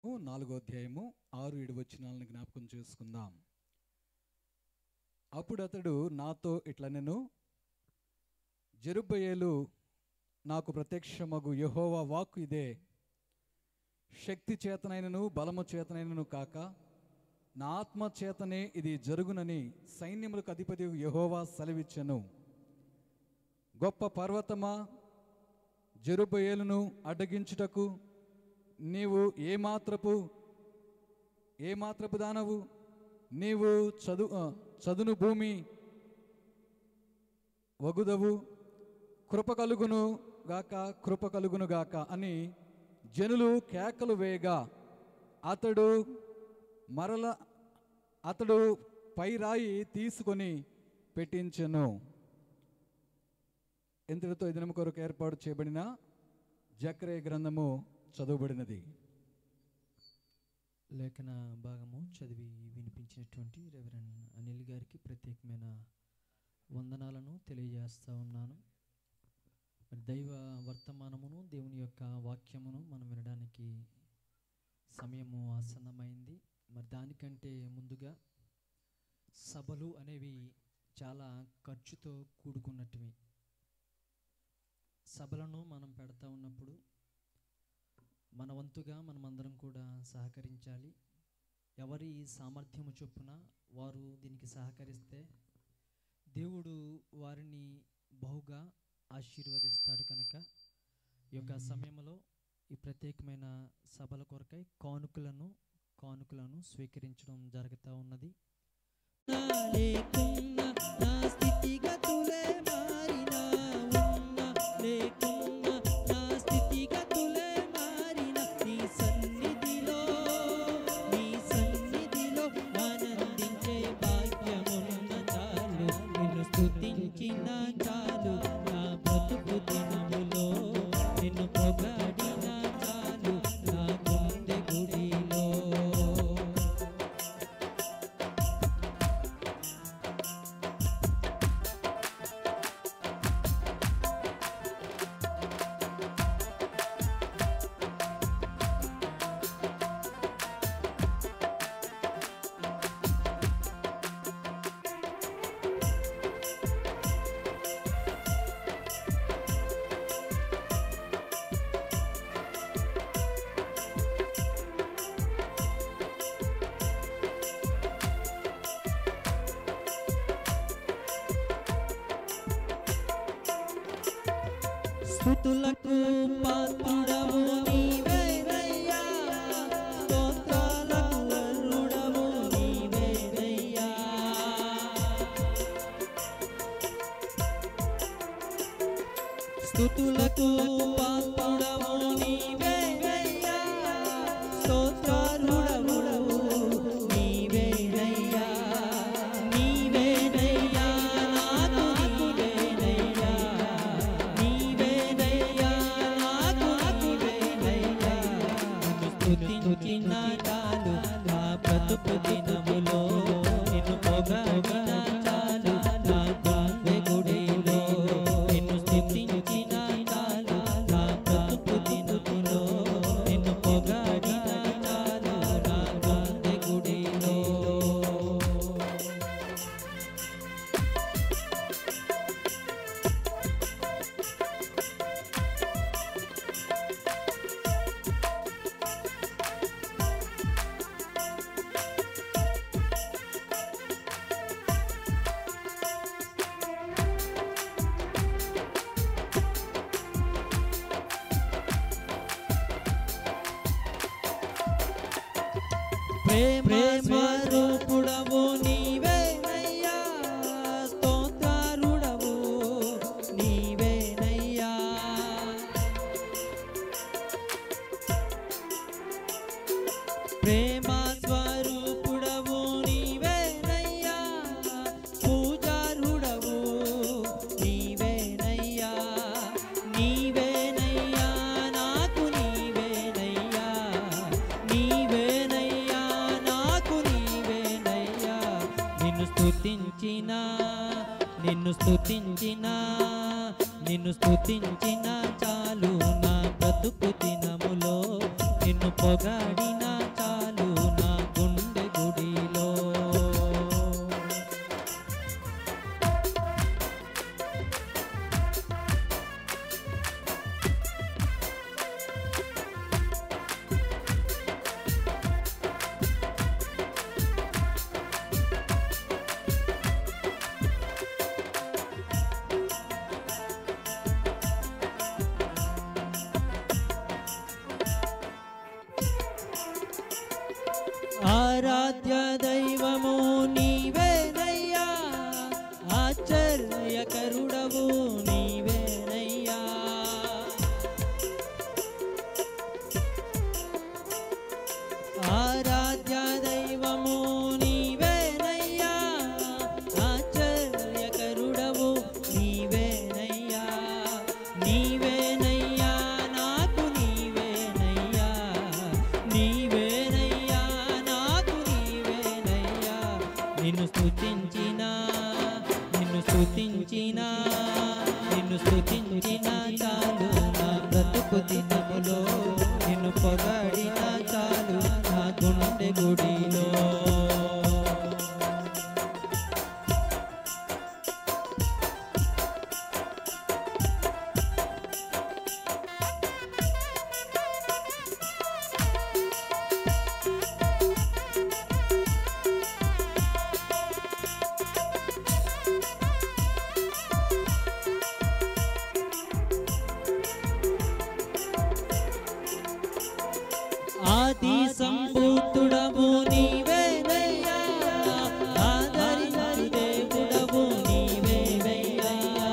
నాలుగో అధ్యాయము ఆరు ఏడు వచనాలను జ్ఞాపకం చేసుకుందాం అప్పుడు అతడు నాతో ఇట్లా నేను జరుబ్బయేలు నాకు ప్రత్యక్షమగు యెహోవా వాక్కు ఇదే శక్తి చేతనైనను బలము చేతనైనను కాక నా ఆత్మ చేతనే ఇది జరుగునని సైన్యములకు అధిపతి యెహోవా సెలవిచ్చెను గొప్ప పర్వతమా జరుబయేలును అడ్డగించుటకు నీవు ఏమాత్రపు ఏమాత్రపు దానవు నీవు చదు ఆ, చదును భూమి వగుదవు కృప కలుగును గాక కృప కలుగును గాక అని జనులు కేకలు వేయగా అతడు మరల అతడు పై రాయి తీసుకొని పెట్టించెను ఇంతటితో ఈ దినము కొరకు ఏర్పాటు చేయబడిన జక్రే గ్రంథము చదువుబడినది లేఖన భాగము చదివి వినిపించినటువంటి రెవరెండ్ అనిల్ గారికి ప్రత్యేకమైన వందనాలను తెలియజేస్తా ఉన్నాను మరి దైవ వర్తమానమును దేవుని యొక్క వాక్యమును మనం వినడానికి సమయము ఆసన్నమైంది మరి దానికంటే ముందుగా సభలు అనేవి చాలా ఖర్చుతో కూడుకున్నటివి సభలను మనం పెడతా ఉన్నప్పుడు మన వంతుగా మనమందరం కూడా సహకరించాలి ఎవరి సామర్థ్యము చొప్పున వారు దీనికి సహకరిస్తే దేవుడు వారిని బహుగా ఆశీర్వదిస్తాడు కనుక ఈ యొక్క సమయంలో ఈ ప్రత్యేకమైన సభల కొరకై కానుకలను కానుకలను స్వీకరించడం జరుగుతూ ఉన్నది లేకున్నా నా స్థితిగతులే మారినా ఉన్నా లేకున్నా నా స్థితిగతులే మారినా నీ సన్నిధిలో నీ సన్నిధిలో ఆనందించే భాగ్యమున్న చాలు నిన్ను స్తుతించిన చాలు నా బ్రతుకు దినములో నిన్ను పొగడిన చాలు నా గుండె గుడిలో స్థుతులకు పాత్రుడవు నీవేనయ్యా స్తోత్రాలకు అర్హుడవు నీవేనయ్యా స్థుతులకు పాత్రుడవు నీవేనయ్యా స్తోత్రార్హుడవు నీవేనయ్యా నీవేనయ్యా నాకు నీవేనయ్యా నీవేనయ్యా నాకు నీవేనయ్యా నిన్ను స్తుతించిన చాలు నా బ్రతుకు దినములో నిన్ను పొగడిన చాలు నా గుండె గుడిలో నిన్ను స్తుతించిన చాలు నా బ్రతుకు దినములో నిన్ను పొగడిన చాలు నా గుండె గుడిలో ప్రేమ స్వరూపుడవు నీవేనయ్యా స్తోత్రారుడవు నీవేనయ్యా ప్రేమ స్వరూపుడవు నీవేనయ్యా పూజారుడవు నీవేనయ్యా నీవేనయ్యా నాకు నీవేనయ్యా నీవేనయ్యా నాకు నీవేనయ్యా నిన్ను స్తుతించిన నిన్ను స్తుతించిన నిన్ను స్తుతించిన చాలు నా బ్రతుకు దినములో నిన్ను పొగాడిన ఆరాధ్య దైవము నీవేనయ్యా ఆశ్చర్యకరుడవు నీవేనయ్యా ఆరాధ్య దైవము నీవేనయ్యా ఆశ్చర్యకరుడవు నీవేనయ్యా నీవేనయ్యా నాకు నీవేనయ్యా నీవేనయ్యా నాకు నీవేనయ్యా నిన్ను స్తుతించిన నిన్ను స్తుతించిన నిన్ను స్తుతించిన చాలు నా బ్రతుకు దినములో నిన్ను పొగడిన చాలు నా గుండె గుడిలో ఆది సంభూతుడము నీవేనయ్యా ఆదరించు దేవుడవు నీవేనయ్యా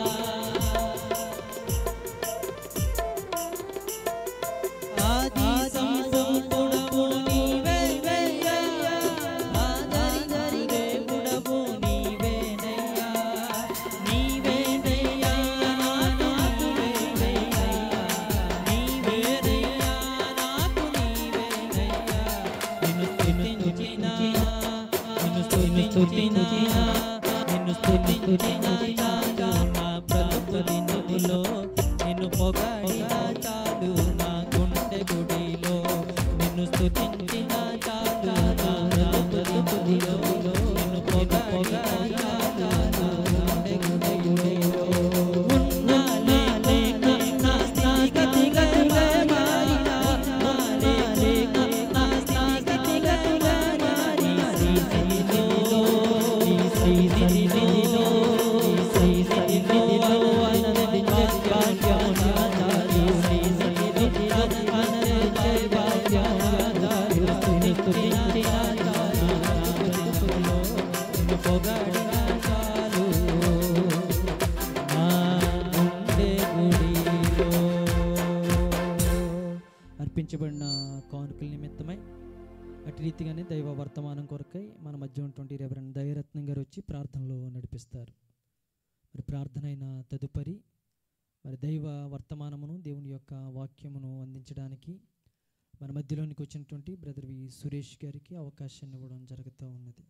ఆది సంభూతుడము నీవేనయ్యా ఆదరించు దేవుడవు నీవేనయ్యా నీవేనయ్యా నాకు నీవేనయ్యా నీవేనయ్యా నాకు నీవేనయ్యా నిన్ను స్తుతించిన నిన్ను స్తుతించిన నిన్ను స్తుతించిన చాలు నా బ్రతుకు దినములో నిన్ను పొగడిన చాలు నా గుండె గుడిలో నిన్ను స్తుతించిన చాలు నా బ్రతుకు దినములో నిన్ను పొగడిన చాలు నా గుండె గుడిలో ఉన్నా లేక నా స్థితి గతులే మారినా ఉన్నా లేక నా స్థితి గతులే మారినా శ్రీ స్థితిలో ఈ శ్రీ స్థితిలో ఈ శ్రీ స్థితిలో ఆనందించే భాగ్యం నాది శ్రీ స్థితిలో ఆనందించే భాగ్యం నాది స్తుతి స్తుతించిన చాలు నా బ్రతుకులో నిన్ను పొగడిన చాలు నా గుండె గుడిలో అర్పించబడిన కానుకల నిమిత్తమై అటు రీతిగానే దైవ వర్తమానం కొరకై మన మధ్య ఉన్నటువంటి రెవరెండ్ దైవరత్నం గారు వచ్చి ప్రార్థనలో నడిపిస్తారు మరి ప్రార్థన అయిన తదుపరి మరి దైవ వర్తమానమును దేవుని యొక్క వాక్యమును అందించడానికి మన మధ్యలోనికి వచ్చినటువంటి బ్రదర్ వి సురేష్ గారికి అవకాశాన్ని ఇవ్వడం జరుగుతూ ఉన్నది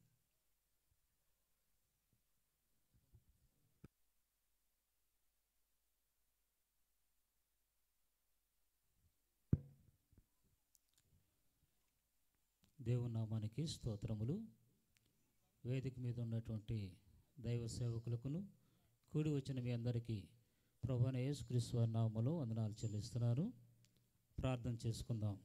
దేవుని నామానికి స్తోత్రములు వేదిక మీద ఉన్నటువంటి దైవ సేవకులకును కూడి వచ్చిన మీ అందరికీ ప్రభున యేసుక్రీస్తు వారి నామములో వందనాలు చెల్లిస్తున్నాను ప్రార్థన చేసుకుందాం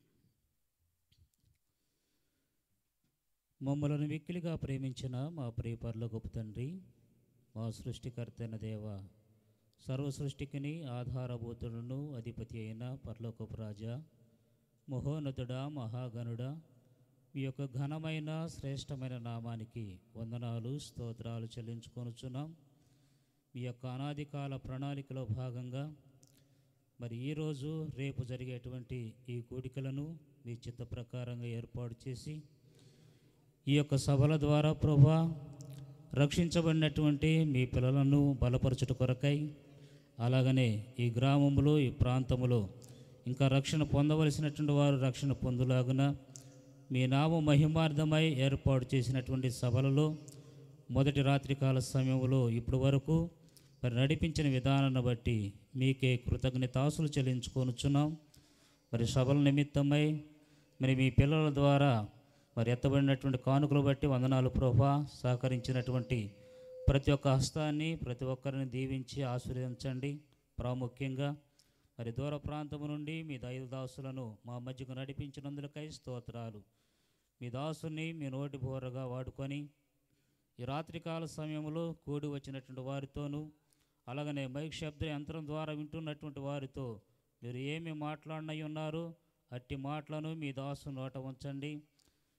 మమ్మలను మిక్కిలిగా ప్రేమించిన మా ప్రియపరుల గొప్ప తండ్రి మా సృష్టికర్త అయిన దేవ సర్వ సృష్టికిని ఆధారభూతుడును అధిపతి అయిన పరలోకపు రాజా మహోన్నతుడా మహాగణుడా మీ యొక్క ఘనమైన శ్రేష్టమైన నామానికి వందనాలు స్తోత్రాలు చెల్లించుకొనుచున్నాం మీ యొక్క అనాది కాల ప్రణాళికలో భాగంగా మరి ఈరోజు రేపు జరిగేటువంటి ఈ కూడికలను మీ చిత్త ప్రకారంగా ఏర్పాటు చేసి ఈ యొక్క సభల ద్వారా ప్రభా రక్షించబడినటువంటి మీ పిల్లలను బలపరచుట కొరకై అలాగనే ఈ గ్రామంలో ఈ ప్రాంతంలో ఇంకా రక్షణ పొందవలసినటువంటి వారు రక్షణ పొందులాగున మీ నామ మహిమార్థమై ఏర్పాటు చేసినటువంటి సభలలో మొదటి రాత్రికాల సమయంలో ఇప్పటి వరకు మరి నడిపించిన విధానాన్ని బట్టి మీకే కృతజ్ఞతాసులు చెల్లించుకొనుచున్నాం మరి సభల నిమిత్తమై మరి మీ పిల్లల ద్వారా మరి ఎత్తబడినటువంటి కానుకలు బట్టి వందనాలు ప్రభా సహకరించినటువంటి ప్రతి ఒక్క హస్తాన్ని ప్రతి ఒక్కరిని దీవించి ఆశీర్వదించండి ప్రాముఖ్యంగా మరి దూర ప్రాంతము నుండి మీ దైవ దాసులను మా మధ్యకు నడిపించినందులకై స్తోత్రాలు మీ దాసుని మీ నోటి బోరగా వాడుకొని ఈ రాత్రికాల సమయంలో కూడి వచ్చినటువంటి వారితోనూ అలాగనే మైక్ శబ్ద యంత్రం ద్వారా వింటున్నటువంటి వారితో మీరు ఏమి మాట్లాడినై ఉన్నారు అట్టి మాటలను మీ దాసు నోట ఉంచండి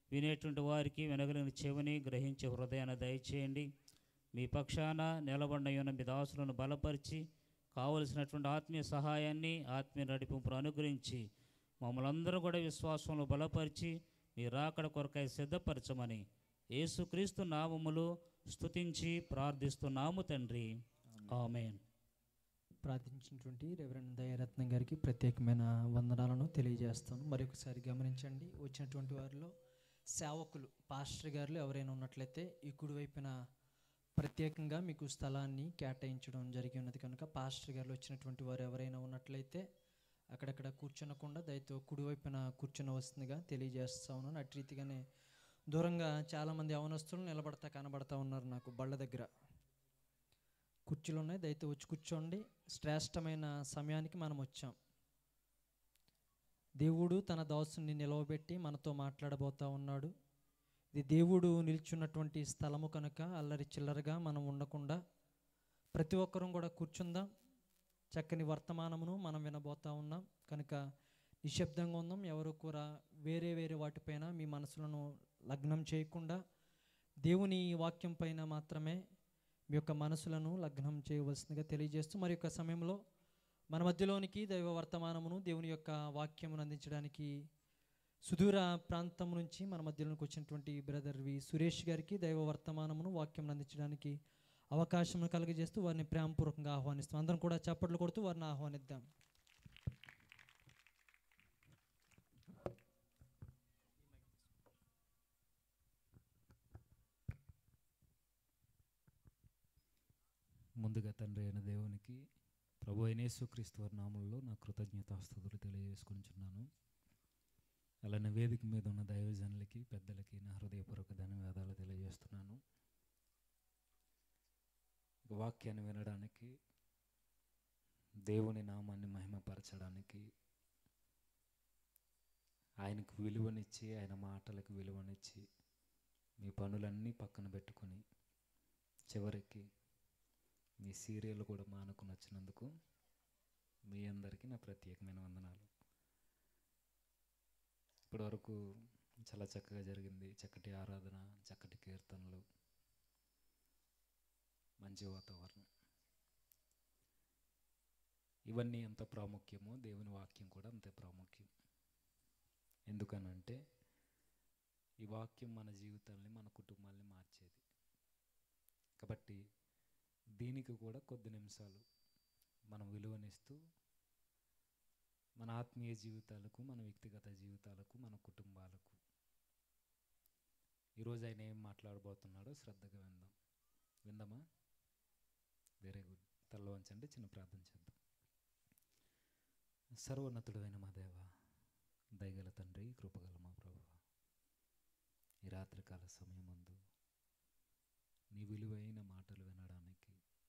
వినేటువంటి వారికి వినగలిగిన చెవిని గ్రహించే హృదయాన్ని దయచేయండి మీ పక్షాన నిలబడిన ఉన్న మీ దాసులను బలపరిచి కావలసినటువంటి ఆత్మీయ సహాయాన్ని ఆత్మీయ నడిపింపును అనుగ్రహించి మమ్మల్ని అందరూ కూడా విశ్వాసంలో బలపరిచి మీ రాకడ కొరకై సిద్ధపరచమని యేసుక్రీస్తు నామములు స్తుతించి ప్రార్థిస్తున్నాము తండ్రి ఆమెన్ ప్రార్థించినటువంటి రెవరెండ్ దయారత్నం గారికి ప్రత్యేకమైన వందనాలను తెలియజేస్తాను మరొకసారి గమనించండి వచ్చినటువంటి వారిలో సేవకులు పాస్టర్ గారు ఎవరైనా ఉన్నట్లయితే ఈ కుడి వైపున ప్రత్యేకంగా మీకు స్థలాన్ని కేటాయించడం జరిగి ఉన్నది కనుక పాస్టర్ గారు వచ్చినటువంటి వారు ఎవరైనా ఉన్నట్లయితే అక్కడక్కడ కూర్చునకుండా దయతో కుడివైపున కూర్చుని వస్తుందిగా తెలియజేస్తా ఉన్నాను అటు రీతిగానే దూరంగా చాలామంది యవనస్తులు నిలబడతా కనబడతా ఉన్నారు నాకు బళ్ళ దగ్గర కుర్చీలు ఉన్నాయి దయతో వచ్చి కూర్చోండి శ్రేష్టమైన సమయానికి మనం వచ్చాం దేవుడు తన దాసుని నిలవబెట్టి మనతో మాట్లాడబోతా ఉన్నాడు ఇది దేవుడు నిల్చున్నటువంటి స్థలము కనుక అల్లరి చిల్లరగా మనం ఉండకుండా ప్రతి ఒక్కరూ కూడా కూర్చుందాం చక్కని వర్తమానమును మనం వినబోతా ఉన్నాం కనుక నిశ్శబ్దంగా ఉందాం ఎవరు కూడా వేరే వేరే వాటిపైన మీ మనసులను లగ్నం చేయకుండా దేవుని వాక్యం పైన మాత్రమే మీ యొక్క మనసులను లగ్నం చేయవలసిందిగా తెలియజేస్తూ మరి యొక్క సమయంలో మన మధ్యలోనికి దైవ వర్తమానమును దేవుని యొక్క వాక్యమును అందించడానికి సుదూర ప్రాంతం నుంచి మన మధ్యలోనికి వచ్చినటువంటి బ్రదర్ వి సురేష్ గారికి దైవ వర్తమానమును వాక్యం అందించడానికి అవకాశం కలుగజేస్తూ వారిని ప్రేమపూర్వకంగా ఆహ్వానిస్తాం అందరం కూడా చప్పట్లు కొడుతూ వారిని ఆహ్వానిద్దాం ముందుగా తండ్రి అయిన దేవునికి ప్రభు అయిన యేసుక్రీస్తు వారి నామంలో నా కృతజ్ఞతాస్తుతులు తెలియజేసుకుంటున్నాను అలానే వేదిక మీద ఉన్న దైవజనులకి పెద్దలకి నా హృదయపూర్వక ధన్యవాదాలు తెలియజేస్తున్నాను ఇక వాక్యాన్ని వినడానికి దేవుని నామాన్ని మహిమపరచడానికి ఆయనకు విలువనిచ్చి ఆయన మాటలకు విలువనిచ్చి మీ పనులన్నీ పక్కన పెట్టుకొని చివరికి మీ సీరియల్ కూడా మానుకుని వచ్చినందుకు మీ అందరికీ నా ప్రత్యేకమైన వందనాలు ఇప్పటివరకు చాలా చక్కగా జరిగింది చక్కటి ఆరాధన చక్కటి కీర్తనలు మంచి వాతావరణం ఇవన్నీ ఎంత ప్రాముఖ్యమో దేవుని వాక్యం కూడా అంతే ప్రాముఖ్యం ఎందుకనంటే ఈ వాక్యం మన జీవితాల్ని మన కుటుంబాల్ని మార్చేది కాబట్టి దీనికి కూడా కొద్ది నిమిషాలు మనం విలువనిస్తూ మన ఆత్మీయ జీవితాలకు మన వ్యక్తిగత జీవితాలకు మన కుటుంబాలకు ఈరోజు ఆయన ఏం మాట్లాడబోతున్నాడో శ్రద్ధగా విందాం విందామా వెరీ గుడ్ తల్ల వంచండి చిన్న ప్రార్థన చేద్దాం సర్వోన్నతుడైన మా దేవ దయగల తండ్రి కృపగల మా ప్రభు ఈ రాత్రికాల సమయమందు నీ విలువైన మాటలు వినడానికి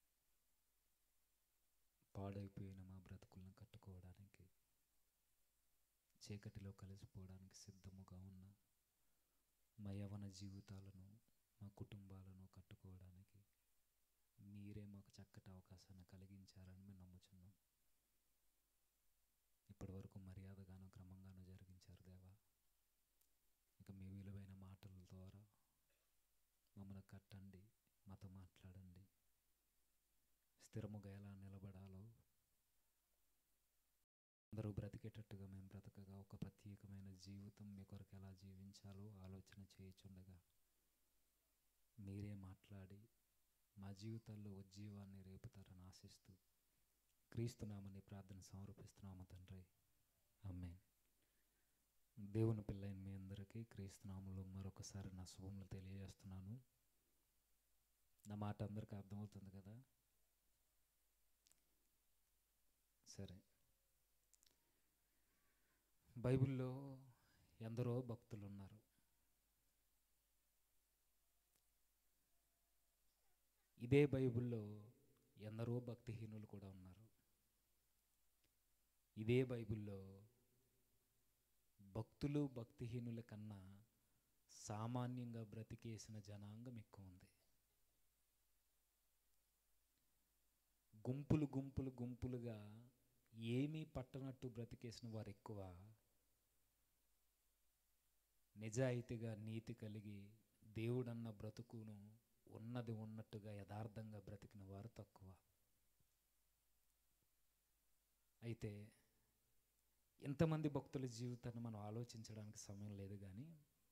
పాడైపోయిన మా బ్రతుకులను కట్టుకోవడానికి చీకటిలో కలిసిపోవడానికి సిద్ధముగా ఉన్న మా యవన జీవితాలను మా కుటుంబాలను కట్టుకోవడానికి మీరే మాకు చక్కటి అవకాశాన్ని కలిగించారని మేము నమ్ముచున్నాం ఇప్పటి వరకు మర్యాదగాను క్రమంగాను జరిగించారు దేవా ఇక మీ విలువైన మాటల ద్వారా మమ్మల్ని కట్టండి మాతో మాట్లాడండి స్థిరముగా ఎలా నిలబడాలో అందరూ బ్రతికేటట్టుగా మేము బ్రతకగా ఒక ప్రత్యేకమైన జీవితం మీ కొరకు ఎలా జీవించాలో ఆలోచన చేయుచుండగా మీరే మాట్లాడి మా జీవితాల్లో ఉజ్జీవాన్ని రేపుతారని ఆశిస్తూ క్రీస్తునామని ప్రార్థన సమర్పిస్తున్నాము తండ్రి అమ్మే దేవుని పిల్లైన మీ అందరికీ క్రీస్తునామంలో మరొకసారి నా శుభములు తెలియజేస్తున్నాను నా మాట అందరికీ అర్థమవుతుంది కదా సరే బైబిల్లో ఎందరో భక్తులు ఉన్నారు ఇదే బైబిల్లో ఎందరో భక్తిహీనులు కూడా ఉన్నారు ఇదే బైబిల్లో భక్తులు భక్తిహీనుల కన్నా సామాన్యంగా బ్రతికేసిన జనాంగం ఎక్కువ ఉంది గుంపులు గుంపులు గుంపులుగా ఏమీ పట్టనట్టు బ్రతికేసిన వారు ఎక్కువ నిజాయితీగా నీతి కలిగి దేవుడన్న బ్రతుకును ఉన్నది ఉన్నట్టుగా యథార్థంగా బ్రతికిన వారు తక్కువ అయితే ఎంతమంది భక్తుల జీవితాన్ని మనం ఆలోచించడానికి సమయం లేదు కానీ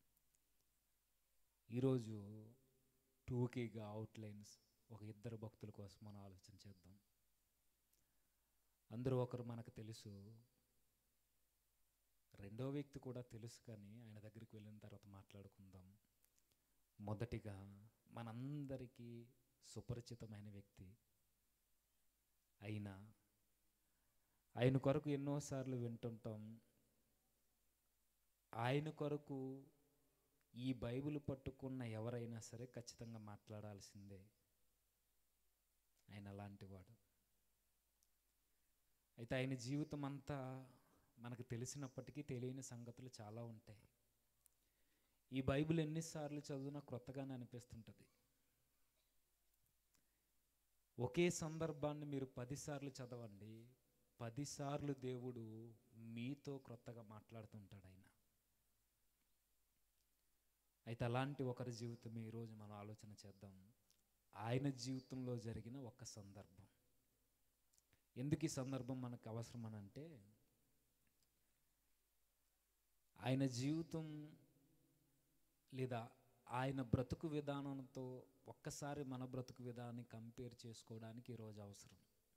ఈరోజు టూకీగా అవుట్లైన్స్ ఒక ఇద్దరు భక్తుల కోసం మనం ఆలోచన చేద్దాం అందరూ ఒకరు మనకు తెలుసు రెండో వ్యక్తి కూడా తెలుసు కానీ ఆయన దగ్గరికి వెళ్ళిన తర్వాత మాట్లాడుకుందాం మొదటిగా మనందరికీ సుపరిచితమైన వ్యక్తి అయినా ఆయన కొరకు ఎన్నోసార్లు వింటుంటాం ఆయన కొరకు ఈ బైబిల్ పట్టుకున్న ఎవరైనా సరే ఖచ్చితంగా మాట్లాడాల్సిందే ఆయన అలాంటివాడు అయితే ఆయన జీవితం అంతా మనకు తెలిసినప్పటికీ తెలియని సంగతులు చాలా ఉంటాయి ఈ బైబిల్ ఎన్నిసార్లు చదివినా క్రొత్తగానే అనిపిస్తుంటుంది ఒకే సందర్భాన్ని మీరు పదిసార్లు చదవండి పదిసార్లు దేవుడు మీతో క్రొత్తగా మాట్లాడుతుంటాడు ఆయన అయితే అలాంటి ఒకరి జీవితం ఈరోజు మనం ఆలోచన చేద్దాం ఆయన జీవితంలో జరిగిన ఒక సందర్భం ఎందుకు ఈ సందర్భం మనకు అవసరం అని అంటే ఆయన జీవితం లేదా ఆయన బ్రతుకు విధానంతో ఒక్కసారి మన బ్రతుకు విధానాన్ని కంపేర్ చేసుకోవడానికి ఈరోజు అవసరం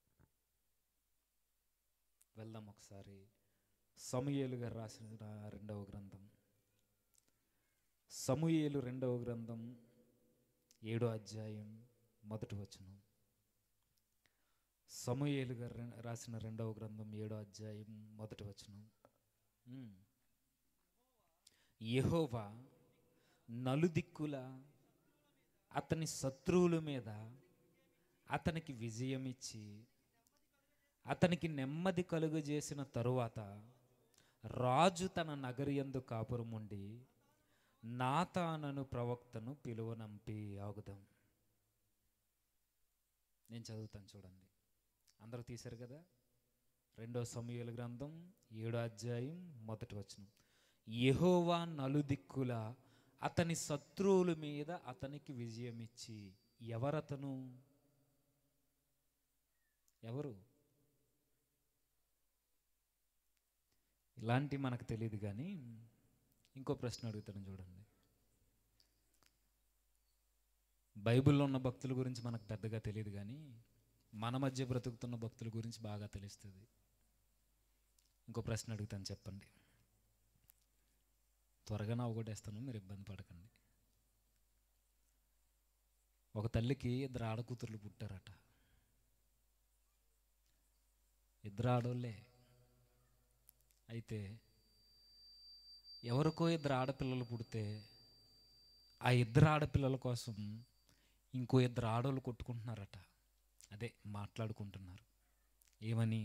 వెళ్దాం ఒకసారి సమూయేలు గారు రాసిన రా- రెండవ గ్రంథం సమూయేలు రెండవ గ్రంథం ఏడో అధ్యాయం మొదటి వచనం సమూయేలు గారు రెం- రాసిన రెండవ గ్రంథం ఏడో అధ్యాయం మొదటి వచనం ఉమ్. యెహోవా నలుదిక్కుల అతని శత్రువుల మీద అతనికి విజయం ఇచ్చి అతనికి నెమ్మది కలుగజేసిన తరువాత రాజు తన నగరి యందు కాపురం ఉండి నాతానను ప్రవక్తను పిలువనంపి ఆగుదాం నేను చదువుతాను చూడండి అందరూ తీశారు కదా రెండో సమయాల గ్రంథం ఏడో అధ్యాయం మొదటి వచనం యెహోవా నలుదిక్కుల అతని శత్రువుల మీద అతనికి విజయం ఇచ్చి ఎవరతను ఎవరు ఇలాంటి మనకు తెలియదు కానీ ఇంకో ప్రశ్న అడుగుతాను చూడండి బైబిల్లో ఉన్న భక్తుల గురించి మనకు పెద్దగా తెలియదు కానీ మన మధ్య బ్రతుకుతున్న భక్తుల గురించి బాగా తెలుస్తుంది ఇంకో ప్రశ్న అడుగుతాను చెప్పండి త్వరగా నా ఒకటేస్తాను మీరు ఇబ్బంది పడకండి ఒక తల్లికి ఇద్దరు ఆడకూతుర్లు పుట్టారట ఇద్దరు ఆడోళ్ళే అయితే ఎవరికో ఇద్దరు ఆడపిల్లలు పుడితే ఆ ఇద్దరు ఆడపిల్లల కోసం ఇంకో ఇద్దరు ఆడోళ్ళు కొట్టుకుంటున్నారట అదే మాట్లాడుకుంటున్నారు ఏమని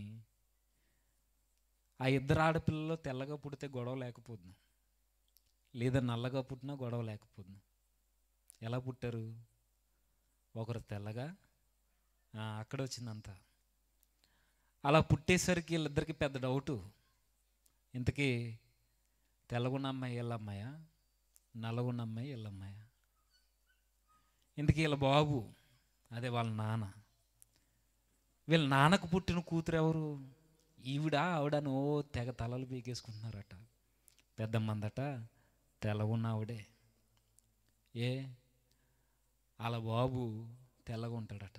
ఆ ఇద్దరు ఆడపిల్లలు తెల్లగా పుడితే గొడవ లేకపోతుంది లేదా నల్లగా పుట్టినా గొడవ లేకపోతుంది ఎలా పుట్టారు ఒకరు తెల్లగా ఆ, అక్కడ వచ్చిందంతా అలా పుట్టేసరికి వీళ్ళిద్దరికి పెద్ద డౌటు ఇంతకీ తెల్లగున్న అమ్మాయి ఎల్లమ్మాయా నల్లగున్న అమ్మాయి ఎల్లమ్మాయా ఇంతకీ వీళ్ళ బాబు అదే వాళ్ళ నాన్న వీళ్ళ నాన్నకు పుట్టిన కూతురు ఎవరు ఈవిడ ఆవిడను ఓ తెగ తలలు పీకేసుకుంటున్నారట పెద్దమ్మందట తెల్లగున్న ఆవిడే ఏ వాళ్ళ బాబు తెల్లగా ఉంటాడట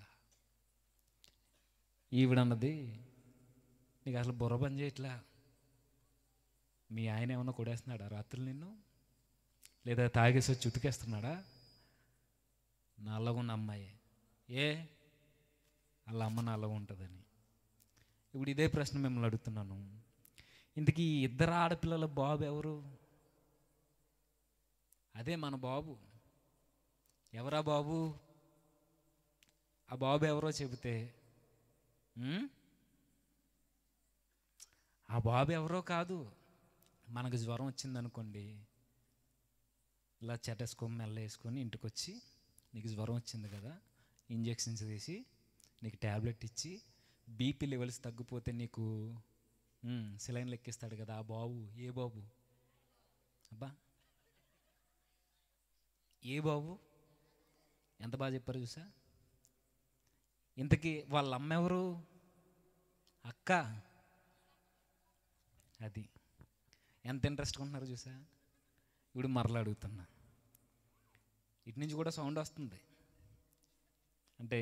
ఈవిడన్నది నీకు అసలు బుర్ర పని చేయట్లా మీ ఆయన ఏమన్నా కొడేస్తున్నాడా రాత్రులు నిన్ను లేదా తాగేసి వచ్చి ఉతికేస్తున్నాడా నల్లగున్న అమ్మాయి ఏ వాళ్ళ అమ్మ నల్లగా ఉంటుందని ఇప్పుడు ఇదే ప్రశ్న మిమ్మల్ని అడుగుతున్నాను ఇంతకీ ఈ ఇద్దరు ఆడపిల్లల బాబు ఎవరు అదే మన బాబు ఎవరా బాబు ఆ బాబు ఎవరో చెబితే ఉమ్? ఆ బాబు ఎవరో కాదు మనకు జ్వరం వచ్చిందనుకోండి ఇలా చెటేసుకొని మెల్ల వేసుకొని ఇంటికి వచ్చి నీకు జ్వరం వచ్చింది కదా ఇంజెక్షన్స్ తీసి నీకు ట్యాబ్లెట్ ఇచ్చి బీపీ లెవెల్స్ తగ్గిపోతే నీకు సెలైన్లు ఎక్కిస్తాడు కదా ఆ బాబు ఏ బాబు అబ్బా ఏ బాబు ఎంత బాగా చెప్పారు చూసా ఇంతకీ వాళ్ళ అమ్మ ఎవరు అక్క అది ఎంత ఇంట్రెస్ట్ ఉంటున్నారు చూసా ఇప్పుడు మరలా అడుగుతున్నా ఇటు నుంచి కూడా సౌండ్ వస్తుంది అంటే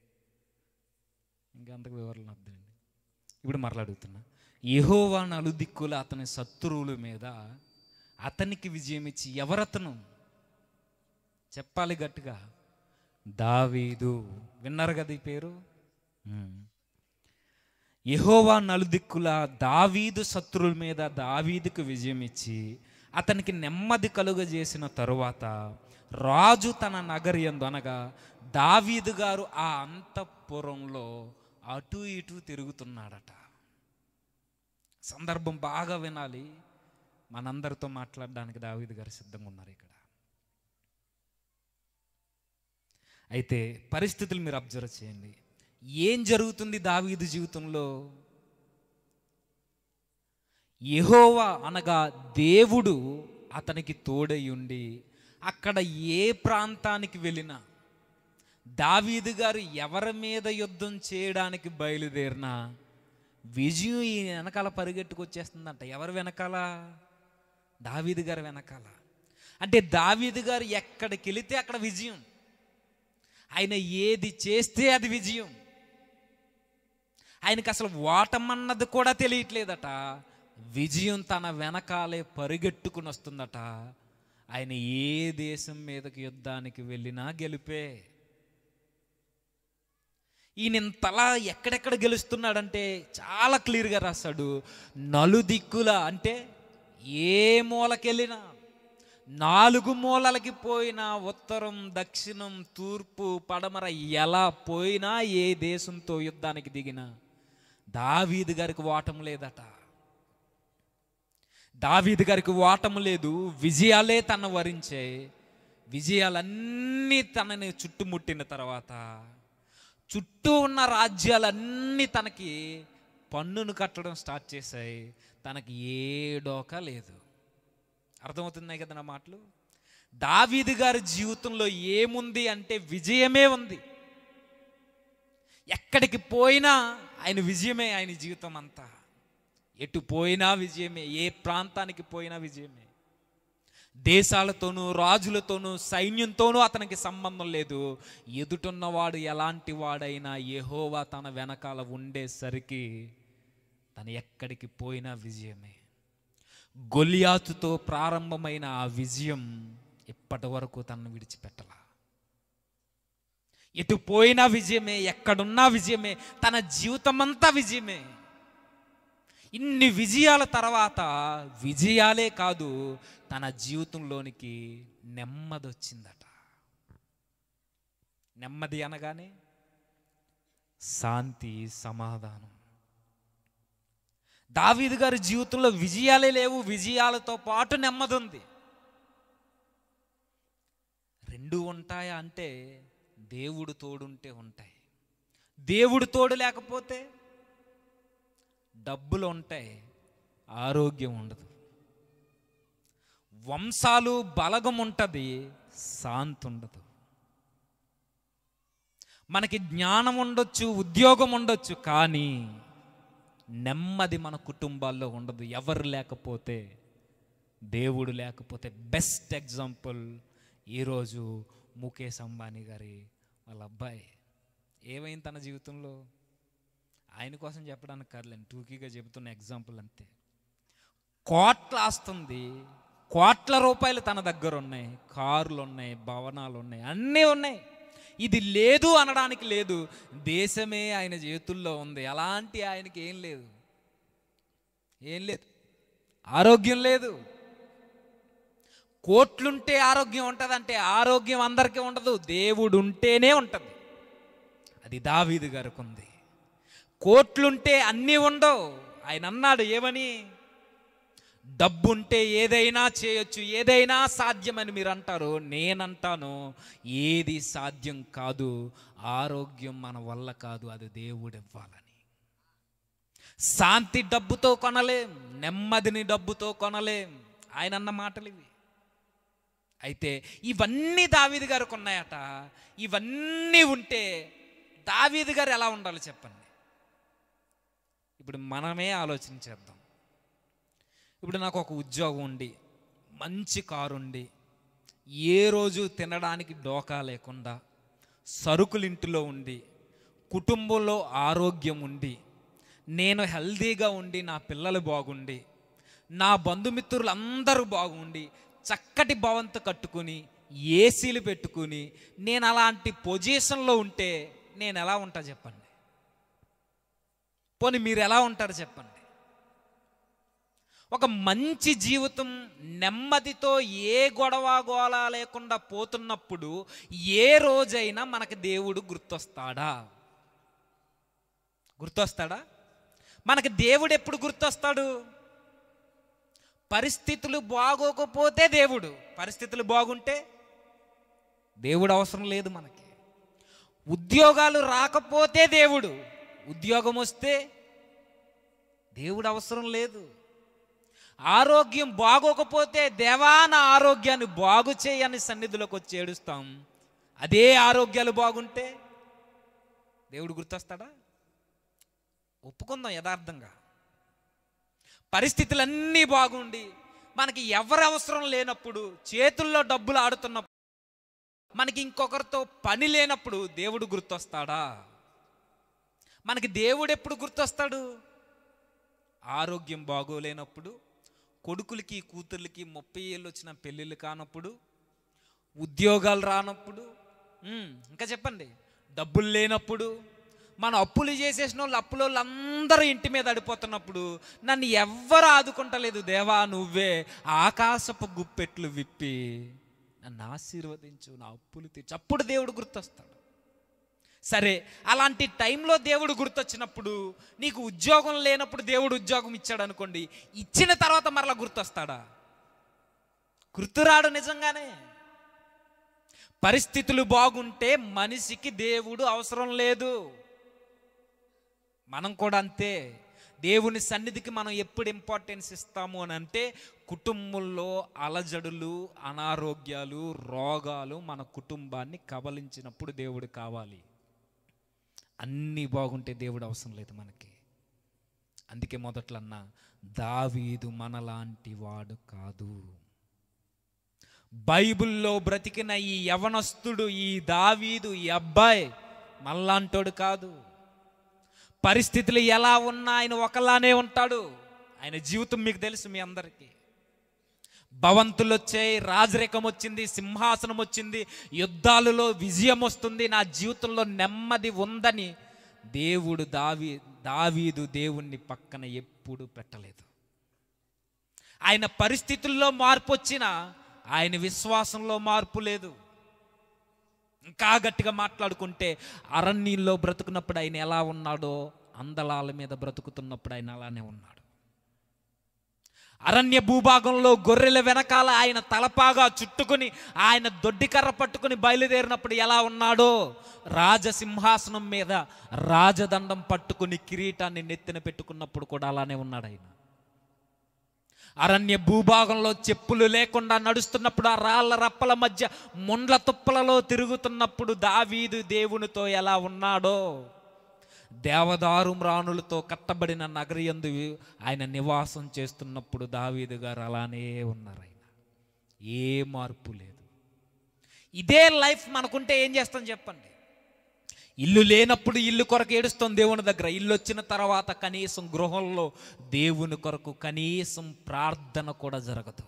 ఇంకా అంతకు వివరాలు అర్థమండి ఇప్పుడు మరలా అడుగుతున్నా యెహోవా నలుదిక్కుల అతని శత్రువుల మీద అతనికి విజయం ఇచ్చి ఎవరతను చెప్పాలి గట్టిగా దావీదు విన్నారు కదా ఈ పేరు ఉమ్. యెహోవా నలుదిక్కుల దావీదు శత్రువుల మీద దావీదుకు విజయం ఇచ్చి అతనికి నెమ్మది కలుగజేసిన తరువాత రాజు తన నగరి యందు అనగా దావీదు గారు ఆ అంతఃపురంలో అటు ఇటు తిరుగుతున్నాడట సందర్భం బాగా వినాలి మనందరితో మాట్లాడడానికి దావీదు గారు సిద్ధంగా ఉన్నారు ఇక్కడ అయితే పరిస్థితులు మీరు అబ్జర్వ్ చేయండి ఏం జరుగుతుంది దావీదు జీవితంలో యెహోవా అనగా దేవుడు అతనికి తోడై ఉండి అక్కడ ఏ ప్రాంతానికి వెళ్ళినా దావీదు గారు ఎవరి మీద యుద్ధం చేయడానికి బయలుదేరినా విజయం ఈ వెనకాల పరిగెట్టుకొచ్చేస్తుందంట ఎవరు వెనకాల దావీదు గారు వెనకాల అంటే దావీదు గారు ఎక్కడికి వెళితే అక్కడ విజయం ఆయన ఏది చేస్తే అది విజయం ఆయనకి అసలు ఓటమన్నది కూడా తెలియట్లేదట విజయం తన వెనకాలే పరిగెట్టుకుని వస్తుందట ఆయన ఏ దేశం మీదకి యుద్ధానికి వెళ్ళినా గెలిపే ఈయన ఇంతలా ఎక్కడెక్కడ గెలుస్తున్నాడంటే చాలా క్లియర్గా రాస్తాడు నలుదిక్కుల అంటే ఏ మూలకెళ్ళినా నాలుగు మూలలకి పోయినా ఉత్తరం దక్షిణం తూర్పు పడమర ఎలా పోయినా ఏ దేశంతో యుద్ధానికి దిగినా దావీదు గారికి ఓటం లేదట దావీదు గారికి ఓటం లేదు విజయాలే తన వరించే విజయాలన్నీ తనని చుట్టుముట్టిన తర్వాత చుట్టూ ఉన్న రాజ్యాలన్నీ తనకి పన్నును కట్టడం స్టార్ట్ చేశాయి తనకి ఏ డోకా లేదు అర్థమవుతున్నాయి కదా నా మాటలు దావీదు గారి జీవితంలో ఏముంది అంటే విజయమే ఉంది ఎక్కడికి పోయినా ఆయన విజయమే ఆయన జీవితం అంతా ఎటు పోయినా విజయమే ఏ ప్రాంతానికి పోయినా విజయమే దేశాలతోనూ రాజులతోనూ సైన్యంతోనూ అతనికి సంబంధం లేదు ఎదుటున్నవాడు ఎలాంటి వాడైనా యెహోవా తన వెనకాల ఉండేసరికి తను ఎక్కడికి పోయినా విజయమే గొలియాతుతో ప్రారంభమైన ఆ విజయం ఇప్పటి వరకు తనను విడిచిపెట్టలా ఎటు పోయినా విజయమే ఎక్కడున్నా విజయమే తన జీవితం అంతా విజయమే ఇన్ని విజయాల తర్వాత విజయాలే కాదు తన జీవితంలోనికి నెమ్మది వచ్చిందట నెమ్మది అనగానే శాంతి సమాధానం దావీదు గారి జీవితంలో విజయాలే లేవు విజయాలతో పాటు నెమ్మది ఉంది రెండు ఉంటాయా అంటే దేవుడు తోడుంటే ఉంటాయి దేవుడు తోడు లేకపోతే డబ్బులు ఉంటాయి ఆరోగ్యం ఉండదు వంశాలు బలగం ఉంటుంది శాంతి ఉండదు మనకి జ్ఞానం ఉండొచ్చు ఉద్యోగం ఉండొచ్చు కానీ నెమ్మది మన కుటుంబాల్లో ఉండదు ఎవరు లేకపోతే దేవుడు లేకపోతే బెస్ట్ ఎగ్జాంపుల్ ఈరోజు ముఖేష్ అంబానీ గారి వాళ్ళ అబ్బాయి ఏమైంది తన జీవితంలో ఆయన కోసం చెప్పడానికి కాదులేండి టూకీగా చెబుతున్న ఎగ్జాంపుల్ అంతే కోట్ల ఆస్తుంది కోట్ల రూపాయలు తన దగ్గర ఉన్నాయి కార్లు ఉన్నాయి భవనాలు ఉన్నాయి అన్నీ ఉన్నాయి ఇది లేదు అనడానికి లేదు దేశమే ఆయన చేతుల్లో ఉంది అలాంటి ఆయనకి ఏం లేదు ఏం లేదు ఆరోగ్యం లేదు కోట్లుంటే ఆరోగ్యం ఉంటుందంటే ఆరోగ్యం అందరికీ ఉండదు దేవుడు ఉంటేనే ఉంటుంది అది దావీదు గారికి ఉంది కోట్లుంటే అన్నీ ఉండవు ఆయన అన్నాడు ఏమని డబ్బుంటే ఏదైనా చేయొచ్చు ఏదైనా సాధ్యమని మీరు అంటారు నేనంటాను ఏది సాధ్యం కాదు ఆరోగ్యం మన వల్ల కాదు అది దేవుడు ఇవ్వాలని శాంతి డబ్బుతో కొనలేం నెమ్మదిని డబ్బుతో కొనలేం ఆయన అన్న మాటలు ఇవి అయితే ఇవన్నీ దావీదు గారికి ఉన్నాయట ఇవన్నీ ఉంటే దావీదు గారు ఎలా ఉండాలి చెప్పండి ఇప్పుడు మనమే ఆలోచన చేద్దాం ఇప్పుడు నాకు ఒక ఉద్యోగం ఉండి మంచి కారు ఉండి ఏ రోజు తినడానికి డోకా లేకుండా సరుకులు ఇంటిలో ఉండి కుటుంబంలో ఆరోగ్యం ఉండి నేను హెల్దీగా ఉండి నా పిల్లలు బాగుండి నా బంధుమిత్రులు అందరూ బాగుండి చక్కటి భవంతు కట్టుకుని ఏసీలు పెట్టుకుని నేను అలాంటి పొజిషన్లో ఉంటే నేను ఎలా ఉంటా చెప్పండి పోనీ మీరు ఎలా ఉంటారు చెప్పండి ఒక మంచి జీవితం నెమ్మదితో ఏ గొడవ గోళ లేకుండా పోతున్నప్పుడు ఏ రోజైనా మనకి దేవుడు గుర్తొస్తాడా గుర్తొస్తాడా మనకి దేవుడు ఎప్పుడు గుర్తొస్తాడు పరిస్థితులు బాగోకపోతే దేవుడు పరిస్థితులు బాగుంటే దేవుడు అవసరం లేదు మనకి ఉద్యోగాలు రాకపోతే దేవుడు ఉద్యోగం వస్తే దేవుడు అవసరం లేదు ఆరోగ్యం బాగోకపోతే దేవా నా ఆరోగ్యాన్ని బాగు చేయని సన్నిధిలోకి వచ్చి ఏడుస్తాం అదే ఆరోగ్యాలు బాగుంటే దేవుడు గుర్తొస్తాడా ఒప్పుకుందాం యథార్థంగా పరిస్థితులన్నీ బాగుండి మనకి ఎవరి అవసరం లేనప్పుడు చేతుల్లో డబ్బులు ఆడుతున్నప్పుడు మనకి ఇంకొకరితో పని లేనప్పుడు దేవుడు గుర్తొస్తాడా మనకి దేవుడు ఎప్పుడు గుర్తొస్తాడు ఆరోగ్యం బాగోలేనప్పుడు కొడుకులకి కూతుర్లకి ముప్పై ఏళ్ళు వచ్చిన పెళ్ళిళ్ళు కానప్పుడు ఉద్యోగాలు రానప్పుడు ఉమ్, ఇంకా చెప్పండి డబ్బులు లేనప్పుడు మన అప్పులు చేసేసిన వాళ్ళు అప్పుల వాళ్ళు అందరూ ఇంటి మీద అడిపోతున్నప్పుడు నన్ను ఎవ్వరు ఆదుకుంటలేదు దేవా నువ్వే ఆకాశపు గుప్పెట్లు విప్పి నన్ను ఆశీర్వదించు నా అప్పులు తీర్చు అప్పుడు దేవుడు గుర్తొస్తాడు సరే అలాంటి టైంలో దేవుడు గుర్తొచ్చినప్పుడు నీకు ఉద్యోగం లేనప్పుడు దేవుడు ఉద్యోగం ఇచ్చాడు అనుకోండి ఇచ్చిన తర్వాత మరలా గుర్తొస్తాడా గుర్తురాడు నిజంగానే పరిస్థితులు బాగుంటే మనిషికి దేవుడు అవసరం లేదు మనం కూడా అంతే దేవుని సన్నిధికి మనం ఎప్పుడు ఇంపార్టెన్స్ ఇస్తాము అని అంటే కుటుంబంలో అలజడులు అనారోగ్యాలు రోగాలు మన కుటుంబాన్ని కబలించినప్పుడు దేవుడు కావాలి అన్నీ బాగుంటే దేవుడు అవసరం లేదు మనకి అందుకే మొదట్లన్నా దావీదు మనలాంటి వాడు కాదు బైబిల్లో బ్రతికిన ఈ యవనస్తుడు ఈ దావీదు ఈ అబ్బాయి మళ్ళాంటోడు కాదు పరిస్థితులు ఎలా ఉన్నా ఆయన ఒకలానే ఉంటాడు ఆయన జీవితం మీకు తెలుసు మీ అందరికీ భవంతులు వచ్చాయి రాజరికం వచ్చింది సింహాసనం వచ్చింది యుద్ధాలలో విజయం వస్తుంది నా జీవితంలో నెమ్మది ఉందని దేవుడు దావి దావీదు దేవుణ్ణి పక్కన ఎప్పుడు పెట్టలేదు ఆయన పరిస్థితుల్లో మార్పు వచ్చినా ఆయన విశ్వాసంలో మార్పు లేదు ఇంకా గట్టిగా మాట్లాడుకుంటే అరణ్యంలో బ్రతుకున్నప్పుడు ఆయన ఎలా ఉన్నాడో అందలాల మీద బ్రతుకుతున్నప్పుడు ఆయన అలానే ఉన్నాడు అరణ్య భూభాగంలో గొర్రెల వెనకాల ఆయన తలపాగా చుట్టుకుని ఆయన దొడ్డికర్ర పట్టుకుని బయలుదేరినప్పుడు ఎలా ఉన్నాడో రాజసింహాసనం మీద రాజదండం పట్టుకుని కిరీటాన్ని నెత్తిన పెట్టుకున్నప్పుడు కూడా అలానే ఉన్నాడు ఆయన అరణ్య భూభాగంలో చెప్పులు లేకుండా నడుస్తున్నప్పుడు ఆ రాళ్ళ రప్పల మధ్య ముండ్ల తుప్పలలో తిరుగుతున్నప్పుడు దావీదు దేవునితో ఎలా ఉన్నాడో దేవదారు మ్రాణులతో కట్టబడిన నగరియందు ఆయన నివాసం చేస్తున్నప్పుడు దావీదు గారు అలానే ఉన్నారు ఆయన ఏ మార్పు లేదు ఇదే లైఫ్ మనకుంటే ఏం చేస్తాం చెప్పండి ఇల్లు లేనప్పుడు ఇల్లు కొరకు ఏడుస్తాం దేవుని దగ్గర ఇల్లు వచ్చిన తర్వాత కనీసం గృహంలో దేవుని కొరకు కనీసం ప్రార్థన కూడా జరగదు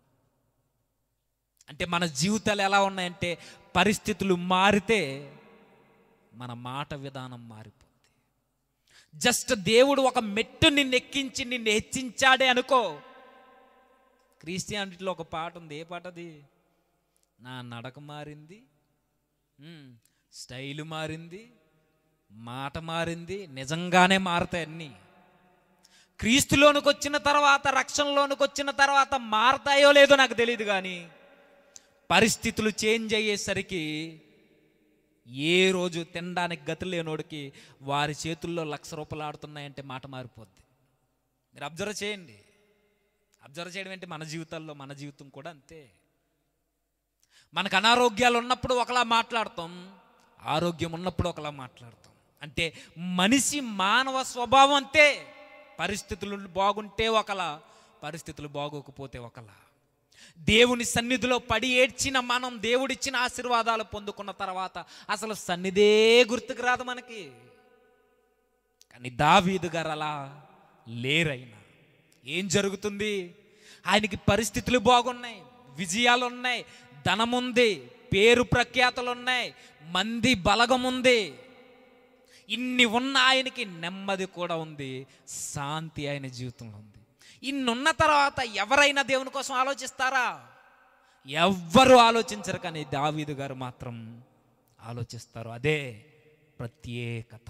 అంటే మన జీవితాలు ఎలా ఉన్నాయంటే పరిస్థితులు మారితే మన మాట విధానం మారిపోతుంది జస్ట్ దేవుడు ఒక మెట్టు నిన్ను ఎక్కించి నిన్ను హెచ్చించాడే అనుకో క్రిస్టియానిటీలో ఒక పాట ఉంది ఏ పాట అది నా నడక మారింది ఉమ్, స్టైలు మారింది మాట మారింది నిజంగానే మారతాయి అన్నీ క్రీస్తులోనికి వచ్చిన తర్వాత రక్షణలోనికి వచ్చిన తర్వాత మారతాయో లేదో నాకు తెలియదు కానీ పరిస్థితులు చేంజ్ అయ్యేసరికి ఏ రోజు తినడానికి గతి లేనోడికి వారి చేతుల్లో లక్ష రూపాయలు ఆడుతున్నాయంటే మాట మారిపోద్ది మీరు అబ్జర్వ్ చేయండి అబ్జర్వ్ చేయడం అంటే మన జీవితాల్లో మన జీవితం కూడా అంతే మనకు అనారోగ్యాలు ఉన్నప్పుడు ఒకలా మాట్లాడతాం ఆరోగ్యం ఉన్నప్పుడు ఒకలా మాట్లాడతాం అంటే మనిషి మానవ స్వభావం అంతే పరిస్థితులు బాగుంటే ఒకలా పరిస్థితులు బాగోకపోతే ఒకలా దేవుని సన్నిధిలో పడి ఏడ్చిన మనం దేవుడిచ్చిన ఆశీర్వాదాలు పొందుకున్న తర్వాత అసలు సన్నిధే గుర్తుకు రాదు మనకి కానీ దావీదు గారు అలా లేరైనా ఏం జరుగుతుంది ఆయనకి పరిస్థితులు బాగున్నాయి విజయాలు ఉన్నాయి ధనం ఉంది పేరు ప్రఖ్యాతలు ఉన్నాయి మంది బలగం ఉంది ఇన్ని ఉన్న ఆయనకి నెమ్మది కూడా ఉంది శాంతి ఆయన జీవితంలో ఉంది ఇన్నున్న తర్వాత ఎవరైనా దేవుని కోసం ఆలోచిస్తారా ఎవ్వరు ఆలోచించరు కానీ దావీదు గారు మాత్రం ఆలోచిస్తారు అదే ప్రత్యేకత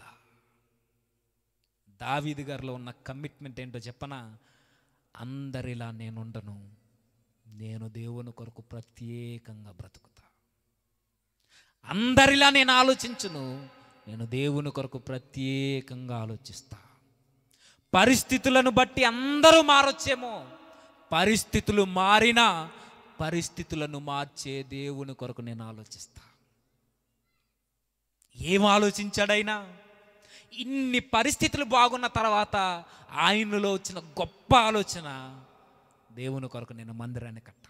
దావీదు గారిలో ఉన్న కమిట్మెంట్ ఏంటో చెప్పనా అందరిలా నేనుండను నేను దేవుని కొరకు ప్రత్యేకంగా బ్రతుకుతా అందరిలా నేను ఆలోచించును నేను దేవుని కొరకు ప్రత్యేకంగా ఆలోచిస్తా పరిస్థితులను బట్టి అందరూ మారొచ్చేమో పరిస్థితులు మారినా పరిస్థితులను మార్చే దేవుని కొరకు నేను ఆలోచిస్తా ఏం ఆలోచించాడైనా ఇన్ని పరిస్థితులు బాగున్న తర్వాత ఆయనలో వచ్చిన గొప్ప ఆలోచన దేవుని కొరకు నేను మందిరాన్ని కట్టాలి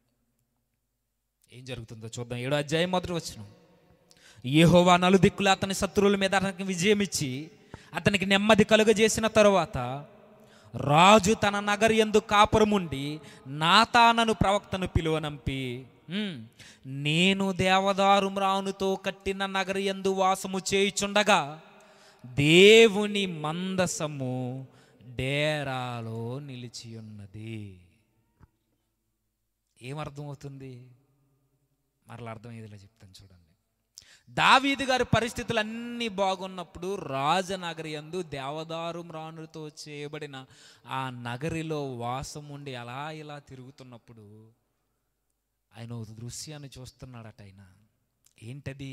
ఏం జరుగుతుందో చూద్దాం ఏడో అధ్యాయం మొదటి వచ్చిన యెహోవా నలుదిక్కులు అతని శత్రువుల మీద అతనికి విజయం ఇచ్చి అతనికి నెమ్మది కలుగజేసిన తరువాత రాజు తన నగరి ఎందు కాపురముండి నాతానను ప్రవక్తను పిలువనంపి "ఉమ్, నేను దేవదారు మ్రానుతో కట్టిన నగరి ఎందు వాసము చేయుచుండగా దేవుని మందసము డేరాలో నిలిచి ఉన్నది ఏమర్థమవుతుంది మరలా అర్థమయ్యేదిలా చెప్తాను చూడండి దావీదు గారి పరిస్థితులు అన్నీ బాగున్నప్పుడు రాజనగరి యందు దేవదారు మ్రానులతో చేయబడిన ఆ నగరిలో వాసం ఉండి అలా ఇలా తిరుగుతున్నప్పుడు ఆయన ఒక దృశ్యాన్ని చూస్తున్నాడట ఆయన ఏంటది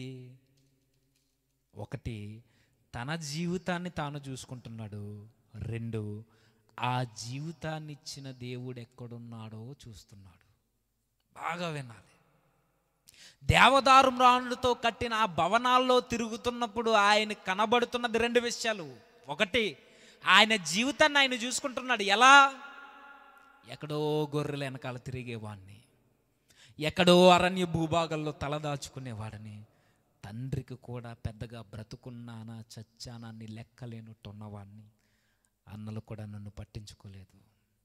ఒకటి తన జీవితాన్ని తాను చూసుకుంటున్నాడు రెండు ఆ జీవితాన్ని ఇచ్చిన దేవుడు ఎక్కడున్నాడో చూస్తున్నాడు బాగా వినాలి దేవదారు మ్రాణులతో కట్టిన ఆ భవనాల్లో తిరుగుతున్నప్పుడు ఆయన కనబడుతున్నది రెండు విషయాలు ఒకటి ఆయన జీవితాన్ని ఆయన చూసుకుంటున్నాడు ఎలా ఎక్కడో గొర్రెల వెనకాల తిరిగేవాడిని ఎక్కడో అరణ్య భూభాగాల్లో తలదాచుకునేవాడని తండ్రికి కూడా పెద్దగా బ్రతుకున్నానా చచ్చానా అని లెక్కలేనట్టున్నవాడిని అన్నలు కూడా నన్ను పట్టించుకోలేదు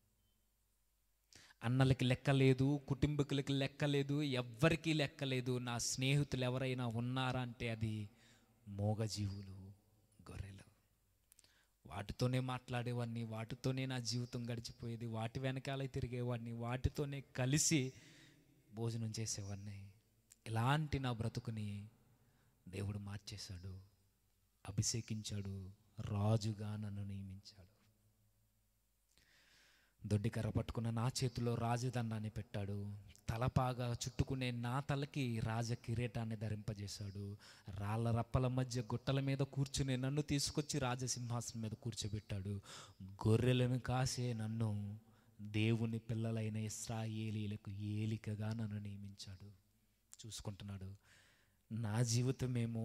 అన్నలకి లెక్క లేదు కుటుంబకులకి లెక్క లేదు ఎవ్వరికీ లెక్క లేదు నా స్నేహితులు ఎవరైనా ఉన్నారా అంటే అది మోగజీవులు గొర్రెలు వాటితోనే మాట్లాడేవాడిని వాటితోనే నా జీవితం గడిచిపోయేది వాటి వెనకాలే తిరిగేవాడిని వాటితోనే కలిసి భోజనం చేసేవాడిని ఇలాంటి నా బ్రతుకుని దేవుడు మార్చేశాడు అభిషేకించాడు రాజుగా నన్ను నియమించాడు దొడ్డికర్ర పట్టుకున్న నా చేతిలో రాజదండాన్ని పెట్టాడు తలపాగా చుట్టుకునే నా తలకి రాజ కిరీటాన్ని ధరింపజేశాడు రాళ్ళ రప్పల మధ్య గుట్టల మీద కూర్చుని నన్ను తీసుకొచ్చి రాజసింహాసనం మీద కూర్చోబెట్టాడు గొర్రెలను కాసే నన్ను దేవుని పిల్లలైన ఇస్రాయేలీలకు ఏలికగా నన్ను నియమించాడు చూసుకుంటున్నాడు నా జీవితమేమో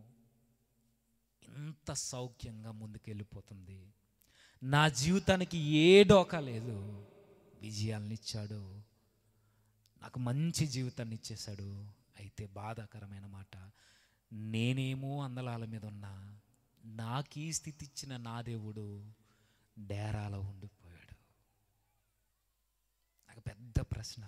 ఇంత సౌఖ్యంగా ముందుకెళ్ళిపోతుంది నా జీవితానికి ఏ డోకా లేదు విజయాలను ఇచ్చాడు నాకు మంచి జీవితాన్ని ఇచ్చేశాడు అయితే బాధాకరమైన మాట నేనేమో అందలాల మీద ఉన్నా నాకు ఈ స్థితి ఇచ్చిన నా దేవుడు డేరాలో ఉండిపోయాడు నాకు పెద్ద ప్రశ్న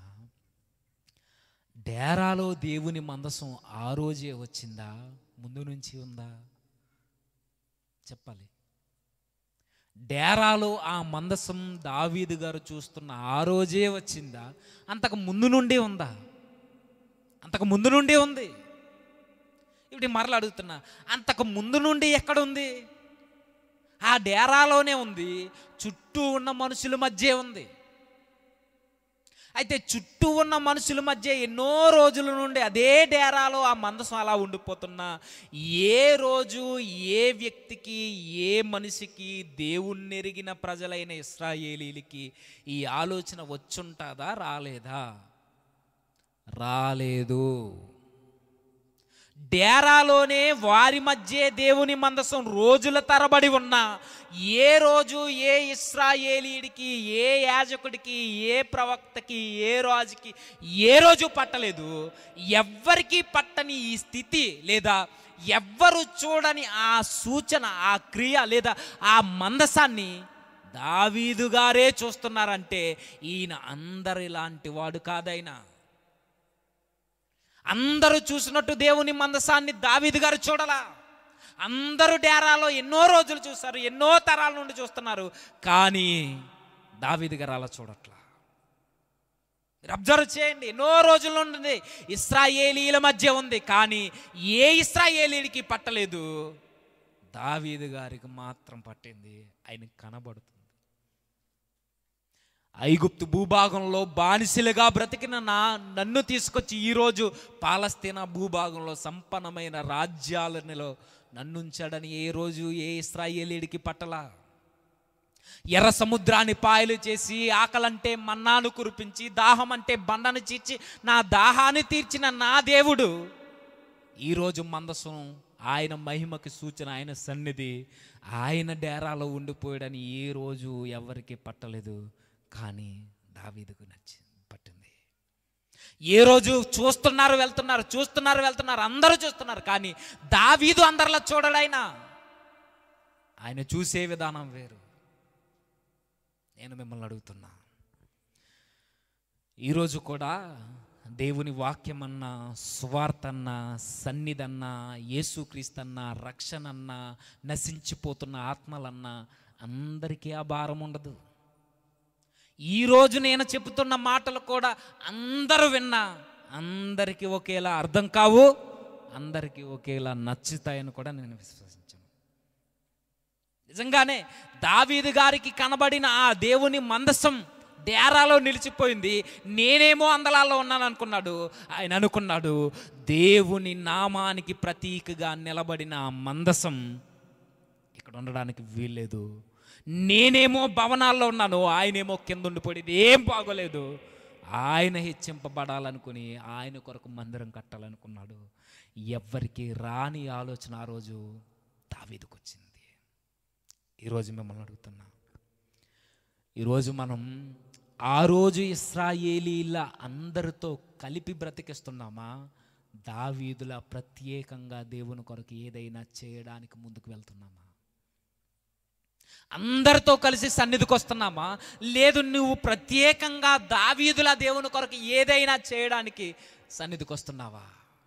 డేరాలో దేవుని మందసం ఆ రోజే వచ్చిందా ముందు నుంచి ఉందా చెప్పాలి డేరాలో ఆ మందసం దావీదు గారు చూస్తున్న ఆ రోజే వచ్చిందా అంతకు ముందు నుండి ఉందా అంతకు ముందు నుండి ఉంది ఇప్పుడు మరలా అడుగుతున్నా అంతకు ముందు నుండి ఎక్కడ ఉంది ఆ డేరాలోనే ఉంది చుట్టూ ఉన్న మనుషుల మధ్య ఉంది అయితే చుట్టూ ఉన్న మనుషుల మధ్య ఎన్నో రోజుల నుండి అదే డేరాలో ఆ మందసం అలా ఉండిపోతున్నా ఏ రోజు ఏ వ్యక్తికి ఏ మనిషికి దేవుణ్ణి ఎరిగిన ప్రజలైన ఇస్రాయేలీలకి ఈ ఆలోచన వచ్చుంటాదా రాలేదా రాలేదు డేరాలోనే వారి మధ్య దేవుని మందసం రోజుల తరబడి ఉన్న ఏ రోజు ఏ ఇస్రాయేలీడికి ఏ యాజకుడికి ఏ ప్రవక్తకి ఏ రాజుకి ఏ రోజు పట్టలేదు ఎవ్వరికీ పట్టని ఈ స్థితి లేదా ఎవ్వరు చూడని ఆ సూచన ఆ క్రియ లేదా ఆ మందసాన్ని దావీదు గారే చూస్తున్నారంటే ఈయన అందరిలాంటి వాడు కాదైనా అందరూ చూసినట్టు దేవుని మందసాన్ని దావీదు గారు చూడలా అందరూ డేరాలో ఎన్నో రోజులు చూస్తారు ఎన్నో తరాల నుండి చూస్తున్నారు కానీ దావీదు గారు అలా చూడట్లా మీరు అబ్జర్వ్ చేయండి ఎన్నో రోజుల నుండి ఇస్రాయేలీల మధ్య ఉంది కానీ ఏ ఇస్రాయేలీలకి పట్టలేదు దావీదు గారికి మాత్రం పట్టింది ఆయన కనబడుతుంది ఐగుప్తు భూభాగంలో బానిసలుగా బ్రతికిన నా నన్ను తీసుకొచ్చి ఈరోజు పాలస్తీనా భూభాగంలో సంపన్నమైన రాజ్యాలలో నన్నుంచాడని ఏ రోజు ఏ ఇస్రాయేలీడికి పట్టలా ఎర్ర సముద్రాన్ని పాయలు చేసి ఆకలంటే మన్నాను కురిపించి దాహం అంటే బండను చీర్చి నా దాహాన్ని తీర్చిన నా దేవుడు ఈరోజు మందసం ఆయన మహిమకి సూచన ఆయన సన్నిధి ఆయన డేరాలో ఉండిపోయాడని ఏ రోజు ఎవరికి పట్టలేదు కానీ దావీదుకు నచ్చి పట్టింది ఏ రోజు చూస్తున్నారు వెళ్తున్నారు చూస్తున్నారు వెళ్తున్నారు అందరూ చూస్తున్నారు కానీ దావీదు అందరిలో చూడడైనా ఆయన చూసే విధానం వేరు నేను మిమ్మల్ని అడుగుతున్నా ఈరోజు కూడా దేవుని వాక్యమన్నా సువార్తన్నా సన్నిధన్నా యేసుక్రీస్తన్నా రక్షణన్నా నశించిపోతున్న ఆత్మలన్నా అందరికీ ఆ భారం ఉండదు ఈరోజు నేను చెబుతున్న మాటలు కూడా అందరూ విన్నా అందరికీ ఒకేలా అర్థం కావు అందరికీ ఒకేలా నచ్చుతాయని కూడా నేను విశ్వసించాను నిజంగానే దావీదు గారికి కనబడిన ఆ దేవుని మందసం డేరాలో నిలిచిపోయింది నేనేమో అందలాల్లో ఉన్నాను అనుకున్నాడు ఆయన అనుకున్నాడు దేవుని నామానికి ప్రతీకగా నిలబడిన ఆ మందసం ఇక్కడ ఉండడానికి వీల్లేదు నేనేమో భవనాల్లో ఉన్నాను ఆయనేమో కింద ఉండిపోయింది ఏం బాగోలేదు ఆయన హెచ్చింపబడాలనుకుని ఆయన కొరకు మందిరం కట్టాలనుకున్నాడు ఎవ్వరికి రాని ఆలోచన ఆ రోజు దావీదుకు వచ్చింది ఈరోజు మిమ్మల్ని అడుగుతున్నా ఈరోజు మనం ఆ రోజు ఇస్రాయేలీల అందరితో కలిపి బ్రతికిస్తున్నామా దావీదుల ప్రత్యేకంగా దేవుని కొరకు ఏదైనా చేయడానికి ముందుకు వెళ్తున్నామా అందరితో కలిసి సన్నిధికి వస్తున్నామా లేదు నువ్వు ప్రత్యేకంగా దావీదుల దేవుని కొరకు ఏదైనా చేయడానికి సన్నిధికి వస్తున్నావా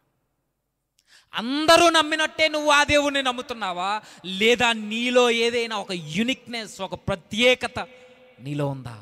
అందరూ నమ్మినట్టే నువ్వు ఆ దేవుణ్ణి నమ్ముతున్నావా లేదా నీలో ఏదైనా ఒక యునిక్నెస్ ఒక ప్రత్యేకత నీలో ఉందా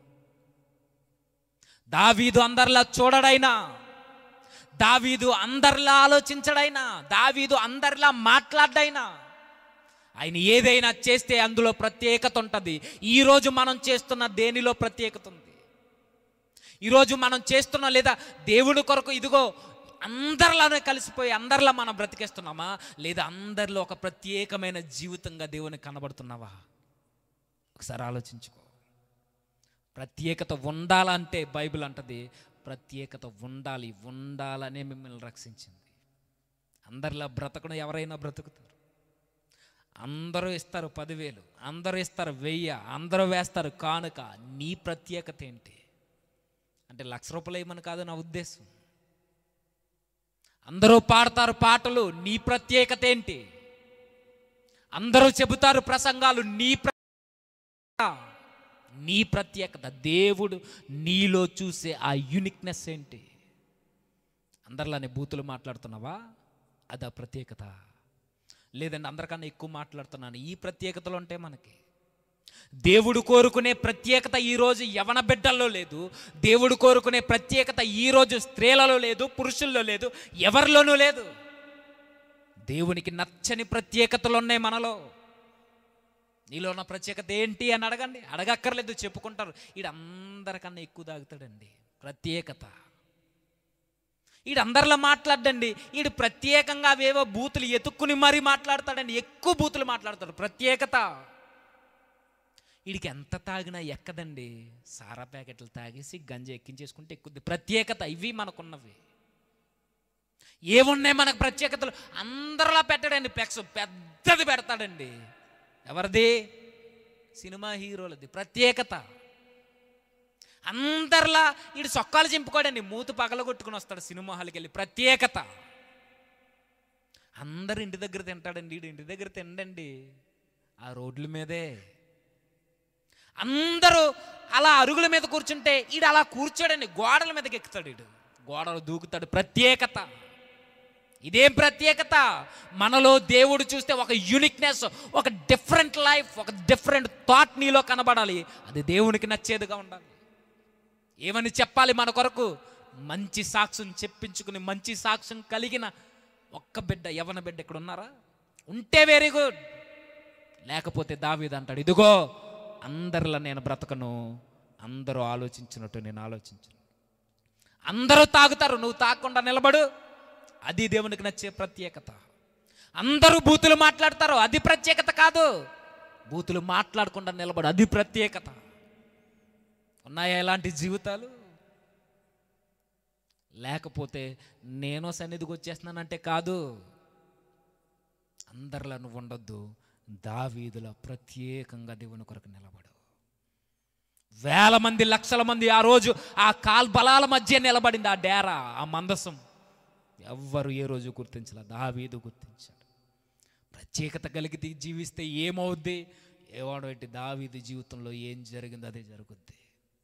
దావీదు అందరిలా చూడడైనా దావీదు అందరిలా ఆలోచించడైనా దావీదు అందరిలా మాట్లాడైనా ఆయన ఏదైనా చేస్తే అందులో ప్రత్యేకత ఉంటుంది ఈరోజు మనం చేస్తున్న దేనిలో ప్రత్యేకత ఉంది ఈరోజు మనం చేస్తున్న లేదా దేవుని కొరకు ఇదిగో అందరిలోనే కలిసిపోయి అందరిలో మనం బ్రతికేస్తున్నామా లేదా అందరిలో ఒక ప్రత్యేకమైన జీవితంగా దేవుని కనబడుతున్నావా ఒకసారి ఆలోచించుకో ప్రత్యేకత ఉండాలంటే బైబిల్ అంటది ప్రత్యేకత ఉండాలి ఉండాలనే మిమ్మల్ని రక్షించింది అందరిలా బ్రతకడం ఎవరైనా బ్రతుకుతారు అందరూ ఇస్తారు పదివేలు అందరూ ఇస్తారు వెయ్యి అందరూ వేస్తారు కానుక నీ ప్రత్యేకత ఏంటి అంటే లక్ష రూపాయలు ఏమని కాదు నా ఉద్దేశం అందరూ పాడతారు పాటలు నీ ప్రత్యేకత ఏంటి అందరూ చెబుతారు ప్రసంగాలు నీ ప్ర- నీ ప్రత్యేకత దేవుడు నీలో చూసే ఆ యునిక్నెస్ ఏంటి అందరిలానే బూతులు మాట్లాడుతున్నావా అది ఆ ప్రత్యేకత లేదండి అందరికన్నా ఎక్కువ మాట్లాడుతున్నాను ఈ ప్రత్యేకతలు ఉంటే మనకి దేవుడు కోరుకునే ప్రత్యేకత ఈరోజు యవన బిడ్డల్లో లేదు దేవుడు కోరుకునే ప్రత్యేకత ఈరోజు స్త్రీలలో లేదు పురుషుల్లో లేదు ఎవరిలోనూ లేదు దేవునికి నచ్చని ప్రత్యేకతలు ఉన్నాయి మనలో నీలో ఉన్న ప్రత్యేకత ఏంటి అని అడగండి అడగక్కర్లేదు చెప్పుకుంటారు ఈడు అందరికన్నా ఎక్కువ తాగుతాడండి ప్రత్యేకత ఈడు అందరిలో మాట్లాడండి ఈడు ప్రత్యేకంగా అవేవో బూతులు ఎతుక్కుని మరీ మాట్లాడతాడండి ఎక్కువ బూతులు మాట్లాడతాడు ప్రత్యేకత వీడికి ఎంత తాగినా ఎక్కదండి సారా ప్యాకెట్లు తాగేసి గంజ ఎక్కించేసుకుంటే ఎక్కుద్ది ప్రత్యేకత ఇవి మనకున్నవి ఏమున్నాయి మనకు ప్రత్యేకతలు అందరిలా పెట్టాడండి ఫ్లెక్స్ పెద్దది పెడతాడండి ఎవరిది సినిమా హీరోలది ప్రత్యేకత అందరిలా ఈడు సొక్కాలు చింపుకోడండి మూతి పగలగొట్టుకుని వస్తాడు సినిమా హాల్కి వెళ్ళి ప్రత్యేకత అందరు ఇంటి దగ్గర తింటాడండి ఈడు ఇంటి దగ్గర తిండండి ఆ రోడ్ల మీదే అందరూ అలా అరుగుల మీద కూర్చుంటే ఈడు అలా కూర్చోడండి గోడల మీదకి ఎక్కుతాడు ఈడు గోడలు దూకుతాడు ప్రత్యేకత ఇదేం ప్రత్యేకత మనలో దేవుడు చూస్తే ఒక యూనిక్నెస్ ఒక డిఫరెంట్ లైఫ్ ఒక డిఫరెంట్ థాట్ నీలో కనబడాలి అది దేవునికి నచ్చేదిగా ఉండాలి ఏమని చెప్పాలి మన కొరకు మంచి సాక్ష్యం చెప్పించుకుని మంచి సాక్ష్యం కలిగిన ఒక్క బిడ్డ యవన బిడ్డ ఇక్కడ ఉన్నారా ఉంటే వెరీ గుడ్ లేకపోతే దావీదు అంటాడు ఇదిగో అందరిలా నేను బ్రతకను అందరూ ఆలోచించినట్టు నేను ఆలోచించను అందరూ తాగుతారు నువ్వు తాగకుండా నిలబడు అది దేవునికి నచ్చే ప్రత్యేకత అందరూ బూతులు మాట్లాడతారు అది ప్రత్యేకత కాదు బూతులు మాట్లాడకుండా నిలబడు అది ప్రత్యేకత ఉన్నాయా ఇలాంటి జీవితాలు లేకపోతే నేను సన్నిధికి వచ్చేస్తున్నానంటే కాదు అందరిలా నువ్వు ఉండొద్దు దావీదుల ప్రత్యేకంగా దేవుని కొరకు నిలబడు వేల మంది లక్షల మంది ఆ రోజు ఆ కాల్బలాల మధ్య నిలబడింది ఆ డేరా ఆ మందసం ఎవ్వరు ఏ రోజు గుర్తించలే దావీదు గుర్తించాడు ప్రత్యేకత కలిగి జీవిస్తే ఏమవుద్ది ఏవాడు ఏంటి దావీదు జీవితంలో ఏం జరిగిందో అదే జరుగుద్ది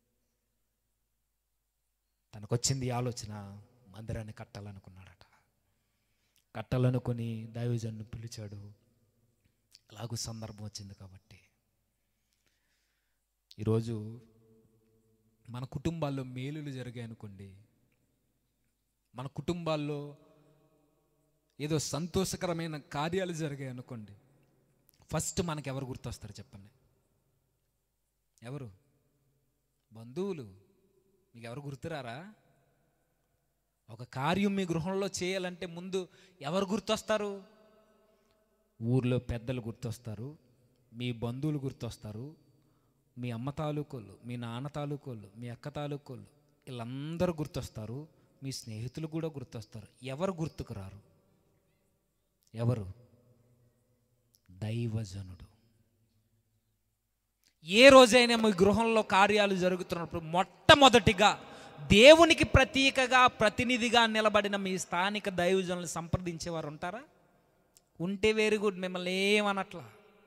తనకొచ్చింది ఈ ఆలోచన మందిరాన్ని కట్టాలనుకున్నాడట కట్టాలనుకుని దైవజన్ను పిలిచాడు ఎలాగూ సందర్భం వచ్చింది కాబట్టి ఈరోజు మన కుటుంబాల్లో మేలులు జరిగాయి అనుకోండి మన కుటుంబాల్లో ఏదో సంతోషకరమైన కార్యాలు జరిగాయి అనుకోండి ఫస్ట్ మనకి ఎవరు గుర్తొస్తారు చెప్పండి ఎవరు బంధువులు మీకు ఎవరు గుర్తురారా ఒక కార్యం మీ గృహంలో చేయాలంటే ముందు ఎవరు గుర్తొస్తారు ఊర్లో పెద్దలు గుర్తొస్తారు మీ బంధువులు గుర్తొస్తారు మీ అమ్మ తాలూకోళ్ళు మీ నాన్న తాలూకోళ్ళు మీ అక్క తాలూకోళ్ళు వీళ్ళందరూ గుర్తొస్తారు మీ స్నేహితులు కూడా గుర్తొస్తారు ఎవరు గుర్తుకు రారు ఎవరు దైవజనుడు ఏ రోజైనా మీ గృహంలో కార్యాలు జరుగుతున్నప్పుడు మొట్టమొదటిగా దేవునికి ప్రతీకగా ప్రతినిధిగా నిలబడిన మీ స్థానిక దైవజనులు సంప్రదించేవారు ఉంటారా ఉంటే వెరీ గుడ్ మిమ్మల్ని ఏమనట్లా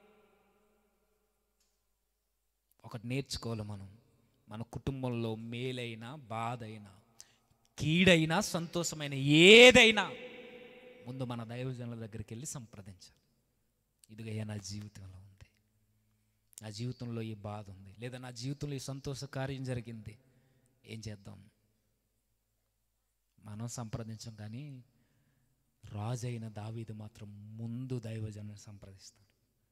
ఒకటి నేర్చుకోవాలి మనం మన కుటుంబంలో మేలైనా బాధ అయినా కీడైనా సంతోషమైన ఏదైనా ముందు మన దైవజనుల దగ్గరికి వెళ్ళి సంప్రదించాలి ఇదిగయ్యా నా జీవితంలో ఉంది నా జీవితంలో ఈ బాధ ఉంది లేదా నా జీవితంలో ఈ సంతోష కార్యం జరిగింది ఏం చేద్దాం మనం సంప్రదించం కానీ రాజు అయిన దావీదు మాత్రం ముందు దైవజనుని సంప్రదిస్తాడు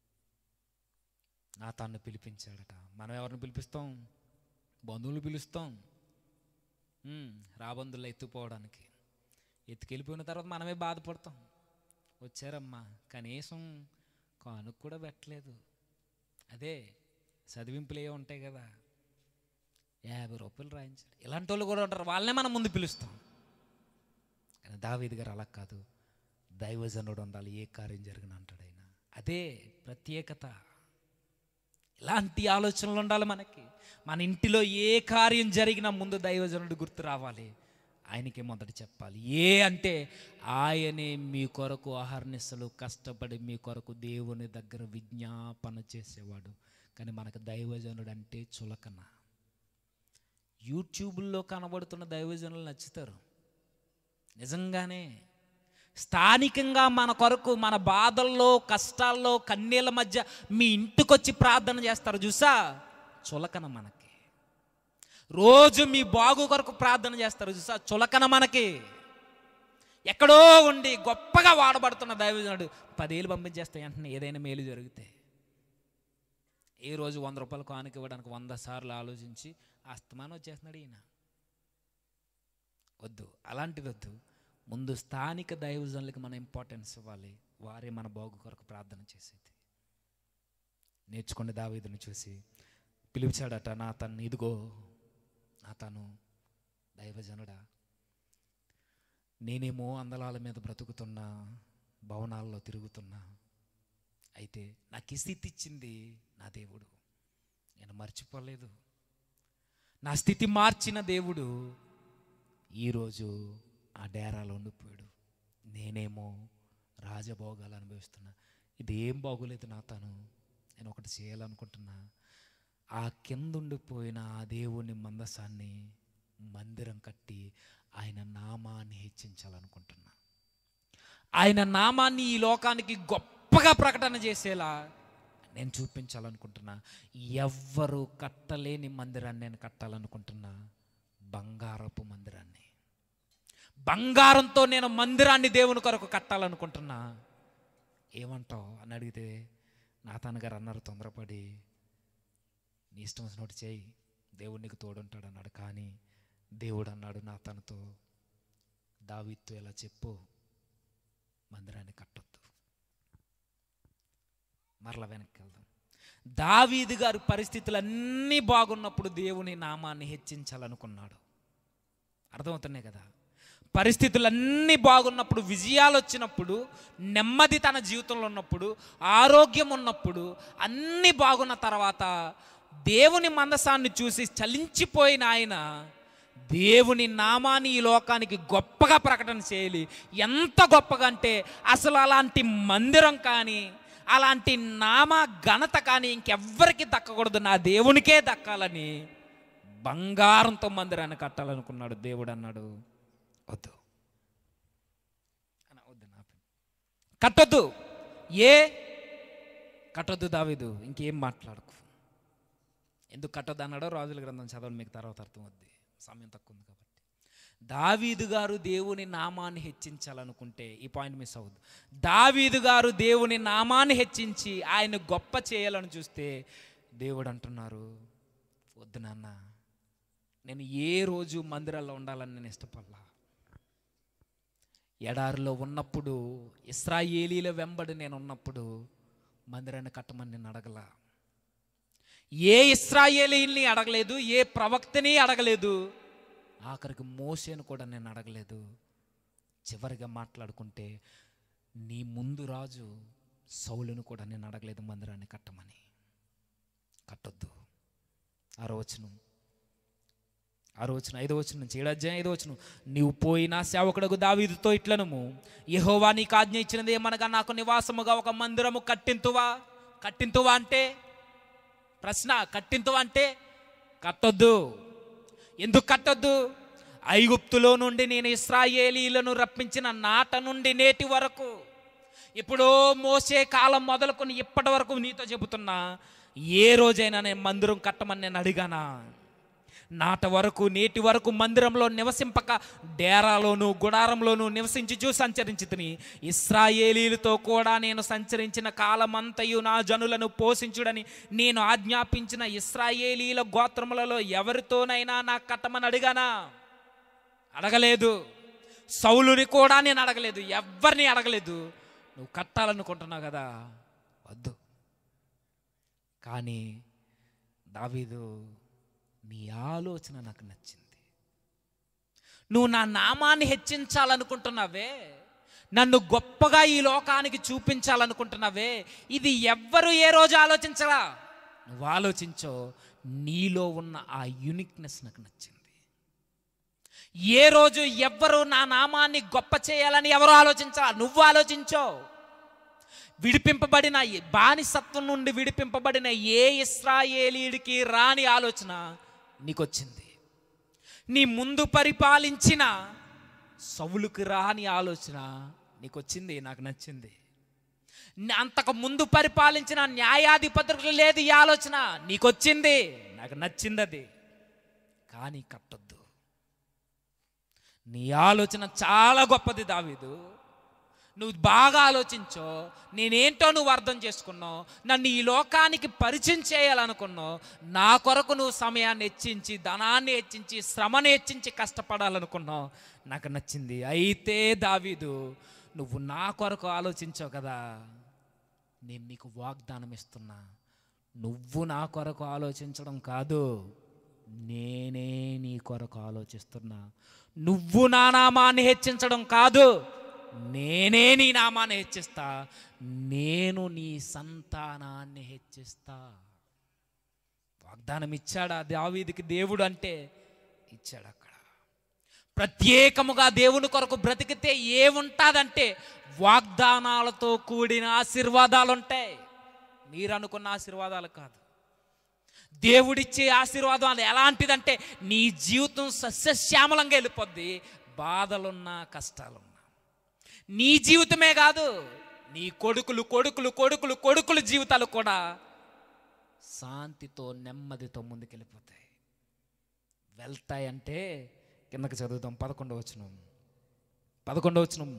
నా తాను పిలిపించాడట మనం ఎవరిని పిలిపిస్తాం బంధువులు పిలుస్తాం ఉమ్, రాబందులు ఎత్తుపోవడానికి ఎత్తుకెళ్ళిపోయిన తర్వాత మనమే బాధపడతాం వచ్చారమ్మా కనీసం కానుక కూడా పెట్టలేదు అదే చదివింపులు ఏ ఉంటాయి కదా యాభై రూపాయలు రాయించాడు ఇలాంటి వాళ్ళు కూడా ఉంటారు వాళ్ళనే మనం ముందు పిలుస్తాం కానీ దావీద్ గారు అలా కాదు దైవజనుడు ఉండాలి ఏ కార్యం జరిగిన అంటాడు ఆయన అదే ప్రత్యేకత ఇలాంటి ఆలోచనలు ఉండాలి మనకి మన ఇంటిలో ఏ కార్యం జరిగినా ముందు దైవజనుడు గుర్తు రావాలి ఆయనకే మొదట చెప్పాలి ఏ అంటే ఆయనే మీ కొరకు ఆహర్నిశలు కష్టపడి మీ కొరకు దేవుని దగ్గర విజ్ఞాపన చేసేవాడు కానీ మనకు దైవజనుడు అంటే చులకన యూట్యూబ్లో కనబడుతున్న దైవజనులు నచ్చుతారు నిజంగానే స్థానికంగా మన కొరకు మన బాధల్లో కష్టాల్లో కన్నీళ్ళ మధ్య మీ ఇంటికొచ్చి ప్రార్థన చేస్తారు చూసా చులకన మనకి రోజు మీ బాగు కొరకు ప్రార్థన చేస్తారు చూసా చులకన మనకి ఎక్కడో ఉండి గొప్పగా వాడబడుతున్న దైవజనుడు పదేళ్ళు పంపించేస్తే వెంటనే ఏదైనా మేలు జరిగితే ఏ రోజు వంద రూపాయలు కానుక ఇవ్వడానికి వంద సార్లు ఆలోచించి అస్తమానం వచ్చేస్తున్నాడు ఈయన వద్దు అలాంటిది వద్దు ముందు స్థానిక దైవజనులకి మనం ఇంపార్టెన్స్ ఇవ్వాలి వారే మన బాగు కొరకు ప్రార్థన చేసేది నేర్చుకునే దావీదుని చూసి పిలిచాడట నా తను ఇదిగో నా తను దైవజనుడా నేనేమో అందలాల మీద బ్రతుకుతున్నా భవనాల్లో తిరుగుతున్నా అయితే నాకు ఈ స్థితి ఇచ్చింది నా దేవుడు నేను మర్చిపోలేదు నా స్థితి మార్చిన దేవుడు ఈరోజు ఆ డేరాలో ఉండిపోయాడు నేనేమో రాజభోగాలు అనుభవిస్తున్నా ఇది ఏం బాగోలేదు నా తను నేను ఒకటి చేయాలనుకుంటున్నా ఆ కింద ఉండిపోయిన ఆ దేవుని మందసాన్ని మందిరం కట్టి ఆయన నామాన్ని హెచ్చించాలనుకుంటున్నా ఆయన నామాన్ని ఈ లోకానికి గొప్పగా ప్రకటన చేసేలా నేను చూపించాలనుకుంటున్నా ఎవ్వరు కట్టలేని మందిరాన్ని నేను కట్టాలనుకుంటున్నా బంగారపు మందిరాన్ని బంగారంతో నేను మందిరాన్ని దేవుని కొరకు కట్టాలనుకుంటున్నా ఏమంటావు అని అడిగితే నాతాన్ గారు అన్నారు తొందరపడి నీ ఇష్టం వచ్చినట్టు చేయి దేవుడు నీకు తోడుంటాడు అన్నాడు కానీ దేవుడు అన్నాడు నా తనతో దావిత్తు ఇలా చెప్పు మందిరాన్ని కట్టొద్దు మరల వెనక్కి వెళ్దాం దావీదు గారి పరిస్థితులు అన్నీ బాగున్నప్పుడు దేవుని నామాన్ని హెచ్చించాలనుకున్నాడు అర్థమవుతున్నాయి కదా పరిస్థితులన్నీ బాగున్నప్పుడు విజయాలు వచ్చినప్పుడు నెమ్మది తన జీవితంలో ఉన్నప్పుడు ఆరోగ్యం ఉన్నప్పుడు అన్నీ బాగున్న తర్వాత దేవుని మందసాన్ని చూసి చలించిపోయిన ఆయన దేవుని నామాన్ని ఈ లోకానికి గొప్పగా ప్రకటన చేయాలి ఎంత గొప్పగా అంటే అసలు అలాంటి మందిరం కానీ అలాంటి నామ ఘనత కానీ ఇంకెవ్వరికి దక్కకూడదు నా దేవునికే దక్కాలని బంగారంతో మందిరాన్ని కట్టాలనుకున్నాడు దేవుడు అన్నాడు వద్దు అన్న, వద్దు నా పని. కట్టొద్దు ఏ కట్టొద్దు దావీదు ఇంకేం మాట్లాడకు ఎందుకు కట్టొద్దు అన్నాడో రాజుల గ్రంథం చదవని మీకు తర్వాత అర్థం వద్ది సమయం తక్కువ ఉంది కాబట్టి దావీదు గారు దేవుని నామాన్ని హెచ్చించాలనుకుంటే ఈ పాయింట్ మిస్ అవ్వద్దు దావీదు గారు దేవుని నామాన్ని హెచ్చించి ఆయన గొప్ప చేయాలని చూస్తే దేవుడు అంటున్నారు వద్దు నాన్న నేను ఏ రోజు మందిరాల్లో ఉండాలని నేను ఇష్టపడలా ఎడారిలో ఉన్నప్పుడు ఇస్రాయేలీల వెంబడి నేను ఉన్నప్పుడు మందిరాన్ని కట్టమని నేను అడగలా ఏ ఇస్రాయేలీల్ని అడగలేదు ఏ ప్రవక్తని అడగలేదు ఆఖరికి మోసేను కూడా నేను అడగలేదు చివరిగా మాట్లాడుకుంటే నీ ముందు రాజు సౌలును కూడా నేను అడగలేదు మందిరాన్ని కట్టమని కట్టొద్దు ఆరో వచనం ఆరో వచ్చిన ఐదో వచ్చిన నుంచి ఏడు అధ్యాయం ఐదో వచ్చిన నీవు పోయినా సేవకుడకు దావీదుతో ఇట్లనము యెహోవా నీకు ఆజ్ఞ ఇచ్చినది ఏమనగా నాకు నివాసముగా ఒక మందిరము కట్టింతువా కట్టింతువా అంటే ప్రశ్న కట్టింతువా అంటే కట్టొద్దు ఎందుకు కట్టొద్దు ఐగుప్తులో నుండి నేను ఇస్రాయేలీలను రప్పించిన నాట నుండి నేటి వరకు ఇప్పుడు మోసే కాలం మొదలుకొని ఇప్పటి వరకు నీతో చెబుతున్నా ఏ రోజైనా నేను మందిరం కట్టమని నేను అడిగానా నాట వరకు నేటి వరకు మందిరంలో నివసింపక డేరాలోను గుడారంలోను నివసించుచూ సంచరించి తిని ఇస్రాయేలీలతో కూడా నేను సంచరించిన కాలమంతయు నా జనులను పోషించుడని నేను ఆజ్ఞాపించిన ఇస్రాయేలీల గోత్రములలో ఎవరితోనైనా నా కట్టమని అడిగానా అడగలేదు సౌలుని కూడా నేను అడగలేదు ఎవరిని అడగలేదు నువ్వు కట్టాలనుకుంటున్నావు కదా వద్దు కానీ దావీదు నీ ఆలోచన నాకు నచ్చింది నువ్వు నా నామాన్ని హెచ్చించాలనుకుంటున్నావే నన్ను గొప్పగా ఈ లోకానికి చూపించాలనుకుంటున్నావే ఇది ఎవ్వరు ఏ రోజు ఆలోచించరా నువ్వు ఆలోచించో నీలో ఉన్న ఆ యునిక్నెస్ నాకు నచ్చింది ఏ రోజు ఎవ్వరు నా నామాన్ని గొప్ప చేయాలని ఎవరు ఆలోచించరా నువ్వు ఆలోచించో విడిపింపబడిన బానిసత్వం నుండి విడిపింపబడిన ఏ ఇస్రాయేలీడికి రాని ఆలోచన నీకొచ్చింది నీ ముందు పరిపాలించిన సవులుకి రాని ఆలోచన నీకొచ్చింది నాకు నచ్చింది న- అంతకు ముందు పరిపాలించిన న్యాయాధిపతులకు లేదు ఈ ఆలోచన నీకొచ్చింది నాకు నచ్చింది అది కానీ కట్టొద్దు నీ ఆలోచన చాలా గొప్పది దావీదు నువ్వు బాగా ఆలోచించో నేనేంటో నువ్వు అర్థం చేసుకున్నావు నన్ను ఈ లోకానికి పరిచయం చేయాలనుకున్నావు నా కొరకు నువ్వు సమయాన్ని హెచ్చించి ధనాన్ని హెచ్చించి శ్రమను హెచ్చించి కష్టపడాలనుకున్నావు నాకు నచ్చింది అయితే దావీదు నువ్వు నా కొరకు ఆలోచించావు కదా నేను నీకు వాగ్దానం ఇస్తున్నా నువ్వు నా కొరకు ఆలోచించడం కాదు నేనే నీ కొరకు ఆలోచిస్తున్నా నువ్వు నా నామాన్ని హెచ్చించడం కాదు నేనే నీ నామాన్ని హెచ్చిస్తా నేను నీ సంతానాన్ని హెచ్చిస్తా వాగ్దానం ఇచ్చాడా దావీదికి దేవుడు అంటే ఇచ్చాడు అక్కడ ప్రత్యేకముగా దేవుని కొరకు బ్రతికితే ఏముంటాదంటే వాగ్దానాలతో కూడిన ఆశీర్వాదాలు ఉంటాయి మీరు అనుకున్న ఆశీర్వాదాలు కాదు దేవుడిచ్చే ఆశీర్వాదం ఎలాంటిదంటే నీ జీవితం సస్యశ్యామలంగా వెళ్ళిపోద్ది బాధలున్నా కష్టాలున్నా నీ జీవితమే కాదు నీ కొడుకులు కొడుకులు కొడుకులు కొడుకుల జీవితాలు కూడా శాంతితో నెమ్మదితో ముందుకెళ్ళిపోతాయి వెళ్తాయంటే కిందకి చదువుతాం పదకొండవ వచనం పదకొండవ వచనం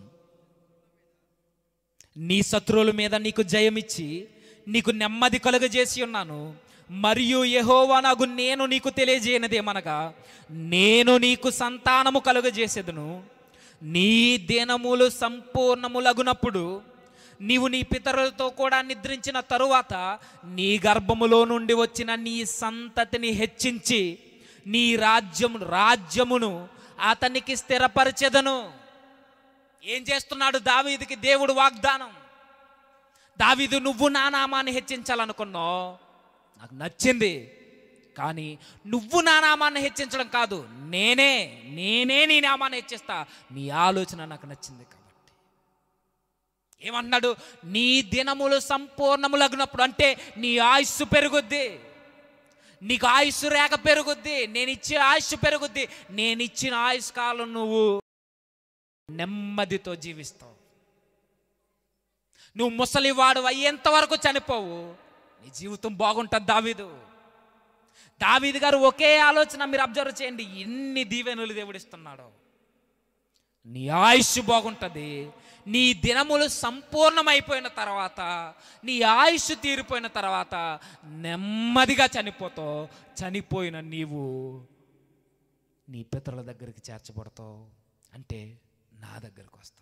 నీ శత్రువుల మీద నీకు జయమిచ్చి నీకు నెమ్మది కలుగజేసి ఉన్నాను మరియు యెహోవానగు నేను నీకు తెలియజేయనదేమనగా నేను నీకు సంతానము కలుగజేసేదను నీ దినములు సంపూర్ణములగునప్పుడు నీవు నీ పితరులతో కూడా నిద్రించిన తరువాత నీ గర్భములో నుండి వచ్చిన నీ సంతతిని హెచ్చించి నీ రాజ్యము రాజ్యమును అతనికి స్థిరపరిచెదను ఏం చేస్తున్నాడు దావీదుకి దేవుడు వాగ్దానం దావీదు నువ్వు నా నామాన్ని హెచ్చించాలనుకున్నావు నాకు నచ్చింది కానీ నువ్వు నా నామాన్ని హెచ్చించడం కాదు నేనే నేనే నీ నామాన్ని హెచ్చిస్తా నీ ఆలోచన నాకు నచ్చింది కాబట్టి ఏమన్నాడు నీ దినములు సంపూర్ణములగినప్పుడు అంటే నీ ఆయుస్సు పెరుగుద్ది నీకు ఆయుస్సు రేఖ పెరుగుద్ది నేను ఇచ్చే ఆయుష్ పెరుగుద్ది నేను ఇచ్చిన ఆయుష్ కాలం నువ్వు నెమ్మదితో జీవిస్తావు నువ్వు ముసలివాడు అయ్యేంత వరకు చనిపోవు నీ జీవితం బాగుంటుంది దావీదు దావీదు గారు ఒకే ఆలోచన మీరు అబ్జర్వ్ చేయండి ఎన్ని దీవెనులు దేవుడిస్తున్నాడో నీ ఆయుష్ బాగుంటుంది నీ దినములు సంపూర్ణమైపోయిన తర్వాత నీ ఆయుష్ తీరిపోయిన తర్వాత నెమ్మదిగా చనిపోతావు చనిపోయిన నీవు నీ పితరుల దగ్గరికి చేర్చబడతావు అంటే నా దగ్గరికి వస్తావు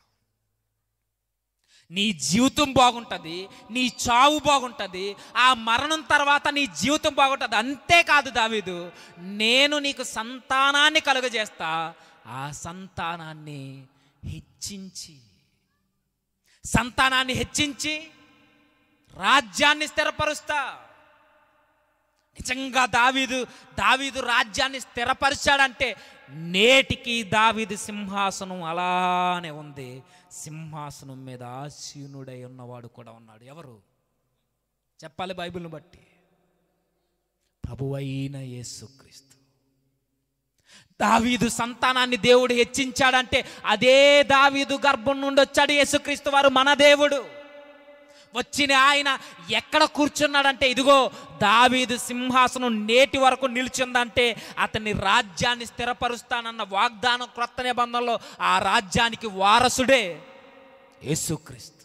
నీ జీవితం బాగుంటుంది నీ చావు బాగుంటుంది ఆ మరణం తర్వాత నీ జీవితం బాగుంటుంది అంతేకాదు దావీదు నేను నీకు సంతానాన్ని కలుగజేస్తా ఆ సంతానాన్ని హెచ్చించి సంతానాన్ని హెచ్చించి రాజ్యాన్ని స్థిరపరుస్తా నిజంగా దావీదు దావీదు రాజ్యాన్ని స్థిరపరిచాడంటే నేటికి దావీదు సింహాసనం అలానే ఉంది సింహాసనం మీద ఆసీనుడై ఉన్నవాడు కూడా ఉన్నాడు ఎవరు చెప్పాలి బైబిల్ని బట్టి ప్రభువైన యేసుక్రీస్తు దావీదు సంతానాన్ని దేవుడు హెచ్చించాడంటే అదే దావీదు గర్భం నుండి వచ్చాడు యేసుక్రీస్తు వారు మన దేవుడు వచ్చిన ఆయన ఎక్కడ కూర్చున్నాడంటే ఇదిగో దావీదు సింహాసనం నేటి వరకు నిలిచిందంటే అతని రాజ్యాన్ని స్థిరపరుస్తానన్న వాగ్దానం క్రొత్త నిబంధనలో ఆ రాజ్యానికి వారసుడే యేసుక్రీస్తు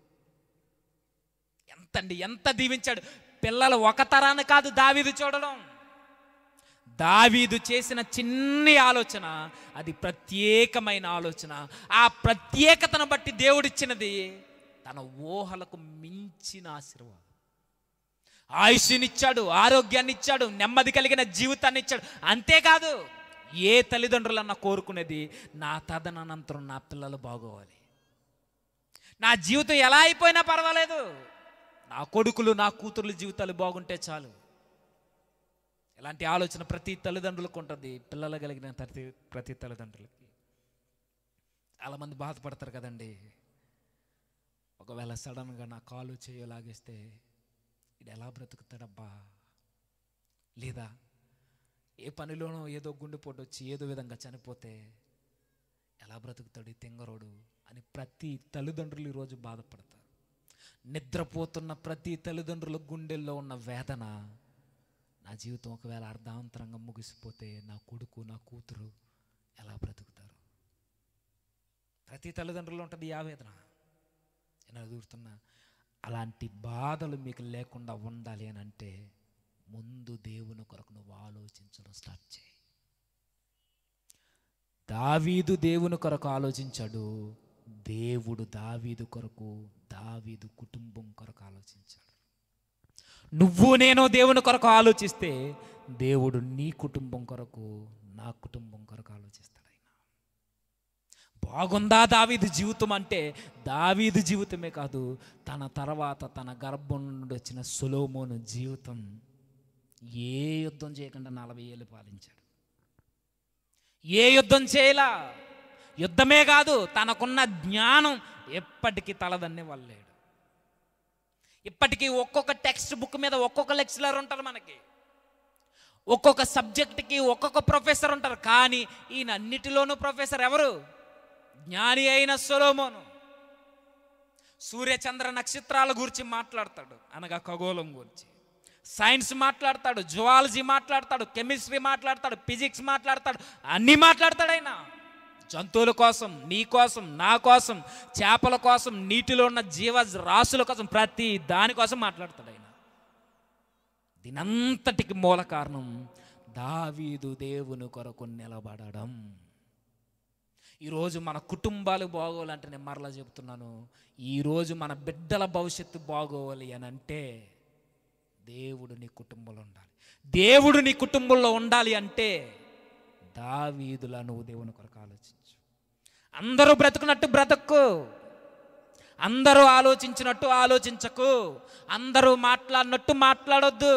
ఎంతండి ఎంత దీవించాడు పిల్లలు ఒక తరాన్ని కాదు దావీదు చూడడం దావీదు చేసిన చిన్ని ఆలోచన అది ప్రత్యేకమైన ఆలోచన ఆ ప్రత్యేకతను బట్టి దేవుడిచ్చినది తన ఊహలకు మించిన ఆశీర్వాదం ఆయుష్నిచ్చాడు ఆరోగ్యాన్ని ఇచ్చాడు నెమ్మది కలిగిన జీవితాన్ని ఇచ్చాడు అంతేకాదు ఏ తల్లిదండ్రులన్నా కోరుకునేది నా తదనంతరం నా పిల్లలు బాగోవాలి నా జీవితం ఎలా అయిపోయినా పర్వాలేదు నా కొడుకులు నా కూతుర్ల జీవితాలు బాగుంటే చాలు ఇలాంటి ఆలోచన ప్రతి తల్లిదండ్రులకు ఉంటుంది పిల్లలు కలిగిన ప్రతి ప్రతి తల్లిదండ్రులకి చాలామంది బాధపడతారు కదండి ఒకవేళ సడన్గా నా కాలు చేయో లాగేస్తే ఇది ఎలా బ్రతుకుతాడబ్బా లేదా ఏ పనిలోనో ఏదో గుండెపోటు వచ్చి ఏదో విధంగా చనిపోతే ఎలా బ్రతుకుతాడు ఈ తింగరోడు అని ప్రతి తల్లిదండ్రులు ఈరోజు బాధపడతారు నిద్రపోతున్న ప్రతి తల్లిదండ్రుల గుండెల్లో ఉన్న వేదన నా జీవితం ఒకవేళ అర్ధాంతరంగా ముగిసిపోతే నా కొడుకు నా కూతురు ఎలా బ్రతుకుతారు ప్రతి తల్లిదండ్రులు ఉంటుంది ఈ ఆవేదన నేను ఎదుగుతున్నా అలాంటి బాధలు మీకు లేకుండా ఉండాలి అని అంటే ముందు దేవుని కొరకు నువ్వు ఆలోచించడం స్టార్ట్ చేయి దావీదు దేవుని కొరకు ఆలోచించాడు దేవుడు దావీదు కొరకు దావీదు కుటుంబం కొరకు ఆలోచించాడు నువ్వు నేను దేవుని కొరకు ఆలోచిస్తే దేవుడు నీ కుటుంబం కొరకు నా కుటుంబం కొరకు ఆలోచిస్తాడు ఆయన బాగుందా దావీదు జీవితం అంటే దావీదు జీవితమే కాదు తన తర్వాత తన గర్భం నుండి వచ్చిన సులోమోను జీవితం ఏ యుద్ధం చేయకుండా నలభై ఏళ్ళు పాలించాడు ఏ యుద్ధం చేయలా యుద్ధమే కాదు తనకున్న జ్ఞానం ఎప్పటికీ తలదన్నే వల్లేడు ఇప్పటికీ ఒక్కొక్క టెక్స్ట్ బుక్ మీద ఒక్కొక్క లెక్చరర్ ఉంటారు మనకి ఒక్కొక్క సబ్జెక్ట్కి ఒక్కొక్క ప్రొఫెసర్ ఉంటారు కానీ ఈయన అన్నిటిలోనూ ప్రొఫెసర్ ఎవరు జ్ఞాని అయిన సొలోమోను సూర్యచంద్ర నక్షత్రాల గురించి మాట్లాడతాడు అనగా ఖగోళం గురించి సైన్స్ మాట్లాడతాడు జువాలజీ మాట్లాడతాడు కెమిస్ట్రీ మాట్లాడతాడు ఫిజిక్స్ మాట్లాడతాడు అన్నీ మాట్లాడతాడు ఆయన జంతువుల కోసం నీ కోసం నా కోసం చేపల కోసం నీటిలో ఉన్న జీవ రాశుల కోసం ప్రతి దానికోసం మాట్లాడతాడు ఆయన దీనంతటికి మూల కారణం దావీదు దేవుని కొరకు నిలబడడం ఈరోజు మన కుటుంబాలు బాగోవాలంటే నేను మరలా చెప్తున్నాను ఈరోజు మన బిడ్డల భవిష్యత్తు బాగోవాలి అని అంటే దేవుడు నీ కుటుంబంలో ఉండాలి దేవుడు నీ కుటుంబంలో ఉండాలి అంటే దావీదులా నువ్వు దేవుని కొరకు ఆలోచించు అందరూ బ్రతుకున్నట్టు బ్రతక్కు అందరూ ఆలోచించినట్టు ఆలోచించకు అందరూ మాట్లాడినట్టు మాట్లాడొద్దు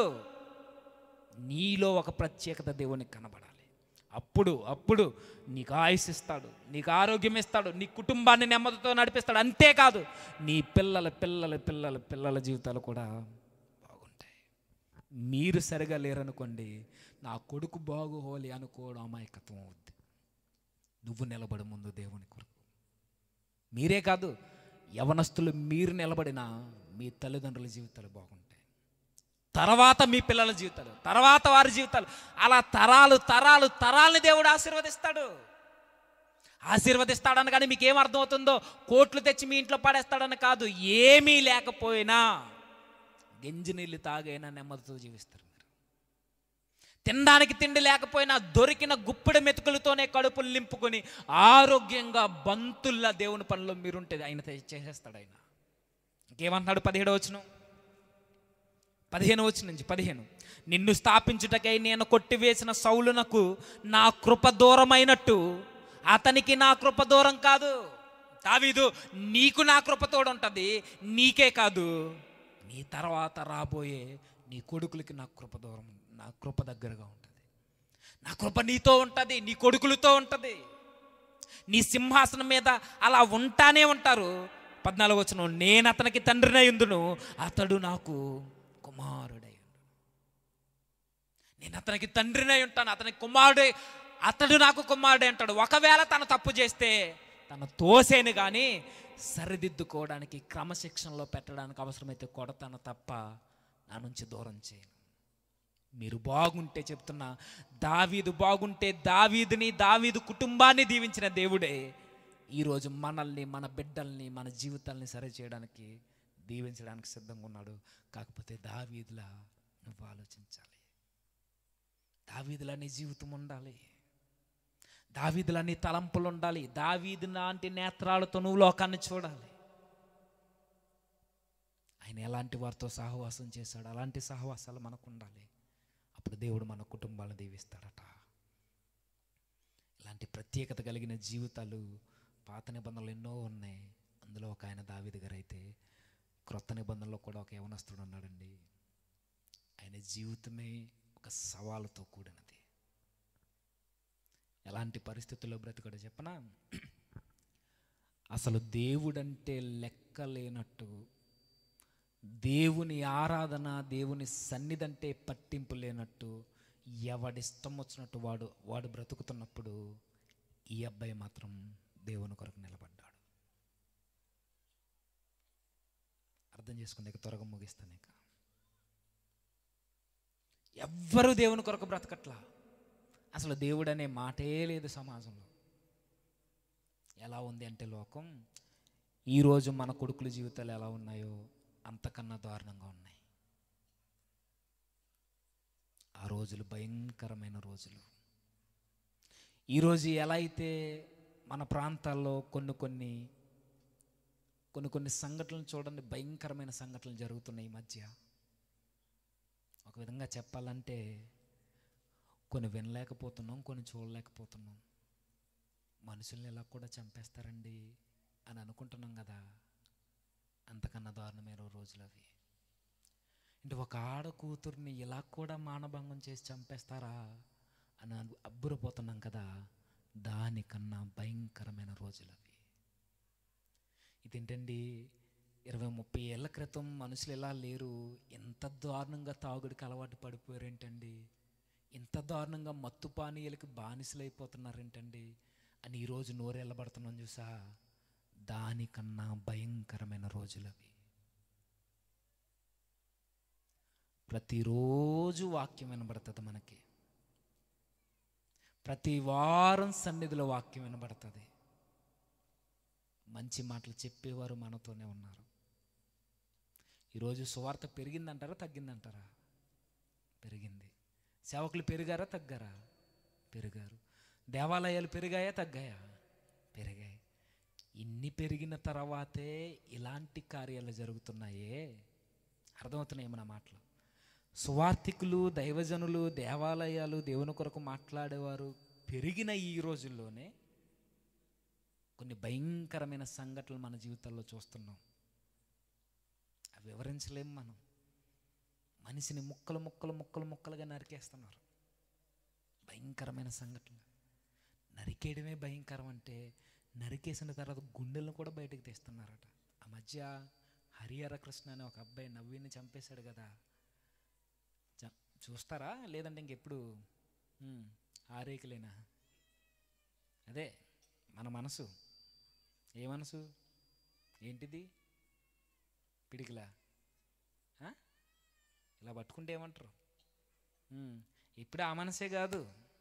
నీలో ఒక ప్రత్యేకత దేవునికి కనబడాలి అప్పుడు అప్పుడు నీకు ఆయుస్ ఇస్తాడు నీకు ఆరోగ్యం ఇస్తాడు నీ కుటుంబాన్ని నెమ్మదితో నడిపిస్తాడు అంతేకాదు నీ పిల్లల పిల్లల పిల్లల పిల్లల జీవితాలు కూడా బాగుంటాయి మీరు సరిగా లేరనుకోండి నా కొడుకు బాగోవాలి అనుకోవడం అమాయకత్వం అవుద్ది నువ్వు నిలబడి ముందు దేవుని కొరకు మీరే కాదు యవనస్తులు మీరు నిలబడినా మీ తల్లిదండ్రుల జీవితాలు బాగుంటాయి తర్వాత మీ పిల్లల జీవితాలు తర్వాత వారి జీవితాలు అలా తరాలు తరాలు తరాలని దేవుడు ఆశీర్వదిస్తాడు ఆశీర్వదిస్తాడని కానీ మీకు ఏం అర్థమవుతుందో కోట్లు తెచ్చి మీ ఇంట్లో పడేస్తాడని కాదు ఏమీ లేకపోయినా గంజి నీళ్ళు తాగైనా నెమ్మదితో జీవిస్తారు మీరు తినడానికి తిండి లేకపోయినా దొరికిన గుప్పిడి మెతుకులతోనే కడుపులు నింపుకొని ఆరోగ్యంగా బంతుల్లా దేవుని పనిలో మీరుంటే ఆయన తె- చేసేస్తాడు ఆయన ఇంకేమంటున్నాడు పదిహేడు వచ్చిన పదిహేను వచ్చిన నుంచి పదిహేను నిన్ను స్థాపించుటకై నేను కొట్టివేసిన సౌలునకు నా కృప దూరమైనట్టు అతనికి నా కృప దూరం కాదు దావీదు నీకు నా కృప తోడు ఉంటుంది నీకే కాదు నీ తర్వాత రాబోయే నీ కొడుకులకి నా కృప దూరం నా కృప దగ్గరగా ఉంటుంది నా కృప నీతో ఉంటుంది నీ కొడుకులతో ఉంటుంది నీ సింహాసనం మీద అలా ఉంటానే ఉంటారు పద్నాలుగు వచ్చిన నేను అతనికి తండ్రినై ఉందును అతడు నాకు కుమారుడై ఉండును. నేను అతనికి తండ్రినై ఉంటాను అతనికి కుమారుడే అతడు నాకు కుమారుడే అంటాడు ఒకవేళ తను తప్పు చేస్తే తను తోసేను కానీ సరిదిద్దుకోవడానికి క్రమశిక్షణలో పెట్టడానికి అవసరమైతే కొడతాను తప్ప నా నుంచి దూరం చేయను మీరు బాగుంటే చెప్తున్నా దావీదు బాగుంటే దావీదుని దావీదు కుటుంబాన్ని దీవించిన దేవుడే ఈరోజు మనల్ని మన బిడ్డల్ని మన జీవితాల్ని సరి చేయడానికి దీవించడానికి సిద్ధంగా ఉన్నాడు కాకపోతే దావీదులా నువ్వు ఆలోచించాలి దావీదులా నీ జీవితం ఉండాలి దావీదులా నీ తలంపులు ఉండాలి దావీదు లాంటి నేత్రాలతో నువ్వు లోకాన్ని చూడాలి ఆయన ఎలాంటి వారితో సహవాసం చేశాడు అలాంటి సహవాసాలు మనకు ఉండాలి అప్పుడు దేవుడు మన కుటుంబాలను దీవిస్తాడట ఇలాంటి ప్రత్యేకత కలిగిన జీవితాలు పాత నిబంధనలు ఎన్నో ఉన్నాయి అందులో ఒక ఆయన దావీదు గారు అయితే క్రొత్త నిబంధనలో కూడా ఒక యవనస్తుడు ఉన్నాడండి ఆయన జీవితమే ఒక సవాలుతో కూడినది ఎలాంటి పరిస్థితుల్లో బ్రతికాడో చెప్పనా అసలు దేవుడంటే లెక్క లేనట్టు దేవుని ఆరాధన దేవుని సన్నిధంటే పట్టింపు లేనట్టు ఎవడిష్టం వచ్చినట్టు వాడు వాడు బ్రతుకుతున్నప్పుడు ఈ అబ్బాయి మాత్రం దేవుని కొరకు నిలబడ్డాడు అర్థం చేసుకుని ఇక త్వరగా ముగిస్తాను ఇక ఎవ్వరూ దేవుని కొరకు బ్రతకట్లా అసలు దేవుడు అనే మాటే లేదు సమాజంలో ఎలా ఉంది అంటే లోకం ఈరోజు మన కొడుకుల జీవితాలు ఎలా ఉన్నాయో అంతకన్నా దారుణంగా ఉన్నాయి ఆ రోజులు భయంకరమైన రోజులు ఈరోజు ఎలా అయితే మన ప్రాంతాల్లో కొన్ని కొన్ని కొన్ని కొన్ని సంఘటనలు చూడండి భయంకరమైన సంఘటనలు జరుగుతున్నాయి ఈ మధ్య ఒక విధంగా చెప్పాలంటే కొన్ని వినలేకపోతున్నాం కొన్ని చూడలేకపోతున్నాం మనుషుల్ని ఇలా కూడా చంపేస్తారండి అని అనుకుంటున్నాం కదా అంతకన్నా దారుణమైన రోజులు అవి అంటే ఒక ఆడ కూతుర్ని ఇలా కూడా మానభంగం చేసి చంపేస్తారా అని అను- అబ్బురపోతున్నాం కదా దానికన్నా భయంకరమైన రోజులు అవి ఇదేంటండి ఇరవై ముప్పై ఏళ్ళ క్రితం మనుషులు ఇలా లేరు ఎంత దారుణంగా తాగుడికి అలవాటు పడిపోయారేంటండి ఇంత దారుణంగా మత్తు పానీయాలకి బానిసలైపోతున్నారేంటండి అని ఈరోజు నోరెళ్ళబడుతున్నాం చూసా దానికన్నా భయంకరమైన రోజులు అవి ప్రతిరోజు వాక్యం వినబడుతుంది మనకి ప్రతి వారం సన్నిధిలో వాక్యం వినబడుతుంది మంచి మాటలు చెప్పేవారు మనతోనే ఉన్నారు ఈరోజు సువార్త పెరిగిందంటారా తగ్గిందంటారా పెరిగింది సేవకులు పెరిగారా తగ్గారా పెరిగారు దేవాలయాలు పెరిగాయా తగ్గాయా పెరిగాయి ఇన్ని పెరిగిన తర్వాతే ఇలాంటి కార్యాలు జరుగుతున్నాయే అర్థమవుతున్నాయి మన మాటలు సువార్థికులు దైవజనులు దేవాలయాలు దేవుని కొరకు మాట్లాడేవారు పెరిగిన ఈ రోజుల్లోనే కొన్ని భయంకరమైన సంఘటనలు మన జీవితాల్లో చూస్తున్నాం అవి వివరించలేం మనం మనిషిని ముక్కలు ముక్కలు ముక్కలు ముక్కలుగా నరికేస్తున్నారు భయంకరమైన సంఘటనలు నరికేయడమే భయంకరం అంటే నరికేసిన తర్వాత గుండెలను కూడా బయటకు తీస్తున్నారట ఆ మధ్య హరిహర కృష్ణ అనే ఒక అబ్బాయి నవ్విని చంపేశాడు కదా చ- చూస్తారా లేదంటే ఇంకెప్పుడు ఉమ్, ఆరేకులేనా అదే మన మనసు ఏ మనసు ఏంటిది పిడికిలా ఆ? ఇలా పట్టుకుంటే ఏమంటారు ఉమ్, ఇప్పుడు ఆ మనసే కాదు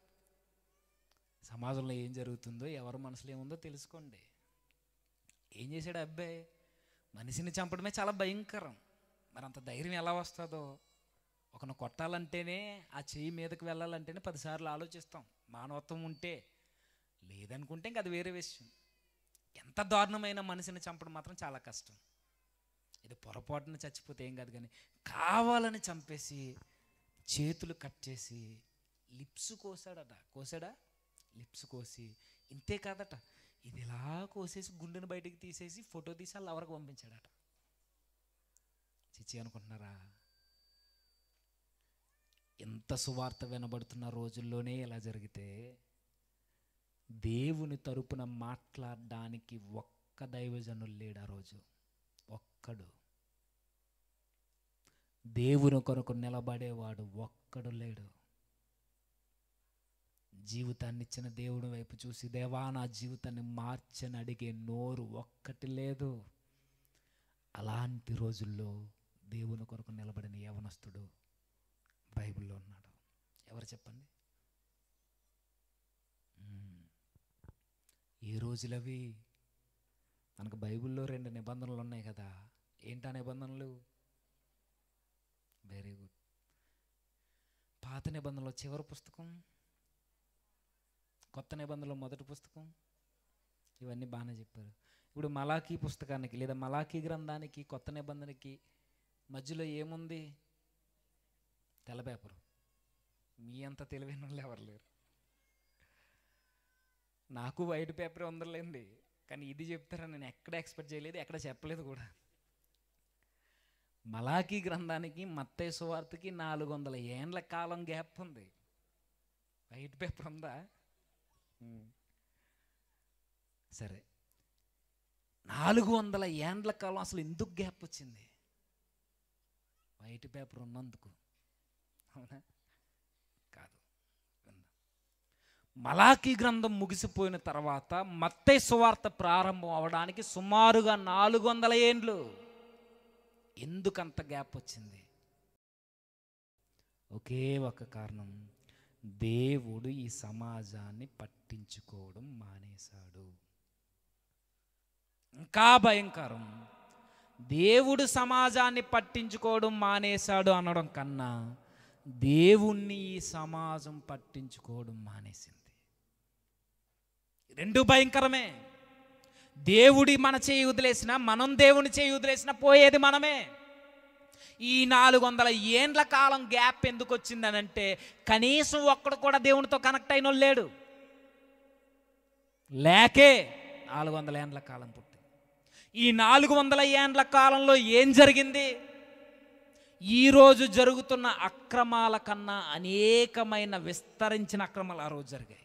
సమాజంలో ఏం జరుగుతుందో ఎవరి మనసులో ఏముందో తెలుసుకోండి ఏం చేశాడు ఆ అబ్బాయి మనిషిని చంపడమే చాలా భయంకరం మరి అంత ధైర్యం ఎలా వస్తుందో ఒకను కొట్టాలంటేనే ఆ చెయ్యి మీదకి వెళ్ళాలంటేనే పదిసార్లు ఆలోచిస్తాం మానవత్వం ఉంటే లేదనుకుంటే ఇంక అది వేరే విషయం ఎంత దారుణమైన మనిషిని చంపడం మాత్రం చాలా కష్టం ఇది పొరపాటున చచ్చిపోతే ఏం కాదు కానీ కావాలని చంపేసి చేతులు కట్ చేసి లిప్స్ కోసాడట కోసాడా లిప్స్ కోసి ఇంతే కాదట ఇది ఇలా కోసేసి గుండెను బయటికి తీసేసి ఫోటో తీసి వాళ్ళ ఎవరికి పంపించాడట చిచ్చి అనుకుంటున్నారా ఎంత సువార్త వినబడుతున్న రోజుల్లోనే ఇలా జరిగితే దేవుని తరపున మాట్లాడడానికి ఒక్క దైవజనులు లేడు ఆ రోజు ఒక్కడు దేవుని కొరకు నిలబడేవాడు ఒక్కడు లేడు జీవితాన్ని ఇచ్చిన దేవుడి వైపు చూసి దేవా నా జీవితాన్ని మార్చని అడిగే నోరు ఒక్కటి లేదు అలాంటి రోజుల్లో దేవుని కొరకు నిలబడిన యవనస్తుడు బైబిల్లో ఉన్నాడు ఎవరు చెప్పండి మ్మ్. ఏ రోజులవి మనకు బైబిల్లో రెండు నిబంధనలు ఉన్నాయి కదా ఏంటా నిబంధనలు వెరీ గుడ్ పాత నిబంధనలో చివరి పుస్తకం కొత్త నిబంధనలో మొదటి పుస్తకం ఇవన్నీ బాగానే చెప్పారు ఇప్పుడు మలాఖీ పుస్తకానికి లేదా మలాఖీ గ్రంథానికి కొత్త నిబంధనకి మధ్యలో ఏముంది తెల్ల పేపరు మీ అంత తెలివైన వాళ్ళు ఎవరు లేరు నాకు వైట్ పేపర్ ఉందలేండి కానీ ఇది చెప్తారని నేను ఎక్కడ ఎక్స్పెక్ట్ చేయలేదు ఎక్కడ చెప్పలేదు కూడా మలాఖీ గ్రంథానికి మత్తయి సువార్తకి నాలుగు వందల ఏండ్ల కాలం గ్యాప్ ఉంది వైట్ పేపర్ ఉందా ఉమ్. సరే నాలుగు వందల ఏండ్ల కాలం అసలు ఎందుకు గ్యాప్ వచ్చింది వైట్ పేపర్ ఉన్నందుకు అవునా కాదు విందాం. మలాకీ గ్రంథం ముగిసిపోయిన తర్వాత మత్తయి సువార్త ప్రారంభం అవడానికి సుమారుగా నాలుగు వందల ఏండ్లు ఎందుకంత గ్యాప్ వచ్చింది ఒకే ఒక కారణం దేవుడు ఈ సమాజాన్ని పట్టించుకోవడం మానేశాడు ఇంకా భయంకరం దేవుడు సమాజాన్ని పట్టించుకోవడం మానేశాడు అనడం కన్నా దేవుణ్ణి ఈ సమాజం పట్టించుకోవడం మానేసింది రెండు భయంకరమే దేవుడి మన చేయి వదిలేసిన మనం దేవుని చేయి వదిలేసిన పోయేది మనమే ఈ నాలుగు వందల ఏండ్ల కాలం గ్యాప్ ఎందుకు వచ్చిందనంటే కనీసం ఒక్కడు కూడా దేవునితో కనెక్ట్ అయిన వాళ్ళు లేడు లేకే నాలుగు వందల ఏండ్ల కాలం పుట్టింది ఈ నాలుగు వందల ఏండ్ల కాలంలో ఏం జరిగింది ఈరోజు జరుగుతున్న అక్రమాల కన్నా అనేకమైన విస్తరించిన అక్రమాలు ఆ రోజు జరిగాయి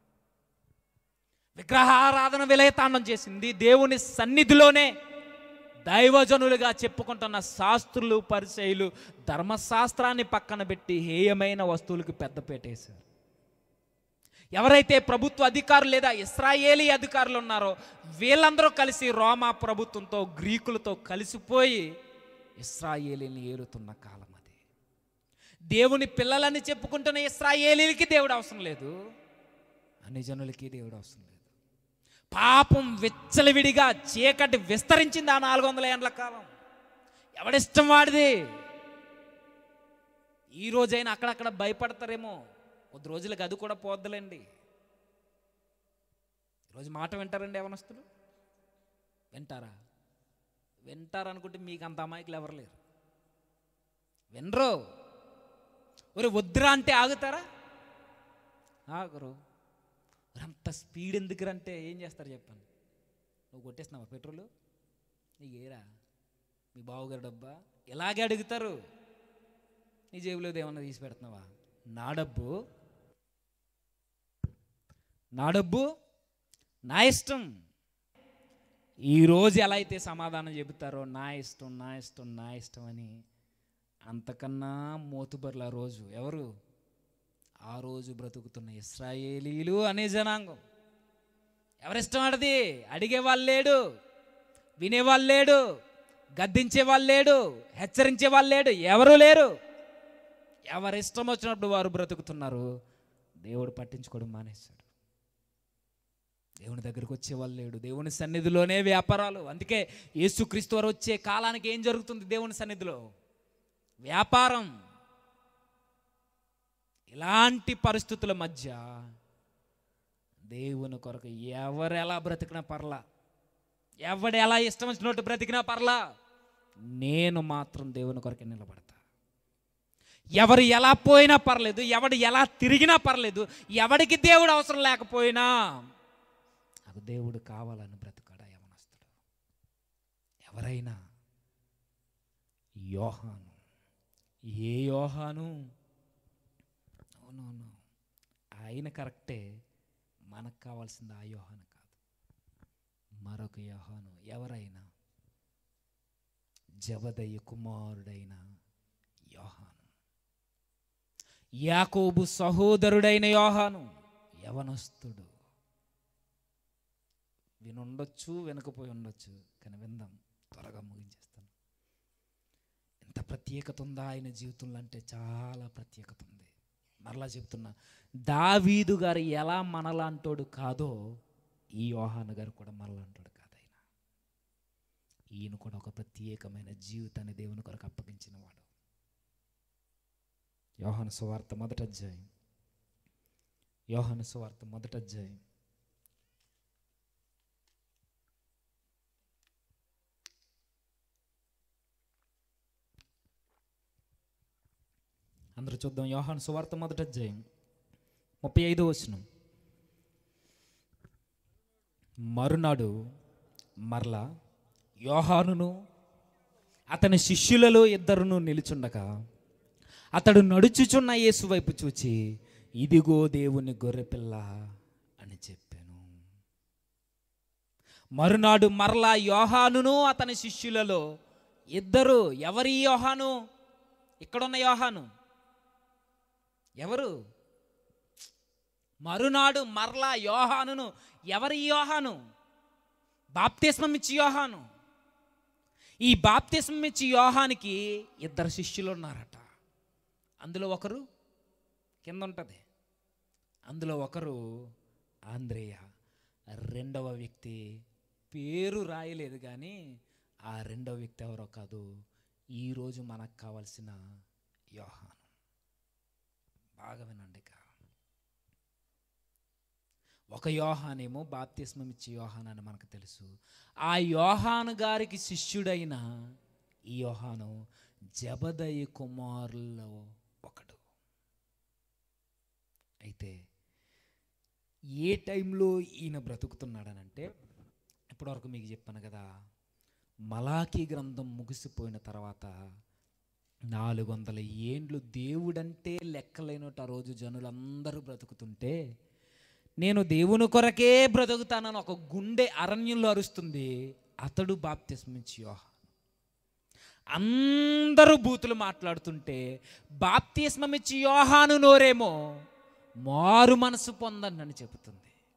విగ్రహారాధన విలయతాండం చేసింది దేవుని సన్నిధిలోనే దైవజనులుగా చెప్పుకుంటున్న శాస్త్రులు పరిచయులు ధర్మశాస్త్రాన్ని పక్కన పెట్టి హేయమైన వస్తువులకు పెద్ద పెట్టేశారు ఎవరైతే ప్రభుత్వ అధికారులు లేదా ఇస్రాయేలీ అధికారులు ఉన్నారో వీళ్ళందరూ కలిసి రోమా ప్రభుత్వంతో గ్రీకులతో కలిసిపోయి ఇస్రాయేలీని ఏలుతున్న కాలం అది దేవుని పిల్లలని చెప్పుకుంటున్న ఇస్రాయేలీలకి దేవుడు అవసరం లేదు అన్ని జనులకి దేవుడు అవసరం లేదు పాపం విచ్చలవిడిగా చీకటి విస్తరించింది ఆ నాలుగు వందల ఏండ్ల కాలం ఎవడిష్టం వాడిది ఈ రోజైనా అక్కడక్కడ భయపడతారేమో కొద్ది రోజులకు అది కూడా పోద్దులేండి ఈరోజు మాట వింటారండి యవనస్తులు వింటారా వింటారనుకుంటే మీకు అంత అమాయకులు ఎవరు లేరు వినరు ఒరే వద్దురా అంటే ఆగుతారా ఆగరు మరి అంత స్పీడ్ ఎందుకురంటే ఏం చేస్తారు చెప్పండి నువ్వు కొట్టేస్తున్నావా పెట్రోలు నీకు ఏరా మీ బావగారు డబ్బా ఇలాగే అడుగుతారు నీ జేబులో ఏమన్నా తీసి పెడుతున్నావా నా డబ్బు నా డబ్బు నా ఇష్టం ఈరోజు ఎలా అయితే సమాధానం చెబుతారో నా ఇష్టం నా ఇష్టం నా ఇష్టం అని అంతకన్నా మోతుబర్ల రోజు ఎవరు ఆ రోజు బ్రతుకుతున్న ఇస్రాయేలీలు అనే జనాంగం ఎవరిష్టం ఆడది అడిగేవాళ్ళు లేడు వినేవాళ్ళు లేడు గద్దించే వాళ్ళు లేడు హెచ్చరించే వాళ్ళు లేడు ఎవరు లేరు ఎవరిష్టం వచ్చినప్పుడు వారు బ్రతుకుతున్నారు దేవుడు పట్టించుకోవడం మానేశాడు దేవుని దగ్గరికి వచ్చేవాళ్ళు లేడు దేవుని సన్నిధిలోనే వ్యాపారాలు అందుకే యేసుక్రీస్తు వారు వచ్చే కాలానికి ఏం జరుగుతుంది దేవుని సన్నిధిలో వ్యాపారం ఇలాంటి పరిస్థితుల మధ్య దేవుని కొరకు ఎవరు ఎలా బ్రతికినా పర్లా ఎవడు ఎలా ఇష్టం వచ్చినట్టు బ్రతికినా పర్లా నేను మాత్రం దేవుని కొరకు నిలబడతా ఎవరు ఎలా పోయినా పర్లేదు ఎవడు ఎలా తిరిగినా పర్లేదు ఎవడికి దేవుడు అవసరం లేకపోయినా నాకు దేవుడు కావాలని బ్రతకడా యవనస్తుడు ఎవరైనా యోహాను ఏ యోహాను అవునవును ఆయన కరెక్టే మనకు కావాల్సింది ఆ యోహాను కాదు మరొక యోహాను ఎవరైనా జబదయ్య కుమారుడైన యోహాను యాకోబు సహోదరుడైన యోహాను యవనస్తుడు వినుండొచ్చు వెనకపోయి ఉండొచ్చు కానీ విందాం త్వరగా ముగించేస్తాను ఎంత ప్రత్యేకత ఉందా ఆయన జీవితంలో అంటే చాలా ప్రత్యేకత ఉంది మరలా చెప్తున్నా దావీదు గారు ఎలా మనలాంటోడు కాదో ఈ యోహాను గారు కూడా మనలాంటోడు కాదు ఆయన ఈయన కూడా ఒక ప్రత్యేకమైన జీవితాన్ని దేవుని కొరకు అప్పగించిన వాడు యోహాను సువార్త మొదట అధ్యాయం యోహాను సువార్త మొదట అధ్యాయం అందరూ చూద్దాం యోహాను సువార్త మొదటి అధ్యాయం ముప్పై ఐదో వచనం మరునాడు మరలా యోహానును అతని శిష్యులలో ఇద్దరును నిలుచుండగా అతడు నడుచుచున్న యేసు వైపు చూచి ఇదిగో దేవుని గొర్రెపిల్ల అని చెప్పాను మరునాడు మరలా యోహానును అతని శిష్యులలో ఇద్దరు ఎవరి యోహాను ఇక్కడున్న యోహాను ఎవరు మరునాడు మరలా యోహానును ఎవరి యోహాను బాప్తిస్మం ఇచ్చి యోహాను ఈ బాప్తిస్మం ఇచ్చి యోహానికి ఇద్దరు శిష్యులు ఉన్నారట అందులో ఒకరు కింద ఉంటుంది అందులో ఒకరు ఆంధ్రేయ రెండవ వ్యక్తి పేరు రాయలేదు కానీ ఆ రెండవ వ్యక్తి ఎవరో కాదు ఈరోజు మనకు కావలసిన యోహాను బాగా వినండి ఇక ఒక యోహానేమో బాప్తిస్మం ఇచ్చే యోహాన్ అని మనకు తెలుసు ఆ యోహాను గారికి శిష్యుడైన ఈ యోహాను జబదయి కుమారుల్లో ఒకడు అయితే ఏ టైంలో ఈయన బ్రతుకుతున్నాడనంటే ఇప్పటివరకు మీకు చెప్పాను కదా మలాఖీ గ్రంథం ముగిసిపోయిన తర్వాత నాలుగు వందల ఏండ్లు దేవుడంటే లెక్కలేనట్టు ఆ రోజు జనులందరూ బ్రతుకుతుంటే నేను దేవుని కొరకే బ్రతుకుతానని ఒక గుండె అరణ్యంలో అరుస్తుంది అతడు బాప్తిస్మించి యోహాను అందరూ బూతులు మాట్లాడుతుంటే బాప్తిస్మమిచ్చి యోహాను నోరేమో మారు మనసు పొందండి అని చెబుతుంది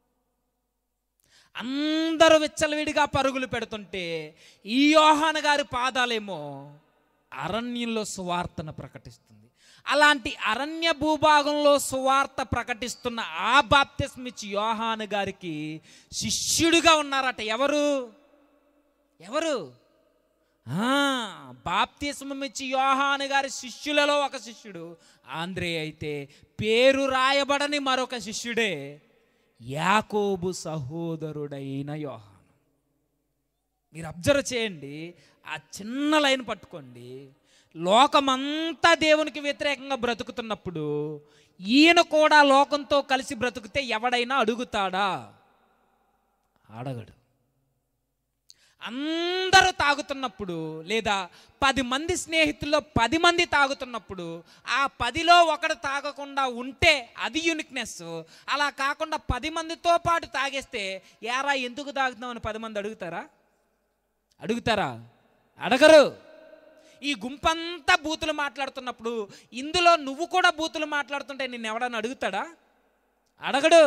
అందరూ విచ్చలవిడిగా పరుగులు పెడుతుంటే ఈ యోహాను గారి పాదాలేమో అరణ్యంలో సువార్తను ప్రకటిస్తుంది అలాంటి అరణ్య భూభాగంలో సువార్త ప్రకటిస్తున్న ఆ బాప్తిస్మిచ్చి యోహాను గారికి శిష్యుడిగా ఉన్నారట ఎవరు ఎవరు ఆ, బాప్తిస్మం ఇచ్చి యోహాను గారి శిష్యులలో ఒక శిష్యుడు ఆంధ్రే అయితే పేరు రాయబడని మరొక శిష్యుడే యాకోబు సహోదరుడైన యోహాను మీరు అబ్జర్వ్ చేయండి ఆ చిన్న లైన్ పట్టుకోండి లోకమంతా దేవునికి వ్యతిరేకంగా బ్రతుకుతున్నప్పుడు ఈయన కూడా లోకంతో కలిసి బ్రతుకుతే ఎవడైనా అడుగుతాడా అడగడు అందరూ తాగుతున్నప్పుడు లేదా పది మంది స్నేహితుల్లో పది మంది తాగుతున్నప్పుడు ఆ పదిలో ఒకడు తాగకుండా ఉంటే అది యూనిక్నెస్ అలా కాకుండా పది మందితో పాటు తాగేస్తే యారా ఎందుకు తాగుతున్నామని పది మంది అడుగుతారా అడుగుతారా అడగరు ఈ గుంపంతా బూతులు మాట్లాడుతున్నప్పుడు ఇందులో నువ్వు కూడా బూతులు మాట్లాడుతుంటే నిన్ను ఎవడన్నా అడుగుతాడా అడగడు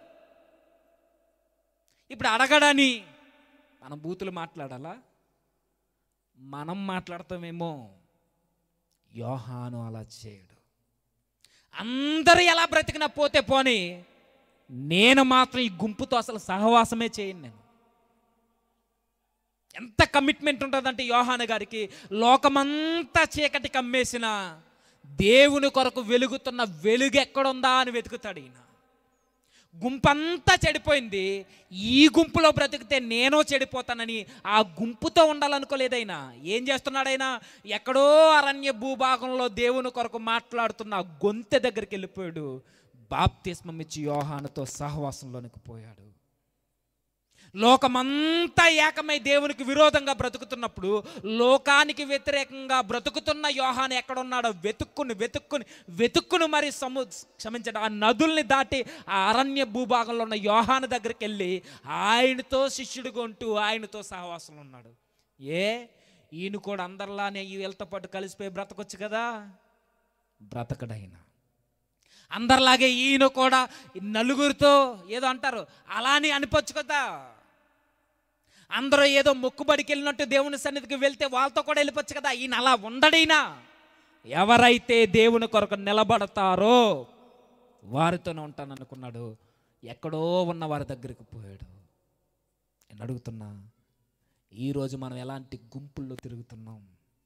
ఇప్పుడు అడగడని మనం బూతులు మాట్లాడాలా మనం మాట్లాడతామేమో యోహాను అలా చేయడు అందరూ ఎలా బ్రతికినా పోతే పోని నేను మాత్రం ఈ గుంపుతో అసలు సహవాసమే చేయను నేను ఎంత కమిట్మెంట్ ఉంటుందంటే యోహాను గారికి లోకమంతా చీకటి కమ్మేసిన దేవుని కొరకు వెలుగుతున్న వెలుగు ఎక్కడుందా అని వెతుకుతాడు ఈయన గుంపంతా చెడిపోయింది ఈ గుంపులో బ్రతికితే నేను చెడిపోతానని ఆ గుంపుతో ఉండాలనుకోలేదైనా ఏం చేస్తున్నాడైనా ఎక్కడో అరణ్య భూభాగంలో దేవుని కొరకు మాట్లాడుతున్న ఆ గొంతె దగ్గరికి వెళ్ళిపోయాడు బాప్తిస్మం ఇచ్చి యోహానుతో సహవాసంలోనికి పోయాడు లోకమంతా ఏకమై దేవునికి విరోధంగా బ్రతుకుతున్నప్పుడు లోకానికి వ్యతిరేకంగా బ్రతుకుతున్న యోహాను ఎక్కడున్నాడో వెతుక్కుని వెతుక్కుని వెతుక్కుని మరి సము క్షమించడం ఆ నదుల్ని దాటి ఆ అరణ్య భూభాగంలో ఉన్న యోహాను దగ్గరికి వెళ్ళి ఆయనతో శిష్యుడిగా ఉంటూ ఆయనతో సహవాసంలో ఉన్నాడు ఏ ఈయన కూడా అందరిలానే ఈ వీళ్ళతో పాటు కలిసిపోయి బ్రతకొచ్చు కదా బ్రతకడైనా అందరిలాగే ఈయన కూడా ఈ నలుగురితో ఏదో అంటారు అలానే అనిపొచ్చు కదా అందరూ ఏదో మొక్కుబడికి వెళ్ళినట్టు దేవుని సన్నిధికి వెళ్తే వాళ్ళతో కూడా వెళ్ళిపోవచ్చు కదా ఈయన అలా ఉండడైనా ఎవరైతే దేవుని కొరకు నిలబడతారో వారితోనే ఉంటాను అనుకున్నాడు ఎక్కడో ఉన్న వారి దగ్గరికి పోయాడు నేను అడుగుతున్నా ఈరోజు మనం ఎలాంటి గుంపుల్లో తిరుగుతున్నాం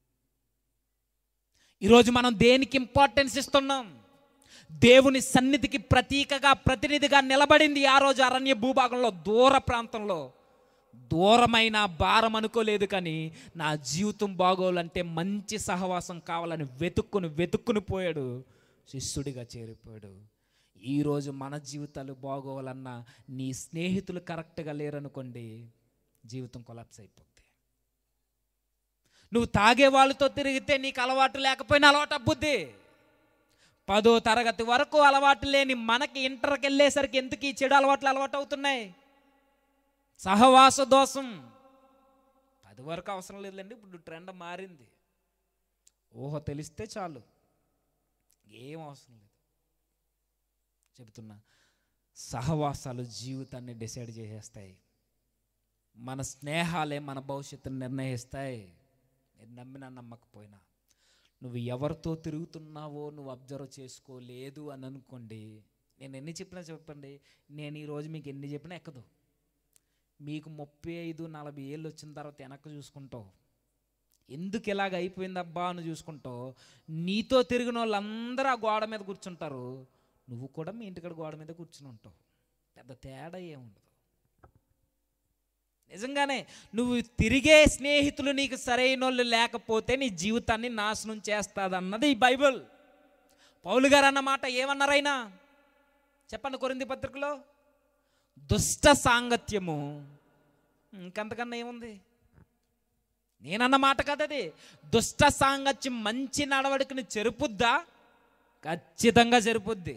ఈరోజు మనం దేనికి ఇంపార్టెన్స్ ఇస్తున్నాం దేవుని సన్నిధికి ప్రతీకగా ప్రతినిధిగా నిలబడింది ఆ రోజు అరణ్య భూభాగంలో దూర ప్రాంతంలో దూరమైన భారం అనుకోలేదు కానీ నా జీవితం బాగోలంటే మంచి సహవాసం కావాలని వెతుక్కుని వెతుక్కుని పోయాడు శిష్యుడిగా చేరిపోయాడు ఈరోజు మన జీవితాలు బాగోవాలన్నా నీ స్నేహితులు కరెక్ట్గా లేరనుకోండి జీవితం కొలాప్స్ అయిపోద్ది నువ్వు తాగే వాళ్ళతో తిరిగితే నీకు అలవాటు లేకపోయినా అలవాటు అబ్బుద్ది పదో తరగతి వరకు అలవాటు లేని మనకి ఇంటర్కి వెళ్ళేసరికి ఎందుకు ఈ చెడు అలవాట్లు అలవాటు అవుతున్నాయి సహవాస దోషం పది వరకు అవసరం లేదండి ఇప్పుడు ట్రెండ్ మారింది ఊహ తెలిస్తే చాలు ఏం అవసరం లేదు చెబుతున్నా సహవాసాలు జీవితాన్ని డిసైడ్ చేసేస్తాయి మన స్నేహాలే మన భవిష్యత్తును నిర్ణయిస్తాయి నేను నమ్మినా నమ్మకపోయినా నువ్వు ఎవరితో తిరుగుతున్నావో నువ్వు అబ్జర్వ్ చేసుకోలేదు అని అనుకోండి నేను ఎన్ని చెప్పినా చెప్పండి నేను ఈరోజు మీకు ఎన్ని చెప్పినా ఎక్కదు మీకు ముప్పై ఐదు నలభై ఏళ్ళు వచ్చిన తర్వాత వెనక్కి చూసుకుంటావు ఎందుకు ఇలాగ అయిపోయిందబ్బా అని చూసుకుంటావు నీతో తిరిగిన వాళ్ళందరూ ఆ గోడ మీద కూర్చుంటారు నువ్వు కూడా మీ ఇంటికాడ గోడ మీద కూర్చుని ఉంటావు పెద్ద తేడా ఏముండదు నిజంగానే నువ్వు తిరిగే స్నేహితులు నీకు సరైన వాళ్ళు లేకపోతే నీ జీవితాన్ని నాశనం చేస్తాదన్నది ఈ బైబిల్ పౌలు గారు అన్నమాట ఏమన్నారైనా చెప్పండి కొరింది పత్రికలో దుష్ట సాంగత్యము ఇంకంతకన్నా ఏముంది నేనన్న మాట కదా అది దుష్ట సాంగత్యం మంచి నడవడికని చెరుపుద్దా ఖచ్చితంగా చెరుపుద్ది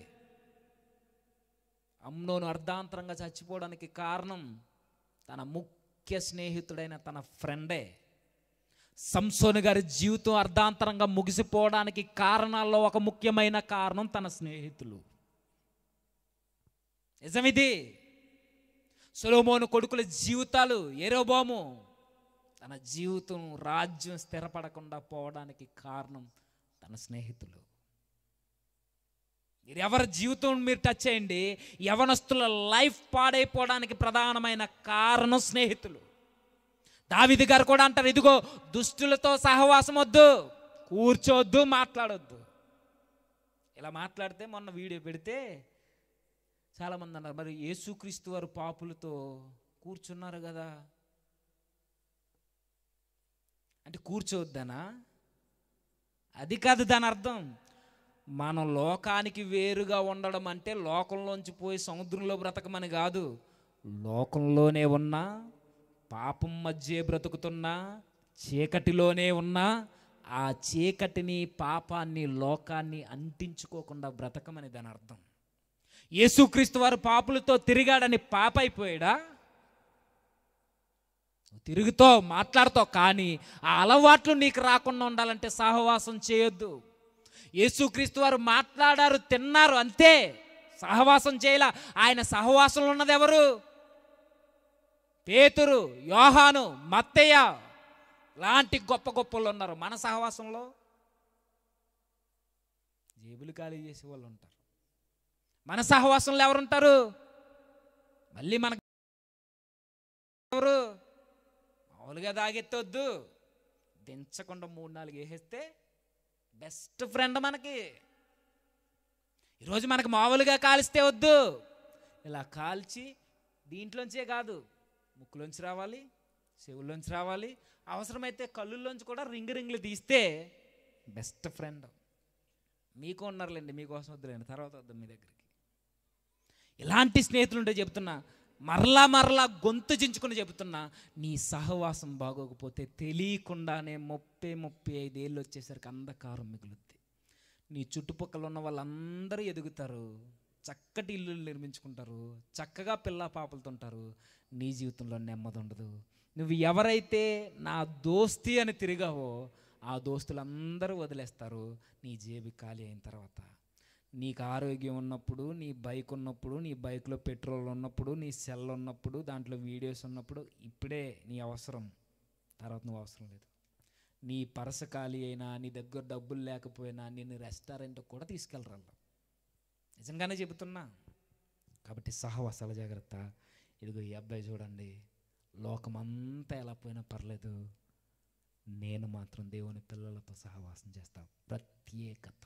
అమ్నోను అర్ధాంతరంగా చచ్చిపోవడానికి కారణం తన ముఖ్య స్నేహితుడైన తన ఫ్రెండే సంసోను గారి జీవితం అర్ధాంతరంగా ముగిసిపోవడానికి కారణాల్లో ఒక ముఖ్యమైన కారణం తన స్నేహితులు నిజమిది సొలోమోను కొడుకుల జీవితాలు ఏరోబోము తన జీవితం రాజ్యం స్థిరపడకుండా పోవడానికి కారణం తన స్నేహితులు మీరు ఎవరి జీవితం మీరు టచ్ చేయండి యవనస్తుల లైఫ్ పాడైపోవడానికి ప్రధానమైన కారణం స్నేహితులు దావిది గారు కూడా అంటారు ఇదిగో దుష్టులతో సహవాసం వద్దు కూర్చోవద్దు మాట్లాడొద్దు ఇలా మాట్లాడితే మొన్న వీడియో పెడితే చాలామంది అన్నారు మరి యేసుక్రీస్తు వారు పాపులతో కూర్చున్నారు కదా అంటే కూర్చోవద్దనా అది కాదు దాని అర్థం మనం లోకానికి వేరుగా ఉండడం అంటే లోకంలోంచి పోయి సముద్రంలో బ్రతకమని కాదు లోకంలోనే ఉన్నా పాపం మధ్య బ్రతుకుతున్నా చీకటిలోనే ఉన్నా ఆ చీకటిని పాపాన్ని లోకాన్ని అంటించుకోకుండా బ్రతకమని దాని అర్థం యేసుక్రీస్తు వారు పాపులతో తిరిగాడని పాప అయిపోయాడా తిరుగుతో మాట్లాడుతావు కానీ ఆ అలవాట్లు నీకు రాకుండా ఉండాలంటే సహవాసం చేయొద్దు యేసుక్రీస్తు వారు మాట్లాడారు తిన్నారు అంతే సహవాసం చేయలా ఆయన సహవాసంలో ఉన్నది ఎవరు పేతురు యోహాను మత్తయ్య లాంటి గొప్ప గొప్పలు ఉన్నారు మన సహవాసంలో జేబులు ఖాళీ చేసే వాళ్ళు ఉంటారు మన సహవాసంలో ఎవరుంటారు మళ్ళీ మన ఎవరు మామూలుగా తాగెత్తొద్దు దించకుండా మూడు నాలుగు వేసేస్తే బెస్ట్ ఫ్రెండ్ మనకి ఈరోజు మనకు మామూలుగా కాల్స్తే వద్దు ఇలా కాల్చి దీంట్లోంచే కాదు ముక్కులోంచి రావాలి చెవుల్లోంచి రావాలి అవసరమైతే కళ్ళుల్లోంచి కూడా రింగ్ రింగ్లు తీస్తే బెస్ట్ ఫ్రెండ్ మీకు ఉన్నారులేండి మీకోసం వద్దులేండి తర్వాత వద్దాం మీ దగ్గరికి ఇలాంటి స్నేహితులు ఉంటే చెప్తున్నా మరలా మరలా గొంతు చించుకుని చెబుతున్నా నీ సహవాసం బాగోకపోతే తెలియకుండానే ముప్పై ముప్పై ఐదేళ్ళు వచ్చేసరికి అంధకారం మిగులుద్ది నీ చుట్టుపక్కల ఉన్న వాళ్ళందరూ ఎదుగుతారు చక్కటి ఇల్లు నిర్మించుకుంటారు చక్కగా పిల్ల పాపలతో ఉంటారు నీ జీవితంలో నెమ్మది ఉండదు నువ్వు ఎవరైతే నా దోస్తి అని తిరిగావో ఆ దోస్తులందరూ వదిలేస్తారు నీ జేబు ఖాళీ అయిన తర్వాత నీకు ఆరోగ్యం ఉన్నప్పుడు నీ బైక్ ఉన్నప్పుడు నీ బైక్లో పెట్రోల్ ఉన్నప్పుడు నీ సెల్ ఉన్నప్పుడు దాంట్లో వీడియోస్ ఉన్నప్పుడు ఇప్పుడే నీ అవసరం తర్వాత నువ్వు అవసరం లేదు నీ పరస ఖాళీ అయినా నీ దగ్గర డబ్బులు లేకపోయినా నిన్ను రెస్టారెంట్కి కూడా తీసుకెళ్ళరాళ్ళు నిజంగానే చెబుతున్నా కాబట్టి సహవాసాల జాగ్రత్త ఇదిగో ఈ అబ్బాయి చూడండి లోకమంతా ఎలా పోయినా పర్లేదు నేను మాత్రం దేవుని పిల్లలతో సహవాసం చేస్తా ప్రత్యేకత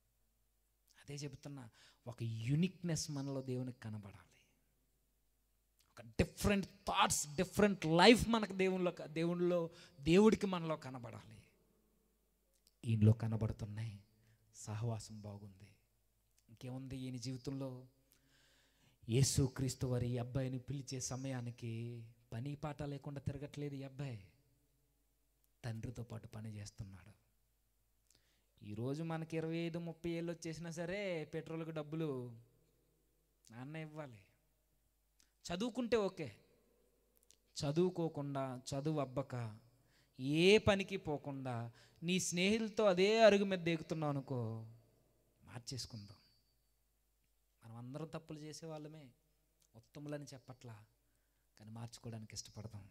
అదే చెబుతున్నా ఒక యునిక్నెస్ మనలో దేవునికి కనబడాలి ఒక డిఫరెంట్ థాట్స్ డిఫరెంట్ లైఫ్ మనకు దేవునిలో దేవునిలో దేవుడికి మనలో కనబడాలి ఈయనలో కనబడుతున్నాయి సహవాసం బాగుంది ఇంకేముంది ఈయన జీవితంలో యేసుక్రీస్తు వారి ఈ అబ్బాయిని పిలిచే సమయానికి పని పాట లేకుండా తిరగట్లేదు ఈ అబ్బాయి తండ్రితో పాటు పని చేస్తున్నాడు ఈరోజు మనకి ఇరవై ఐదు ముప్పై ఏళ్ళు వచ్చేసినా సరే పెట్రోల్కి డబ్బులు నాన్న ఇవ్వాలి చదువుకుంటే ఓకే చదువుకోకుండా చదువు అబ్బక ఏ పనికి పోకుండా నీ స్నేహితులతో అదే అరుగు మీద దిగుతున్నావు అనుకో మార్చేసుకుందాం మనం అందరం తప్పులు చేసేవాళ్ళమే ఉత్తములని చెప్పట్లా కానీ మార్చుకోవడానికి ఇష్టపడతాం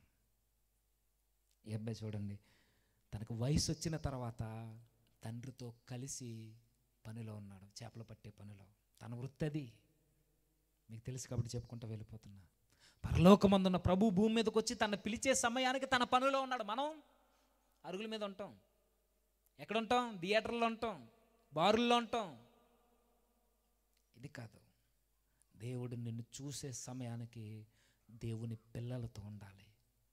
ఈ అబ్బాయి చూడండి తనకు వయసు వచ్చిన తర్వాత తండ్రితో కలిసి పనిలో ఉన్నాడు చేపలు పట్టే పనిలో తన వృత్తి అది మీకు తెలుసు కాబట్టి చెప్పుకుంటూ వెళ్ళిపోతున్నా పరలోకమందున్న ప్రభు భూమి మీదకి వచ్చి తను పిలిచే సమయానికి తన పనిలో ఉన్నాడు మనం అరుగుల మీద ఉంటాం ఎక్కడ ఉంటాం థియేటర్లో ఉంటాం బారుల్లో ఉంటాం ఇది కాదు దేవుడు నిన్ను చూసే సమయానికి దేవుని పిల్లలతో ఉండాలి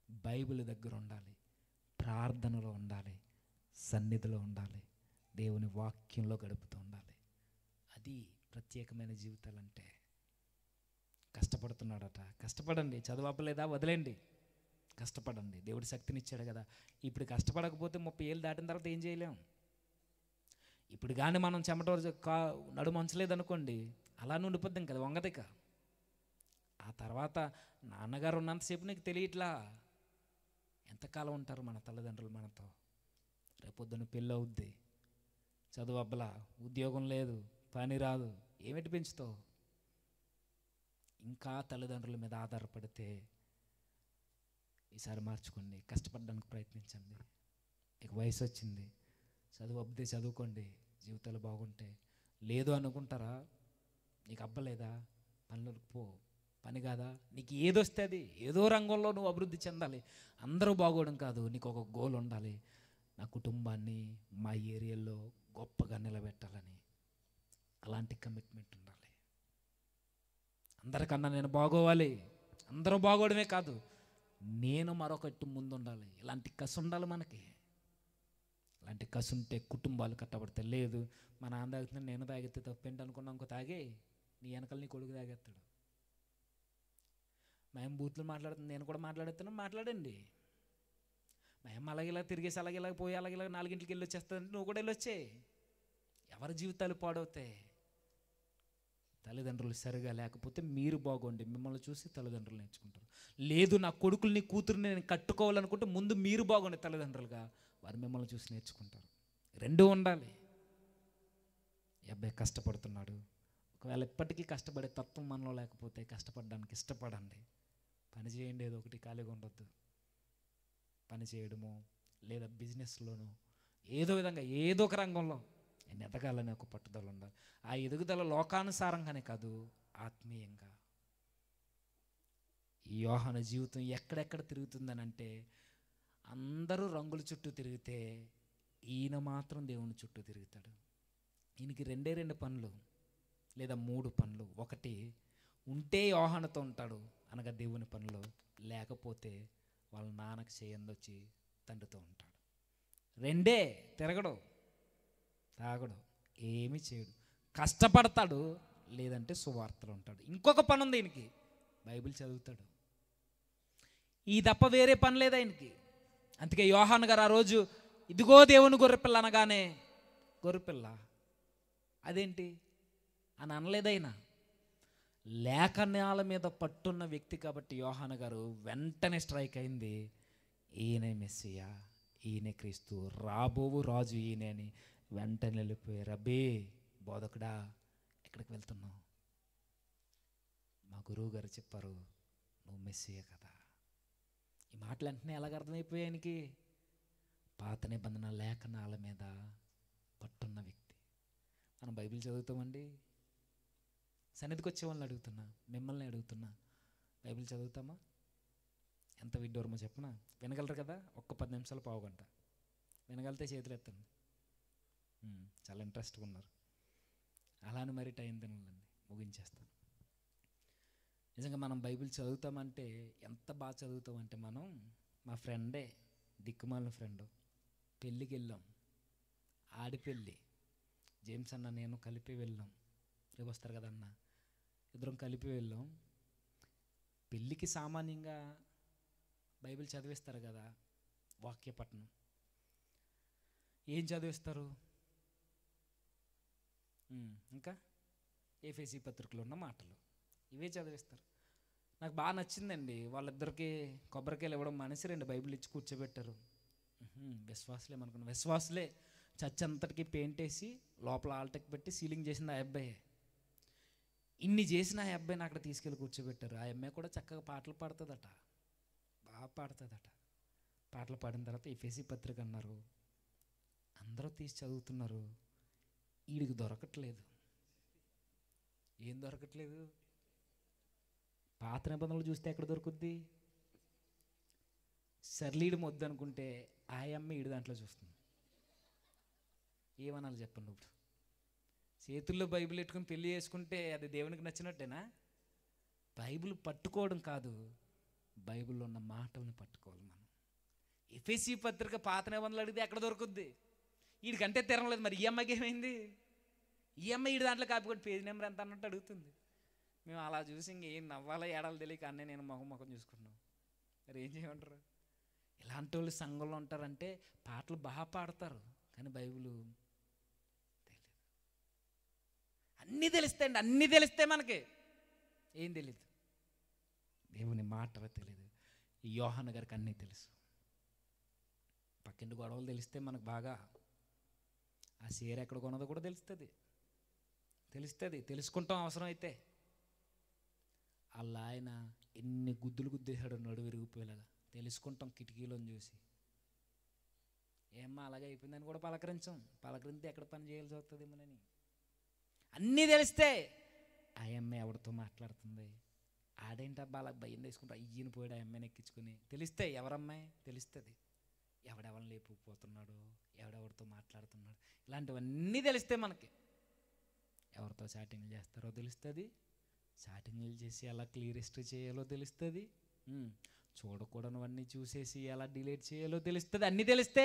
బైబిల్ దగ్గర ఉండాలి ప్రార్థనలో ఉండాలి సన్నిధిలో ఉండాలి దేవుని వాక్యంలో గడుపుతూ ఉండాలి అది ప్రత్యేకమైన జీవితాలంటే కష్టపడుతున్నాడట కష్టపడండి చదవలేదా వదిలేండి కష్టపడండి దేవుడి శక్తినిచ్చాడు కదా ఇప్పుడు కష్టపడకపోతే ముప్పై ఏళ్ళు దాటిన తర్వాత ఏం చేయలేం ఇప్పుడు కానీ మనం చెమట కా నడుము ఉంచలేదనుకోండి అలా ఉండిపోద్దాం కదా వంగదిక ఆ తర్వాత నాన్నగారు ఉన్నంతసేపు నీకు తెలియట్లా ఎంతకాలం ఉంటారు మన తల్లిదండ్రులు మనతో రేపొద్దున పెళ్ళి అవుద్ది చదువు అబ్బలా ఉద్యోగం లేదు పని రాదు ఏమిటి పెంచుతావు ఇంకా తల్లిదండ్రుల మీద ఆధారపడితే ఈసారి మార్చుకోండి కష్టపడడానికి ప్రయత్నించండి ఇక వయసు వచ్చింది చదువు అబ్బితే చదువుకోండి జీవితాలు బాగుంటాయి లేదు అనుకుంటారా నీకు అబ్బలేదా పనులకు పో పని కాదా నీకు ఏదొస్తే అది ఏదో రంగంలో నువ్వు అభివృద్ధి చెందాలి అందరూ బాగోవడం కాదు నీకు ఒక గోల్ ఉండాలి నా కుటుంబాన్ని మా ఏరియాలో గొప్పగా నిలబెట్టాలని అలాంటి కమిట్మెంట్ ఉండాలి అందరికన్నా నేను బాగోవాలి అందరూ బాగోవడమే కాదు నేను మరొకటి ముందు ఉండాలి ఇలాంటి కసి ఉండాలి మనకి ఇలాంటి కసి ఉంటే కుటుంబాలు కట్టబడితే లేదు మా నాన్న తాగుతున్నా నేను తాగితే తప్పేంటి అనుకున్నా ఇంకో తాగి నీ వెనకాల నీ కొడుకు తాగేస్తాడు మేము బూత్లు మాట్లాడుతుంది నేను కూడా మాట్లాడుతున్నా మాట్లాడండి మేము అలాగే ఇలా తిరిగేసి అలాగే ఇలా పోయి అలాగే ఇలా నాలుగింటికి వెళ్ళి వచ్చేస్తానంటే నువ్వు కూడా వెళ్ళి వచ్చే ఎవరి జీవితాలు పాడవుతాయి తల్లిదండ్రులు సరిగా లేకపోతే మీరు బాగోండి మిమ్మల్ని చూసి తల్లిదండ్రులు నేర్చుకుంటారు లేదు నా కొడుకుల్ని కూతుర్ని నేను కట్టుకోవాలనుకుంటే ముందు మీరు బాగోండి తల్లిదండ్రులుగా వారు మిమ్మల్ని చూసి నేర్చుకుంటారు రెండూ ఉండాలి ఈ అబ్బాయి కష్టపడుతున్నాడు ఒకవేళ ఇప్పటికీ కష్టపడే తత్వం మనలో లేకపోతే కష్టపడడానికి ఇష్టపడండి పని చేయండి ఏదో ఒకటి ఖాళీగా ఉండొద్దు పని చేయడము లేదా బిజినెస్లోనూ ఏదో విధంగా ఏదో ఒక రంగంలో నేను ఎదగాలని ఒక పట్టుదల ఉండాలి ఆ ఎదుగుదల లోకానుసారంగానే కాదు ఆత్మీయంగా ఈ యోహాన జీవితం ఎక్కడెక్కడ తిరుగుతుందని అంటే అందరూ రంగుల చుట్టూ తిరిగితే ఈయన మాత్రం దేవుని చుట్టూ తిరుగుతాడు ఈయనకి రెండే రెండు పనులు లేదా మూడు పనులు ఒకటి ఉంటే యోహానతో ఉంటాడు అనగా దేవుని పనులు లేకపోతే వాళ్ళ నాన్నకి చేయందొచ్చి తండ్రితో ఉంటాడు రెండే తిరగడు తాగడు ఏమీ చేయడు కష్టపడతాడు లేదంటే సువార్తలు ఉంటాడు ఇంకొక పని ఉంది ఈయనకి బైబిల్ చదువుతాడు ఈ తప్ప వేరే పని లేదు ఆయనకి అందుకే యోహాన్ గారు ఆ రోజు ఇదిగో దేవుని గొర్రెపిల్ల అనగానే గొర్రెపిల్ల అదేంటి అని అనలేదైనా లేఖనాల మీద పట్టున్న వ్యక్తి కాబట్టి యోహాన గారు వెంటనే స్ట్రైక్ అయింది ఈయనే మెస్సియా ఈయనే క్రీస్తు రాబోవు రాజు ఈయనే అని వెంటనే వెళ్ళిపోయి రబ్బే బోధకుడా ఎక్కడికి వెళ్తున్నావు మా గురువు గారు చెప్పారు నువ్వు మెస్సియే కదా ఈ మాటలు వెంటనే ఎలాగ అర్థమైపోయాయి ఆయనకి పాత నిబంధన లేఖనాల మీద పట్టున్న వ్యక్తి మనం బైబిల్ చదువుతామండి సన్నిధికి వచ్చే వాళ్ళని అడుగుతున్నా మిమ్మల్ని అడుగుతున్నా బైబిల్ చదువుతామా ఎంత విడ్డూరమో చెప్పనా వినగలరు కదా ఒక్క పది నిమిషాలు పావుగంట వినగలితే చేతులు ఎత్తండి ఉమ్, చాలా ఇంట్రెస్ట్గా ఉన్నారు అలానే మరి టైం తినాలండి ముగించేస్తాను నిజంగా మనం బైబిల్ చదువుతామంటే ఎంత బాగా చదువుతామంటే మనం మా ఫ్రెండే దిక్కుమాలిన ఫ్రెండ్ పెళ్ళికి వెళ్ళాం ఆడి పెళ్ళి జేమ్స్ అన్న నేను కలిపి వెళ్ళాం రేపు వస్తారు కదా అన్న ఇద్దరం కలిపి వెళ్ళాం పెళ్ళికి సామాన్యంగా బైబిల్ చదివిస్తారు కదా వాక్యపట్నం ఏం చదివిస్తారు ఉమ్, ఇంకా ఏఫేసి పత్రికలో ఉన్న మాటలు ఇవే చదివిస్తారు నాకు బాగా నచ్చిందండి వాళ్ళిద్దరికి కొబ్బరికాయలు ఇవ్వడం మనిషి రెండు బైబిల్ ఇచ్చి కూర్చోబెట్టారు ఉహుం, విశ్వాసులే మనకున్న విశ్వాసులే చర్చ్ అంతటికి పెయింట్ వేసి లోపల ఆల్టెక్ పెట్టి సీలింగ్ చేసింది ఆ అబ్బాయి ఇన్ని చేసిన ఆ అబ్బాయిని అక్కడ తీసుకెళ్ళి కూర్చోబెట్టారు ఆ అమ్మాయి కూడా చక్కగా పాటలు పాడుతుందట బాగా పాడుతుందట పాటలు పాడిన తర్వాత ఎఫ్ఎసి పత్రిక అన్నారు అందరూ తీసి చదువుతున్నారు వీడికి దొరకట్లేదు ఏం దొరకట్లేదు పాత నిబంధనలు చూస్తే ఎక్కడ దొరుకుద్ది సర్లీడు మొద్దు అనుకుంటే ఆ అమ్మ ఈడు దాంట్లో చూస్తుంది ఏమనాలి చెప్పండి ఇప్పుడు చేతుల్లో బైబిల్ పెట్టుకుని పెళ్లి చేసుకుంటే అది దేవునికి నచ్చినట్టేనా బైబిల్ పట్టుకోవడం కాదు బైబిల్లో ఉన్న మాటల్ని పట్టుకోవాలి మనం ఎఫ్ఎస్సి పత్రిక పాత నిబంధనలు అడిగితే ఎక్కడ దొరుకుద్ది వీడికంటే తిరగలేదు మరి ఈ అమ్మాయికి ఏమైంది ఈ అమ్మాయి వీడి దాంట్లో కాపీ కొట్టి పేజ్ నెంబర్ ఎంత అన్నట్టు అడుగుతుంది మేము అలా చూసి ఇంకేం నవ్వాలా ఏడాలి తెలియక అన్నీ నేను మొహం మొహం చూసుకున్నాం మరి ఏం చేయమంటారు ఇలాంటి వాళ్ళు సంఘంలో ఉంటారంటే పాటలు బాగా పాడతారు కానీ బైబిల్ తెలియదు అన్నీ తెలుస్తాయండి అన్నీ తెలిస్తే మనకి ఏం తెలియదు దేవుని మాటలు తెలియదు ఈ యోహాన్ గారికి అన్నీ తెలుసు పక్కింటి గొడవలు తెలిస్తే మనకు బాగా ఆ చీర ఎక్కడ కొన్నదో కూడా తెలుస్తుంది తెలుస్తుంది తెలుసుకుంటాం అవసరం అయితే అలా ఆయన ఎన్ని గుద్దులు గుద్దేశాడు నడు విరిగిపోయేలాగా తెలుసుకుంటాం కిటికీలోని చూసి ఏమ్మా అలాగే అయిపోయిందని కూడా పలకరించాం పలకరిస్తే ఎక్కడ పని చేయాల్సి వస్తుంది మనని అన్నీ తెలిస్తే ఆ అమ్మాయి ఎవరితో మాట్లాడుతుంది ఆడేంటి అబ్బా అలా భయం తీసుకుంటా అయ్యని పోయాడు ఆ అమ్మాయిని ఎక్కించుకుని తెలిస్తే ఎవరమ్మాయి తెలుస్తుంది ఎవడెవరిని లేపుకుపోతున్నాడు ఎవడెవరితో మాట్లాడుతున్నాడు ఇలాంటివన్నీ తెలిస్తే మనకి ఎవరితో చాటింగ్లు చేస్తారో తెలుస్తుంది చాటింగ్లు చేసి ఎలా క్లియరెస్ట్ చేయాలో తెలుస్తుంది ఉమ్, చూడకూడనివన్నీ చూసేసి ఎలా డిలీట్ చేయాలో తెలుస్తుంది అన్నీ తెలిస్తే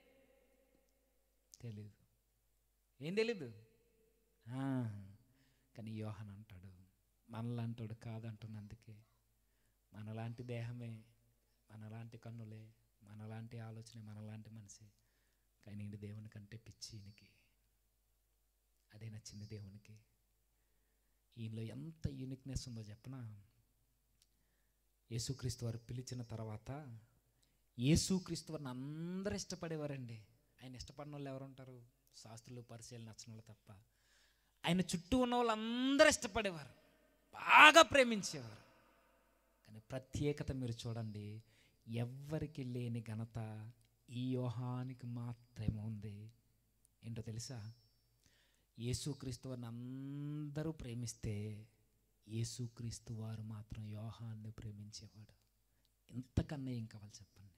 తెలీదు ఏం తెలీదు ఆ, కానీ యోహన్ అంటాడు మనలాంటోడు కాదంటున్నందుకే మనలాంటి దేహమే మనలాంటి కన్నులే మనలాంటి ఆలోచన మనలాంటి మనిషి కానీ ఈయన దేవుని కంటే పిచ్చి ఈయనకి అదే నచ్చింది దేవునికి ఈయనలో ఎంత యూనిక్నెస్ ఉందో చెప్పనా యేసుక్రీస్తు వారు పిలిచిన తర్వాత యేసుక్రీస్తు వారిని అందరూ ఇష్టపడేవారండి ఆయన ఇష్టపడిన వాళ్ళు ఎవరు ఉంటారు శాస్త్రులు పరిశీలన నచ్చిన వాళ్ళు తప్ప ఆయన చుట్టూ ఉన్న వాళ్ళందరూ ఇష్టపడేవారు బాగా ప్రేమించేవారు కానీ ప్రత్యేకత మీరు చూడండి ఎవ్వరికి లేని ఘనత ఈ యోహానికి మాత్రమే ఉంది ఏంటో తెలుసా యేసుక్రీస్తు వారిని అందరూ ప్రేమిస్తే యేసుక్రీస్తు వారు మాత్రం యోహాన్ని ప్రేమించేవాడు ఇంతకన్నా ఏం కావాలి చెప్పండి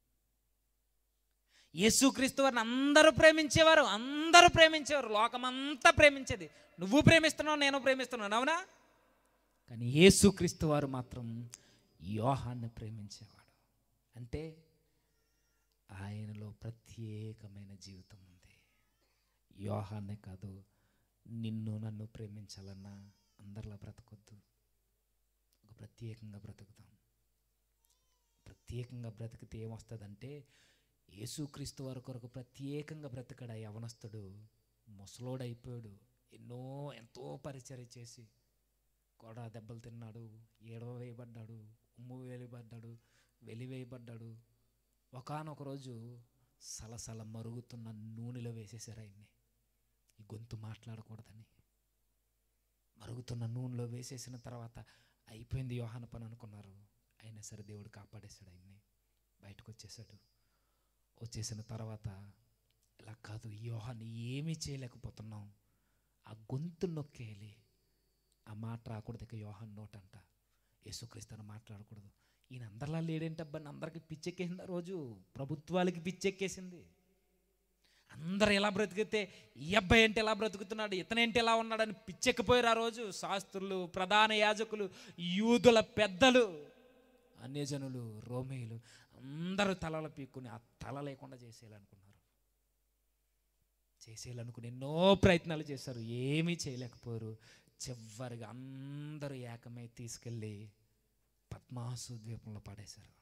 యేసుక్రీస్తు వారిని అందరూ ప్రేమించేవారు అందరూ ప్రేమించేవారు లోకమంతా ప్రేమించేది నువ్వు ప్రేమిస్తున్నావు నేను ప్రేమిస్తున్నాను అవునా కానీ యేసుక్రీస్తు వారు మాత్రం యోహాన్ని ప్రేమించేవాడు అంటే ఆయనలో ప్రత్యేకమైన జీవితం ఉంది యోహాన్నే కాదు నిన్ను నన్ను ప్రేమించాలన్నా అందరిలా బ్రతకొద్దు ఒక ప్రత్యేకంగా బ్రతుకుతాం ప్రత్యేకంగా బ్రతికితే ఏమొస్తుందంటే యేసుక్రీస్తు వారి కొరకు ప్రత్యేకంగా బ్రతికాడు ఆ యవనస్తుడు ముసలోడైపోయాడు ఎన్నో ఎంతో పరిచర్య చేసి కొడ దెబ్బలు తిన్నాడు ఏడవ వేయబడ్డాడు ఉమ్ము వేయబడ్డాడు వెలివేయబడ్డాడు ఒకనొక రోజు సలసల మరుగుతున్న నూనెలో వేసేసారు ఆయన్ని ఈ గొంతు మాట్లాడకూడదని మరుగుతున్న నూనెలో వేసేసిన తర్వాత అయిపోయింది యోహాన పని అనుకున్నారు అయినా సరే దేవుడు కాపాడేశాడు ఆయన్ని బయటకు వచ్చేసాడు వచ్చేసిన తర్వాత ఇలా కాదు ఈ యోహాన్ని ఏమీ చేయలేకపోతున్నాం ఆ గొంతు నొక్కేయాలి ఆ మాట రాకూడదు ఇక యోహాన్ నోటంట యేసుక్రీస్తుని మాట్లాడకూడదు ఈయన అందరిలా లేడేంటబ్బా అందరికి పిచ్చెక్కేసింది ఆ రోజు ప్రభుత్వాలకి పిచ్చెక్కేసింది అందరు ఎలా బ్రతికితే ఈ అబ్బాయి ఏంటి ఎలా బ్రతుకుతున్నాడు ఇతనేంటి ఎలా ఉన్నాడని పిచ్చెక్కిపోయారు ఆ రోజు శాస్త్రులు ప్రధాన యాజకులు యూదుల పెద్దలు అన్యజనులు రోమేయులు అందరూ తలలు పీక్కుని ఆ తల లేకుండా చేసేయాలనుకున్నారు చేసేయాలనుకుని ఎన్నో ప్రయత్నాలు చేశారు ఏమీ చేయలేకపోయారు చివరిగా అందరూ ఏకమై తీసుకెళ్ళి పద్మాసు ద్వీపంలో పడేశారు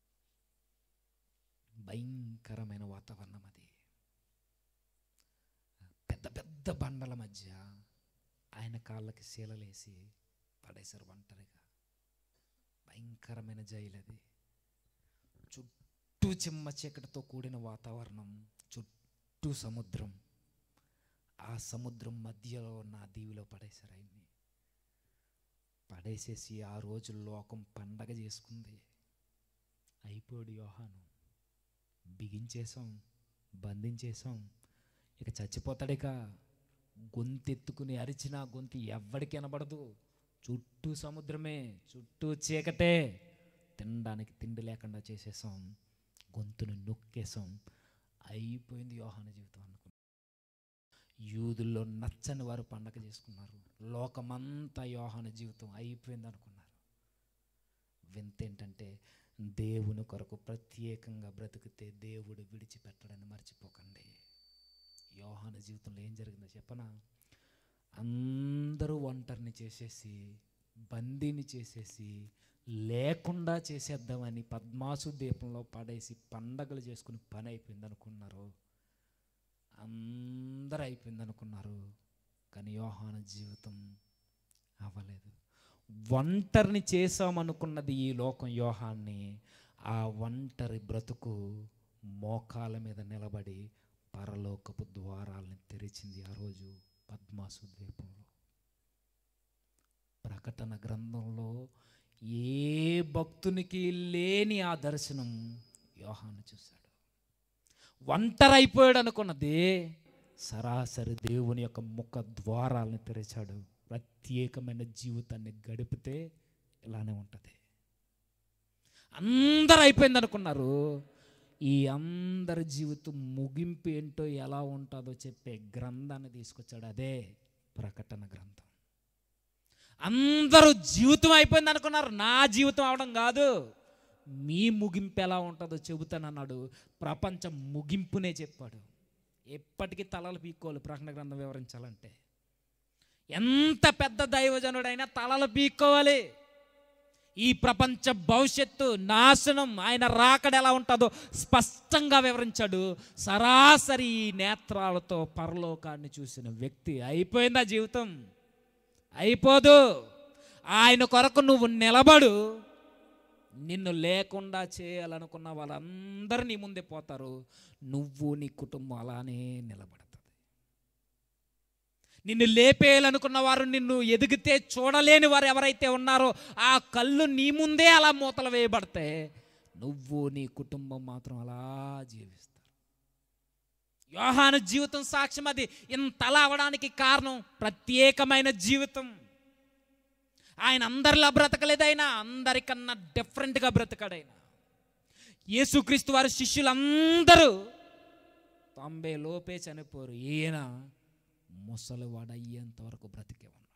భయంకరమైన వాతావరణం అది పెద్ద పెద్ద బండల మధ్య ఆయన కాళ్ళకి శీలలేసి పడేశారు ఒంటరిగా భయంకరమైన జైలు అది చుట్టూ చిమ్మ చీకటితో కూడిన వాతావరణం చుట్టూ సముద్రం ఆ సముద్రం మధ్యలో ఉన్న ఆ దీవిలో పడేశారు ఆయన్ని పడేసేసి ఆ రోజు లోకం పండగ చేసుకుంది అయిపోయాడు యోహాను బిగించేసాం బంధించేసాం ఇక చచ్చిపోతాడిక గొంతెత్తుకుని అరిచినా గొంతు ఎవ్వడికి వినబడదు చుట్టూ సముద్రమే చుట్టూ చీకటే తినడానికి తిండి లేకుండా చేసేసాం గొంతును నొక్కేసాం అయిపోయింది యోహాను జీవితం అనుకున్నాం యూదుల్లో నచ్చని వారు పండగ చేసుకున్నారు లోకమంతా యోహాను జీవితం అయిపోయింది అనుకున్నారు వింత ఏంటంటే దేవుని కొరకు ప్రత్యేకంగా బ్రతికితే దేవుడు విడిచిపెట్టడని మర్చిపోకండి యోహాను జీవితంలో ఏం జరిగిందో చెప్పనా అందరూ ఒంటరిని చేసేసి బందీని చేసేసి లేకుండా చేసేద్దామని పద్మాసు దీపంలో పడేసి పండగలు చేసుకుని పని అయిపోయింది అనుకున్నారు అందరూ అయిపోయింది అనుకున్నారు కానీ యోహాను జీవితం అవ్వలేదు ఒంటరిని చేసామనుకున్నది ఈ లోకం యోహాన్ని ఆ ఒంటరి బ్రతుకు మోకాల మీద నిలబడి పరలోకపు ద్వారాలను తెరిచింది ఆ రోజు పద్మాసు ద్వీపంలో ప్రకటన గ్రంథంలో ఏ భక్తునికి లేని ఆ దర్శనం యోహాను చూశాడు ఒంటరైపోయాడు అనుకున్నది సరాసరి దేవుని యొక్క ముఖ ద్వారాలను తెరిచాడు ప్రత్యేకమైన జీవితాన్ని గడిపితే ఇలానే ఉంటుంది అందరు అయిపోయింది అనుకున్నారు ఈ అందరి జీవితం ముగింపు ఏంటో ఎలా ఉంటుందో చెప్పే గ్రంథాన్ని తీసుకొచ్చాడు అదే ప్రకటన గ్రంథం అందరూ జీవితం అయిపోయింది అనుకున్నారు నా జీవితం అవడం కాదు మీ ముగింపు ఎలా ఉంటుందో చెబుతానన్నాడు ప్రపంచ ముగింపునే చెప్పాడు ఎప్పటికీ తలలు పీక్కోవాలి ప్రకటన గ్రంథం వివరించాలంటే ఎంత పెద్ద దైవజనుడైనా తలలు పీక్కోవాలి ఈ ప్రపంచ భవిష్యత్తు నాశనం ఆయన రాకడ ఎలా ఉంటుందో స్పష్టంగా వివరించాడు సరాసరి ఈ నేత్రాలతో పరలోకాన్ని చూసిన వ్యక్తి అయిపోయిందా జీవితం అయిపోదు ఆయన కొరకు నువ్వు నిలబడు నిన్ను లేకుండా చేయాలనుకున్న వాళ్ళందరూ నీ ముందే పోతారు నువ్వు నీ కుటుంబం అలానే నిలబడుతుంది నిన్ను లేపేయాలనుకున్న వారు నిన్ను ఎదిగితే చూడలేని వారు ఎవరైతే ఉన్నారో ఆ కళ్ళు నీ ముందే అలా మూతలు వేయబడితే నువ్వు నీ కుటుంబం మాత్రం అలా జీవిస్తారు యోహాను జీవితం సాక్ష్యం అది ఇంతలా అవడానికి కారణం ప్రత్యేకమైన జీవితం ఆయన అందరిలా బ్రతకలేదు ఆయన అందరికన్నా డిఫరెంట్గా బ్రతకాడు ఆయన యేసుక్రీస్తు వారి శిష్యులందరూ తొంభై లోపే చనిపోరు ఈయన ముసలివాడు అయ్యేంత వరకు బ్రతికే ఉన్నాడు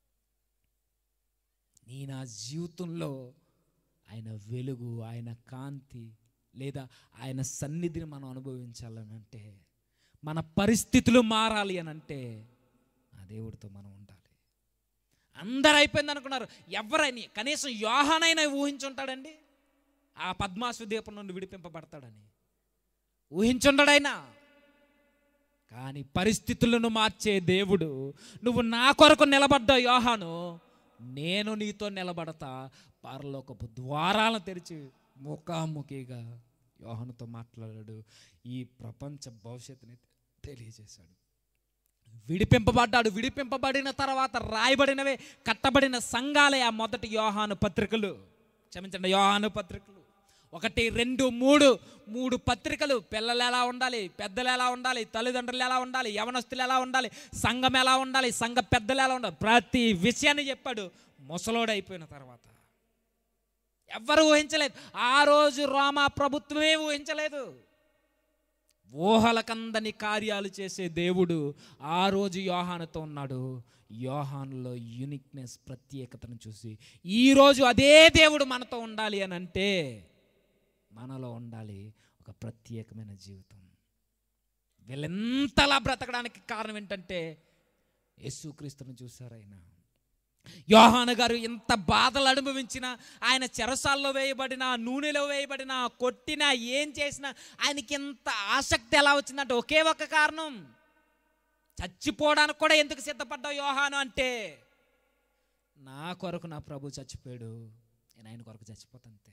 నీ నా జీవితంలో ఆయన వెలుగు ఆయన కాంతి లేదా ఆయన సన్నిధిని మనం అనుభవించాలని అంటే మన పరిస్థితులు మారాలి అని అంటే ఆ దేవుడితో మనం ఉండాలి అందరు అయిపోయింది అనుకున్నారు ఎవరైనా కనీసం యోహానైనా ఊహించుంటాడండి ఆ పద్మాసు దీపం నుండి విడిపింపబడతాడని ఊహించుండడైనా కానీ పరిస్థితులను మార్చే దేవుడు నువ్వు నా కొరకు నిలబడ్డ యోహాను నేను నీతో నిలబడతా పరలోకపు ద్వారాలను తెరిచి ముఖాముఖిగా యోహానుతో మాట్లాడాడు ఈ ప్రపంచ భవిష్యత్తుని తెలియజేశాడు విడిపింపబడ్డాడు విడిపింపబడిన తర్వాత రాయబడినవే కట్టబడిన సంఘాలే ఆ మొదటి యోహాను పత్రికలు క్షమించండి యోహాను పత్రికలు ఒకటి రెండు మూడు మూడు పత్రికలు పిల్లలు ఎలా ఉండాలి పెద్దలు ఎలా ఉండాలి తల్లిదండ్రులు ఎలా ఉండాలి యవనస్తులు ఎలా ఉండాలి సంఘం ఎలా ఉండాలి సంఘ పెద్దలు ఎలా ఉండాలి ప్రతి విషయాన్ని చెప్పాడు ముసలోడు అయిపోయిన తర్వాత ఎవ్వరు ఊహించలేదు ఆ రోజు రోమా ప్రభుత్వమే ఊహించలేదు ఊహలకందని కార్యాలు చేసే దేవుడు ఆ రోజు యోహానుతో ఉన్నాడు యోహానులో యూనిక్నెస్ ప్రత్యేకతను చూసి ఈరోజు అదే దేవుడు మనతో ఉండాలి అని అంటే మనలో ఉండాలి ఒక ప్రత్యేకమైన జీవితం వీళ్ళెంతలా బ్రతకడానికి కారణం ఏంటంటే యేసుక్రీస్తుని చూశారు ఆయన యోహాను గారు ఎంత బాధలు అనుభవించినా ఆయన చెరసాల్లో వేయబడినా నూనెలో వేయబడినా కొట్టినా ఏం చేసినా ఆయనకి ఎంత ఆసక్తి ఎలా వచ్చిందంటే ఒకే ఒక కారణం చచ్చిపోవడానికి కూడా ఎందుకు సిద్ధపడ్డావు యోహాను అంటే నా కొరకు నా ప్రభు చచ్చిపోయాడు నేను ఆయన కొరకు చచ్చిపోతాంతే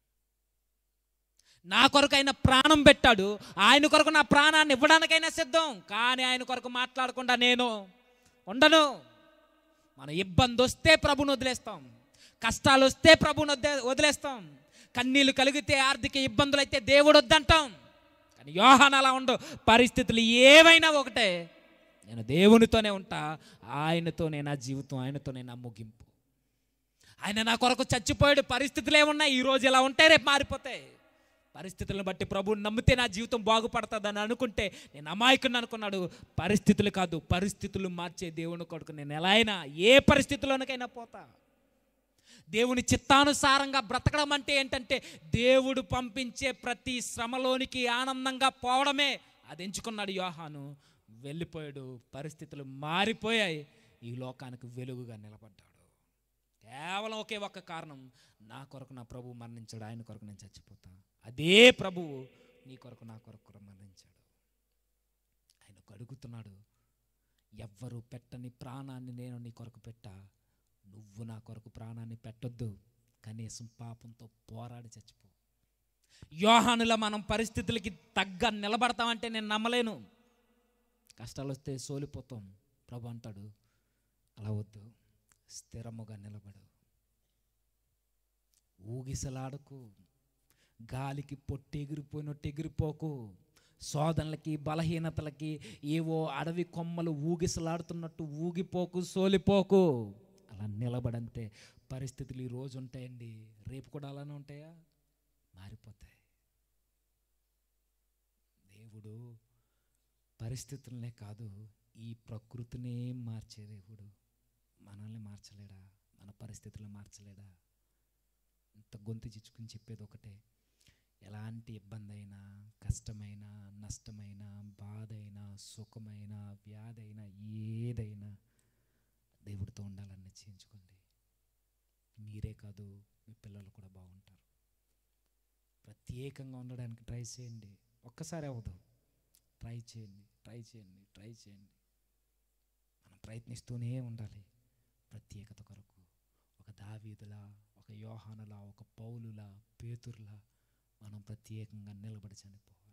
నా కొరకు ఆయన ప్రాణం పెట్టాడు ఆయన కొరకు నా ప్రాణాన్ని ఇవ్వడానికైనా సిద్ధం కానీ ఆయన కొరకు మాట్లాడకుండా నేను ఉండను మన ఇబ్బంది వస్తే ప్రభుని వదిలేస్తాం కష్టాలు వస్తే ప్రభుని వదిలే- వదిలేస్తాం కన్నీళ్ళు కలిగితే ఆర్థిక ఇబ్బందులు అయితే దేవుడు వద్దంటాం కానీ యోహాన్ అలా ఉండవు పరిస్థితులు ఏవైనా ఒకటే నేను దేవునితోనే ఉంటా ఆయనతోనే నా జీవితం ఆయనతోనే నా ముగింపు ఆయన నా కొరకు చచ్చిపోయాడు పరిస్థితులు ఏమున్నాయి ఈ రోజు ఇలా ఉంటాయి రేపు మారిపోతాయి పరిస్థితులను బట్టి ప్రభువుని నమ్మితే నా జీవితం బాగుపడుతుందని అనుకుంటే నేను అమాయకుని అనుకున్నాడు పరిస్థితులు కాదు పరిస్థితులు మార్చే దేవుని కొడుకు నేను ఎలా అయినా ఏ పరిస్థితుల్లోనికైనా పోతా దేవుని చిత్తానుసారంగా బ్రతకడం అంటే ఏంటంటే దేవుడు పంపించే ప్రతి శ్రమలోనికి ఆనందంగా పోవడమే అది ఎంచుకున్నాడు యోహాను వెళ్ళిపోయాడు పరిస్థితులు మారిపోయాయి ఈ లోకానికి వెలుగుగా నిలబడ్డాడు కేవలం ఒకే ఒక్క కారణం నా కొరకు నా ప్రభు మరణించాడు ఆయన కొరకు నేను చచ్చిపోతా అదే ప్రభువు నీ కొరకు నా కొరకు కూడా మరణించాడు ఆయనకు అడుగుతున్నాడు ఎవ్వరు పెట్టని ప్రాణాన్ని నేను నీ కొరకు పెట్టా నువ్వు నా కొరకు ప్రాణాన్ని పెట్టొద్దు కనీసం పాపంతో పోరాడి చచ్చిపో యోహానుల మనం పరిస్థితులకి తగ్గ నిలబడతామంటే నేను నమ్మలేను కష్టాలు వస్తే సోలిపోతాం ప్రభు అంటాడు అలా వద్దు స్థిరముగా నిలబడు ఊగిసలాడకు గాలికి పొట్టి ఎగిరిపోయినట్టు ఎగిరిపోకు శోధనలకి బలహీనతలకి ఏవో అడవి కొమ్మలు ఊగిసలాడుతున్నట్టు ఊగిపోకు సోలిపోకు అలా నిలబడంతే పరిస్థితులు ఈ రోజు ఉంటాయండి రేపు కూడా అలానే ఉంటాయా మారిపోతాయి దేవుడు పరిస్థితులనే కాదు ఈ ప్రకృతినే మార్చే దేవుడు మనల్ని మార్చలేడా మన పరిస్థితులను మార్చలేడా ఇంత గొంతు చిచ్చుకుని చెప్పేది ఒకటే ఎలాంటి ఇబ్బంది అయినా కష్టమైన నష్టమైన బాధ అయినా సుఖమైన వ్యాధి అయినా ఏదైనా దేవుడితో ఉండాలని నిశ్చయించుకోండి మీరే కాదు మీ పిల్లలు కూడా బాగుంటారు ప్రత్యేకంగా ఉండడానికి ట్రై చేయండి ఒక్కసారి అవ్వదు ట్రై చేయండి ట్రై చేయండి ట్రై చేయండి మనం ప్రయత్నిస్తూనే ఉండాలి ప్రత్యేకత కొరకు ఒక దావీదులా ఒక యోహానులా ఒక పౌలులా పేతురులా మనం ప్రత్యేకంగా నిలబడి చనిపోవాలి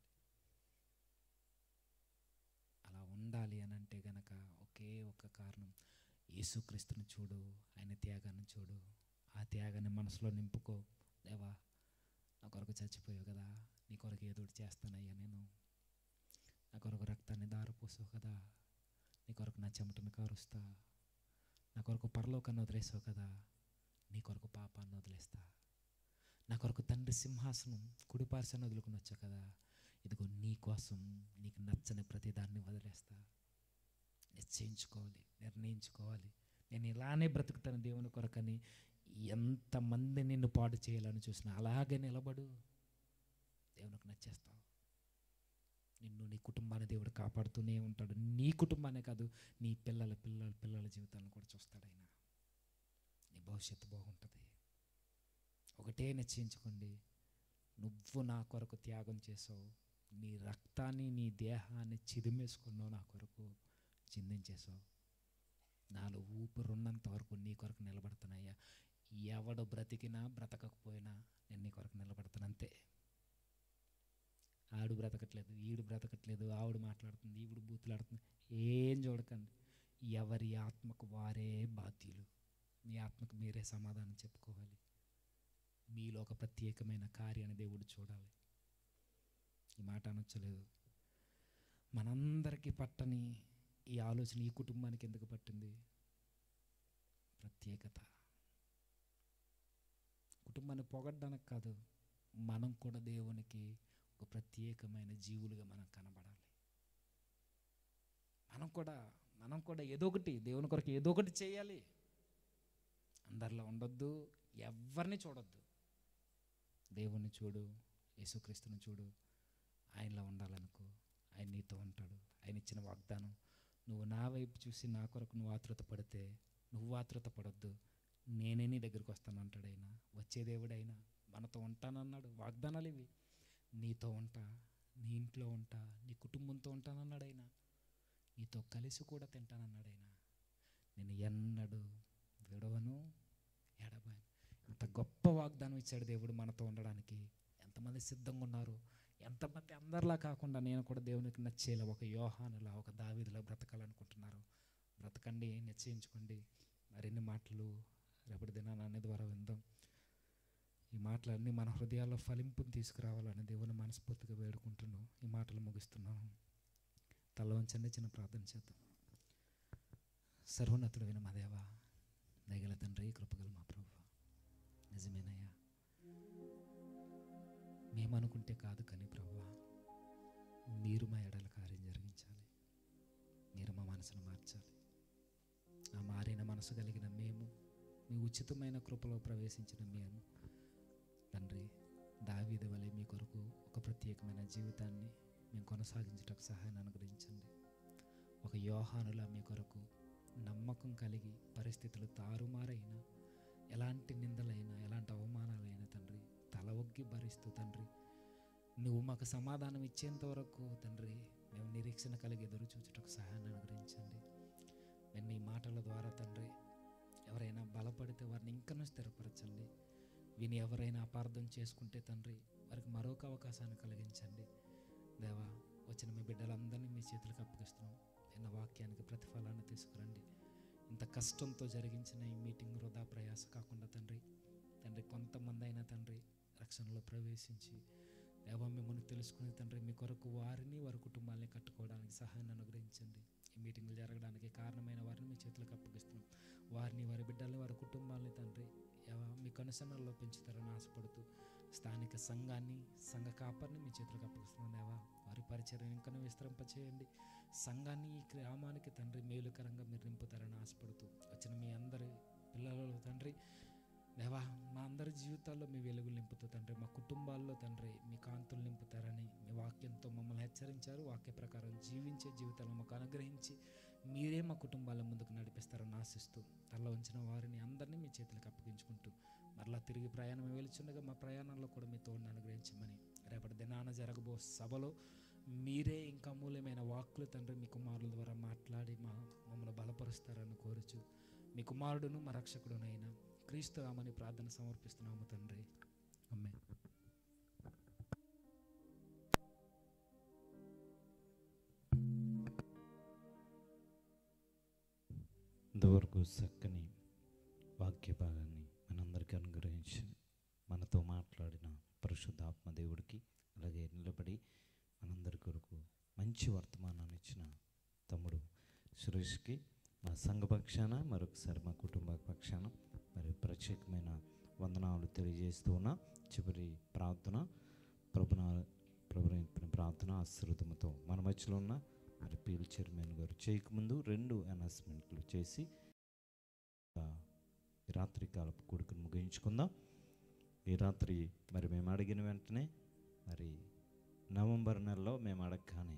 అలా ఉండాలి అని అంటే గనక ఒకే ఒక కారణం యేసుక్రీస్తుని చూడు ఆయన త్యాగాన్ని చూడు ఆ త్యాగాన్ని మనసులో నింపుకో దేవా నా కొరకు చచ్చిపోయావు కదా నీ కొరకు ఏదో ఒకటి చేస్తానయ్యా నేను నా కొరకు రక్తాన్ని దారపోసావు కదా నీ కొరకు నా చెమటను కారుస్తా నా కొరకు పరలోకాన్ని వదిలేసావు కదా నీ కొరకు పాపాన్ని వదిలేస్తా నా కొరకు తండ్రి సింహాసనం కుడిపార్శాన్ని వదులుకుని వచ్చా కదా ఇదిగో నీ కోసం నీకు నచ్చని ప్రతి దాన్ని వదిలేస్తా నిశ్చయించుకోవాలి నిర్ణయించుకోవాలి నేను ఇలానే బ్రతుకుతాను దేవుని కొరకని ఎంతమంది నిన్ను పాడు చేయాలని చూసినా అలాగే నిలబడు దేవునికి నచ్చేస్తావు నిన్ను నీ కుటుంబాన్ని దేవుడు కాపాడుతూనే ఉంటాడు నీ కుటుంబానే కాదు నీ పిల్లల పిల్లల పిల్లల జీవితాలను కూడా చూస్తాడు ఆయన నీ భవిష్యత్తు బాగుంటుంది ఒకటే నిశ్చయించుకోండి నువ్వు నా కొరకు త్యాగం చేసావు నీ రక్తాన్ని నీ దేహాన్ని చిదిమేసుకున్నావు నా కొరకు చిందించేసావు నాలో ఊపిరున్నంత వరకు నీ కొరకు నిలబడుతున్నాయ్యా ఎవడు బ్రతికినా బ్రతకకపోయినా నేను నీ కొరకు నిలబడతాను అంతే ఆడు బ్రతకట్లేదు ఈడు బ్రతకట్లేదు ఆవిడ మాట్లాడుతుంది ఈవిడ బూతులాడుతుంది ఏం చూడకండి ఎవరి ఆత్మకు వారే బాధ్యులు మీ ఆత్మకు మీరే సమాధానం చెప్పుకోవాలి మీలో ఒక ప్రత్యేకమైన కార్యాన్ని దేవుడు చూడాలి ఈ మాట అనొచ్చలేదు మనందరికీ పట్టని ఈ ఆలోచన ఈ కుటుంబానికి ఎందుకు పట్టింది ప్రత్యేకత కుటుంబాన్ని పొగడ్డానికి కాదు మనం కూడా దేవునికి ఒక ప్రత్యేకమైన జీవులుగా మనం కనబడాలి మనం కూడా మనం కూడా ఏదో ఒకటి దేవుని కొరకు ఏదో ఒకటి చేయాలి అందరిలో ఉండొద్దు ఎవరిని చూడొద్దు దేవుణ్ణి చూడు యేసుక్రీస్తుని చూడు ఆయనలో ఉండాలనుకో ఆయన నీతో ఉంటాడు ఆయన ఇచ్చిన వాగ్దానం నువ్వు నా వైపు చూసి నా కొరకు నువ్వు ఆతృత పడితే నువ్వు ఆతృత పడొద్దు నేనే నీ దగ్గరికి వస్తాను అంటాడు ఆయన వచ్చే దేవుడైనా మనతో ఉంటానన్నాడు వాగ్దానాలు ఇవి నీతో ఉంటా నీ ఇంట్లో ఉంటా నీ కుటుంబంతో ఉంటానన్నాడు ఆయన నీతో కలిసి కూడా తింటానన్నాడు ఆయన నేను ఎన్నడు విడవను ఎడబాను ఇంత గొప్ప వాగ్దానం ఇచ్చాడు దేవుడు మనతో ఉండడానికి ఎంతమంది సిద్ధంగా ఉన్నారు ఎంతమంది అందరిలా కాకుండా నేను కూడా దేవునికి నచ్చేలా ఒక యోహానులా ఒక దావీదులా బ్రతకాలనుకుంటున్నారు బ్రతకండి నిశ్చయించుకోండి మరిన్ని మాటలు రేపటి దినాన అనే ద్వారా విందాం ఈ మాటలన్నీ మన హృదయాల్లో ఫలింపుని తీసుకురావాలని దేవుని మనస్ఫూర్తిగా వేడుకుంటున్నాం ఈ మాటలు ముగిస్తున్నాను తల వంచండి చిన్న ప్రార్థన చేద్దాం సర్వోన్నతుడైన మా దేవ దయగల తండ్రి కృపగల మా ప్రభు నిజమేనయ్యా మేమనుకుంటే కాదు కానీ ప్రభు మీరు మా ఎడల కార్యం జరిగించాలి మీరు మా మనసును మార్చాలి ఆ మారిన మనసు కలిగిన మేము మీ ఉచితమైన కృపలో ప్రవేశించిన మీరు తండ్రి దావీదు వలె మీ కొరకు ఒక ప్రత్యేకమైన జీవితాన్ని మేము కొనసాగించటకు సహాయాన్ని అనుగ్రహించండి ఒక యోహానులా మీ కొరకు నమ్మకం కలిగి పరిస్థితులు తారుమారైనా ఎలాంటి నిందలైనా ఎలాంటి అవమానాలైనా తండ్రి తల ఒగ్గి భరిస్తూ తండ్రి నువ్వు మాకు సమాధానం ఇచ్చేంత వరకు తండ్రి మేము నిరీక్షణ కలిగి ఎదురు చూచుటకు సహాయాన్ని అనుగ్రహించండి నేను నీ మాటల ద్వారా తండ్రి ఎవరైనా బలపడితే వారిని ఇంకనూ స్థిరపరచండి విని ఎవరైనా అపార్థం చేసుకుంటే తండ్రి వారికి మరొక అవకాశాన్ని కలిగించండి దేవా వచ్చిన మీ బిడ్డలందరినీ మీ చేతులకు అప్పగిస్తున్నాం విన్న వాక్యానికి ప్రతిఫలాన్ని తీసుకురండి ఇంత కష్టంతో జరిగించిన ఈ మీటింగ్ వృధా ప్రయాస కాకుండా తండ్రి తండ్రి కొంతమంది అయినా తండ్రి రక్షణలో ప్రవేశించి దేవా మిమ్మల్ని తెలుసుకుని తండ్రి మీ కొరకు వారిని వారి కుటుంబాలని కట్టుకోవడానికి సహాయాన్ని అనుగ్రహించండి ఈ మీటింగ్లు జరగడానికి కారణమైన వారిని మీ చేతులకు అప్పగిస్తున్నాం వారిని వారి బిడ్డల్ని వారి కుటుంబాలని తండ్రి దేవా మీ కనుసన్నల్లో పెంచుతారని ఆశపడుతూ స్థానిక సంఘాన్ని సంఘ కాపర్ని మీ చేతులకు అప్పగిస్తున్నాం దేవా వారి పరిచయం ఇంకనూ విస్తరింపచేయండి సంఘాన్ని ఈ గ్రామానికి తండ్రి మేలుకరంగా మీరు నింపుతారని ఆశపడుతూ వచ్చిన మీ అందరి పిల్లలలో తండ్రి దేవా మా అందరి జీవితాల్లో మీ వెలుగులు నింపుతూ తండ్రి మా కుటుంబాల్లో తండ్రి మీ కాంతులు నింపుతారని మీ వాక్యంతో మమ్మల్ని హెచ్చరించారు వాక్య ప్రకారం జీవించే జీవితాలను మాకు అనుగ్రహించి మీరే మా కుటుంబాల ముందుకు నడిపిస్తారని ఆశిస్తూ తల్ల ఉంచిన వారిని అందరినీ మీ చేతులకు అప్పగించుకుంటూ మరలా తిరిగి ప్రయాణం వెలుచుండగా మా ప్రయాణంలో కూడా మీ తోడుని అనుగ్రహించమని రేపటి దినాన జరగబో సభలో మీరే ఇంకా మూల్యమైన వాక్కులు తండ్రి మీ కుమారుల ద్వారా మాట్లాడి మా మమ్మల్ని బలపరుస్తారని కోరుచు మీ కుమారుడును మా రక్షకుడునైనా క్రీస్తు రామని ప్రార్థన సమర్పిస్తున్నాము తండ్రి అమ్మే ఇంతవరకు చక్కని వాక్య భాగాన్ని మనందరికీ అనుగ్రహించి మనతో మాట్లాడిన పరిశుద్ధాత్మ దేవుడికి అలాగే నిలబడి మనందరి కొరకు మంచి వర్తమానాన్ని ఇచ్చిన తమ్ముడు సురేష్కి మా సంఘ పక్షాన మరొకసారి మా కుటుంబ పక్షాన మరి ప్రత్యేకమైన వందనాలు తెలియజేస్తూ ఉన్న చివరి ప్రార్థన ప్రభున ప్రభు నేర్పిన ప్రార్థన ఆశీర్వదముతో మన మధ్యలో ఉన్న మరి పీల్ చైర్మన్ గారు చేయకముందు రెండు అనౌన్స్మెంట్లు చేసి ఆ, ఈ రాత్రి కాలపు కూడుకుని ముగించుకుందాం ఈ రాత్రి మరి మేము అడిగిన వెంటనే మరి నవంబర్ నెలలో మేము అడగగానే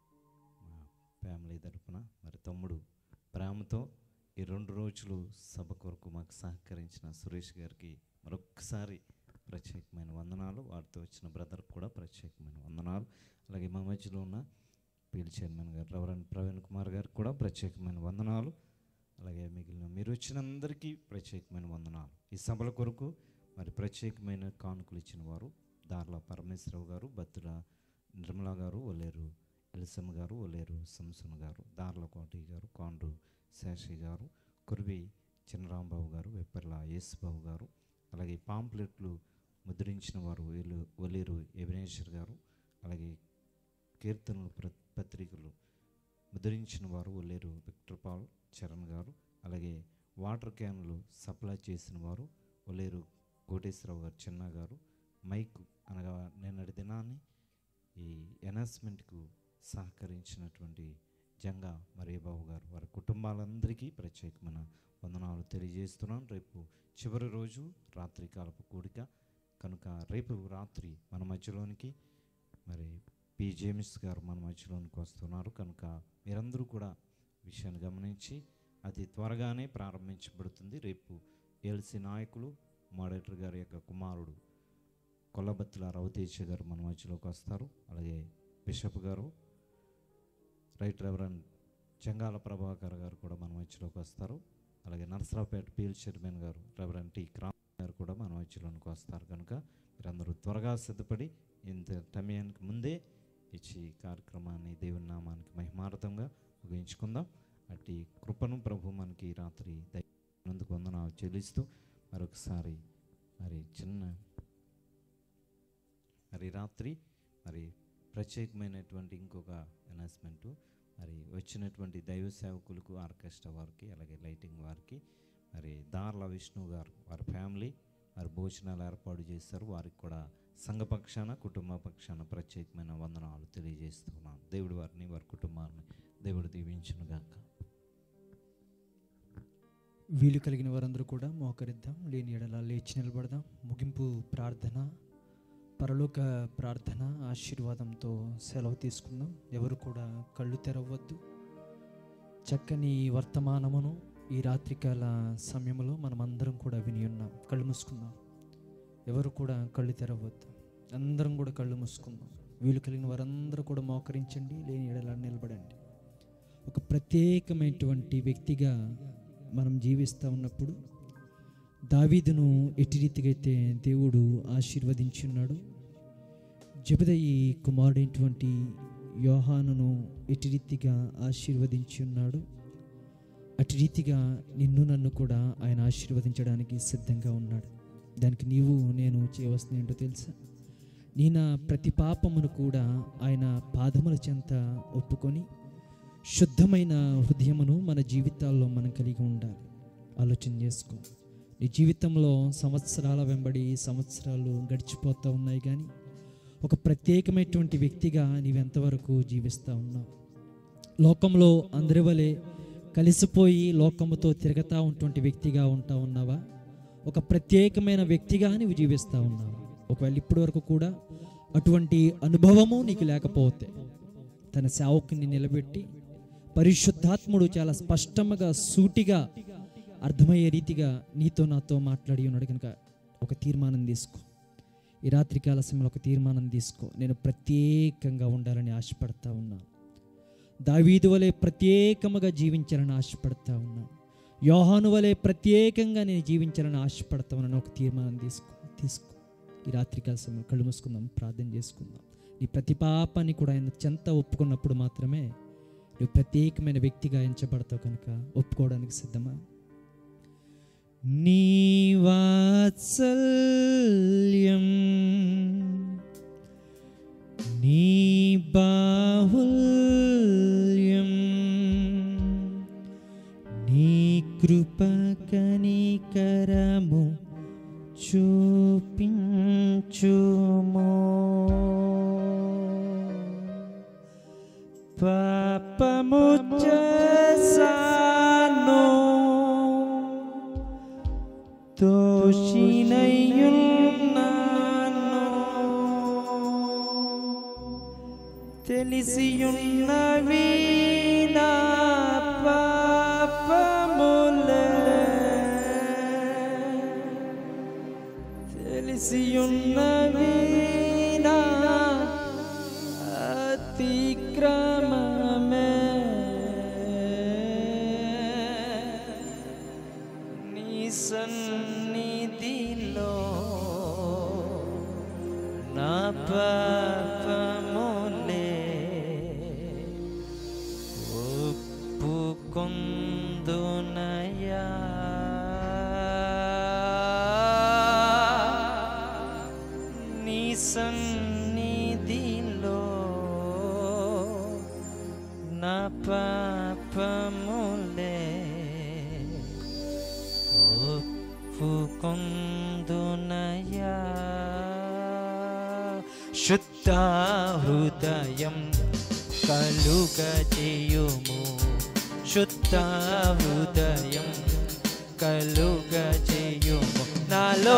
మా ఫ్యామిలీ తరపున మరి తమ్ముడు ప్రేమతో ఈ రెండు రోజులు సభ కొరకు మాకు సహకరించిన సురేష్ గారికి మరొక్కసారి ప్రత్యేకమైన వందనాలు వారితో వచ్చిన బ్రదర్కి కూడా ప్రత్యేకమైన వందనాలు అలాగే మా మధ్యలో ఉన్న పీల్ చైర్మన్ గారు రవరన్ ప్రవీణ్ కుమార్ గారికి కూడా ప్రత్యేకమైన వందనాలు అలాగే మిగిలిన మీరు వచ్చిన అందరికీ ప్రత్యేకమైన వందనాలు ఈ సభల కొరకు మరి ప్రత్యేకమైన కానుకలు ఇచ్చిన వారు దార్ల పరమేశ్వరరావు గారు బత్తుల నిర్మల గారు ఒలేరు ఎలిసమ్మ గారు ఒలేరు సంసన్ గారు దార్ల కోటి గారు కాండ్రు శేషి గారు కురివి చిన్నరాంబాబు గారు వెప్పర్ల యేసుబాబు గారు అలాగే పాంప్లెట్లు ముద్రించిన వారు వీళ్ళు ఒలేరు ఎబినేశ్వర్ గారు అలాగే కీర్తనలు ప్ర- పత్రికలు ముద్రించిన వారు ఒలేరు విక్టర్ పాల్ చరణ్ గారు అలాగే వాటర్ క్యాన్లు సప్లై చేసిన వారు ఒలేరు కోటేశ్వరరావు గారు చిన్న గారు మైక్ అనగా నిన్నటి దినాన్ని ఈ అనౌన్స్మెంట్కు సహకరించినటువంటి జంగా మరియబాబు గారు వారి కుటుంబాలందరికీ ప్రత్యేకమైన వందనాలు తెలియజేస్తున్నాను రేపు చివరి రోజు రాత్రి కాలపు కూడిక కనుక రేపు రాత్రి మన మధ్యలోనికి మరి పి జేమ్స్ గారు మన మధ్యలోనికి వస్తున్నారు కనుక మీరందరూ కూడా విషయాన్ని గమనించి అది త్వరగానే ప్రారంభించబడుతుంది రేపు ఎల్సి నాయకులు మోడరేటర్ గారి యొక్క కుమారుడు కొల్లబత్తుల రవితేజ గారు మన మధ్యలోకి వస్తారు అలాగే బిషప్ గారు రైట్ రెవరెండ్ చెంగాల ప్రభాకర్ గారు కూడా మన మధ్యలోకి వస్తారు అలాగే నరసరావుపేట పీల్ చైర్మన్ గారు రెవరెండ్ టి క్రామ్ గారు కూడా మన మధ్యలోనికి వస్తారు కనుక మీరందరూ త్వరగా సిద్ధపడి ఇంత సమయానికి ముందే ఇచ్చి ఈ కార్యక్రమాన్ని దేవుని నామానికి మహిమార్థంగా ముగించుకుందాం అట్టి కృపను ప్రభు మనకి ఈ రాత్రి దయనందుకు వందనాలు చెల్లిస్తూ మరొకసారి మరి చిన్న మరి రాత్రి మరి ప్రత్యేకమైనటువంటి ఇంకొక అనౌన్స్మెంటు మరి వచ్చినటువంటి దైవ సేవకులకు ఆర్కెస్ట్రా వారికి అలాగే లైటింగ్ వారికి మరి దార్ల విష్ణు గారు వారి ఫ్యామిలీ వారి భోజనాలు ఏర్పాటు చేస్తారు వారికి కూడా సంఘ పక్షాన కుటుంబ పక్షాన ప్రత్యేకమైన వందనాలు తెలియజేస్తున్నాను దేవుడు వారిని వారి కుటుంబాన్ని దేవుడు దీవించునుగాక వీలు కలిగిన వారందరూ కూడా మోకరిద్దాం లేని ఎడల లేచి నిలబడదాం ముగింపు ప్రార్థన పరలోక ప్రార్థన ఆశీర్వాదంతో సెలవు తీసుకుందాం ఎవరు కూడా కళ్ళు తెరవద్దు చక్కని వర్తమానమును ఈ రాత్రికాల సమయంలో మనం అందరం కూడా విని ఉన్నాం కళ్ళు మూసుకుందాం ఎవరు కూడా కళ్ళు తెరవద్దు అందరం కూడా కళ్ళు మూసుకుందాం వీలు కలిగిన వారందరూ కూడా మోకరించండి లేని ఎడల నిలబడండి ఒక ప్రత్యేకమైనటువంటి వ్యక్తిగా మనం జీవిస్తూ ఉన్నప్పుడు దావీదును ఎట్టి రీతిగా అయితే దేవుడు ఆశీర్వదించి ఉన్నాడు జబదయి కుమారుడైనటువంటి యోహానును ఎట్టి రీతిగా ఆశీర్వదించి ఉన్నాడు అటు రీతిగా నిన్ను నన్ను కూడా ఆయన ఆశీర్వదించడానికి సిద్ధంగా ఉన్నాడు దానికి నీవు నేను చేయవలసింది ఏంటో తెలుసా నీ నా ప్రతి పాపమును కూడా ఆయన పాదముల చెంత ఒప్పుకొని శుద్ధమైన హృదయమును మన జీవితాల్లో మనం కలిగి ఉండాలి ఆలోచన చేసుకో నీ జీవితంలో సంవత్సరాల వెంబడి సంవత్సరాలు గడిచిపోతూ ఉన్నాయి కానీ ఒక ప్రత్యేకమైనటువంటి వ్యక్తిగా నీవెంతవరకు జీవిస్తూ ఉన్నావు లోకంలో అందరి వలె కలిసిపోయి లోకముతో తిరగతా ఉన్నటువంటి వ్యక్తిగా ఉంటా ఉన్నావా ఒక ప్రత్యేకమైన వ్యక్తిగా నీవు జీవిస్తూ ఉన్నావా ఒకవేళ ఇప్పటి వరకు కూడా అటువంటి అనుభవము నీకు లేకపోతే తన సేవకుని నిలబెట్టి పరిశుద్ధాత్ముడు చాలా స్పష్టంగా సూటిగా అర్థమయ్యే రీతిగా నీతో నాతో మాట్లాడి ఉన్నాడు కనుక ఒక తీర్మానం తీసుకో ఈ రాత్రికాల సమయంలో ఒక తీర్మానం తీసుకో నేను ప్రత్యేకంగా ఉండాలని ఆశపడతా ఉన్నాను దావీదు వలె ప్రత్యేకముగా జీవించాలని ఆశపడతా ఉన్నాను యోహాను వలె ప్రత్యేకంగా నేను జీవించాలని ఆశపడతా ఉన్నాను ఒక తీర్మానం తీసుకో తీసుకో ఈ రాత్రికాల సమయంలో కళ్ళు మూసుకుందాం ప్రార్థన చేసుకుందాం నీ ప్రతి పాపాన్ని కూడా ఆయన చెంత ఒప్పుకున్నప్పుడు మాత్రమే నువ్వు ప్రత్యేకమైన వ్యక్తిగా ఎంచబడతావు కనుక ఒప్పుకోవడానికి సిద్ధమా నీ వాత్సల్యం నీ బాహుల్యం నీ కృప కనికరము చూపించుమో పాపము చేసాను దోషినయ్యున్నాను తెలిసియున్నవి నా పాపములే తెలిసియున్నవి నా అతిక్రమమే నీ సన్నిధిలో నా పాపములే ఒప్పుకొందునయా నీ సన్నిధిలో నా పాపములే ఒప్పుకొందునయా శుద్ధ హృదయం కలుగజేయుము శుద్ధ హృదయం కలుగజేయుము నాలో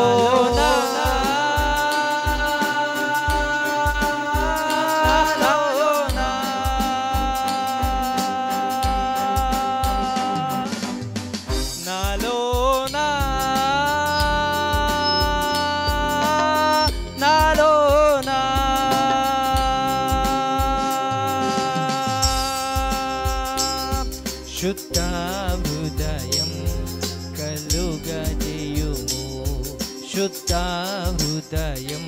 నాలో నాలో శుద్ధ హృదయం కలుగజేయుము శుద్ధ హృదయం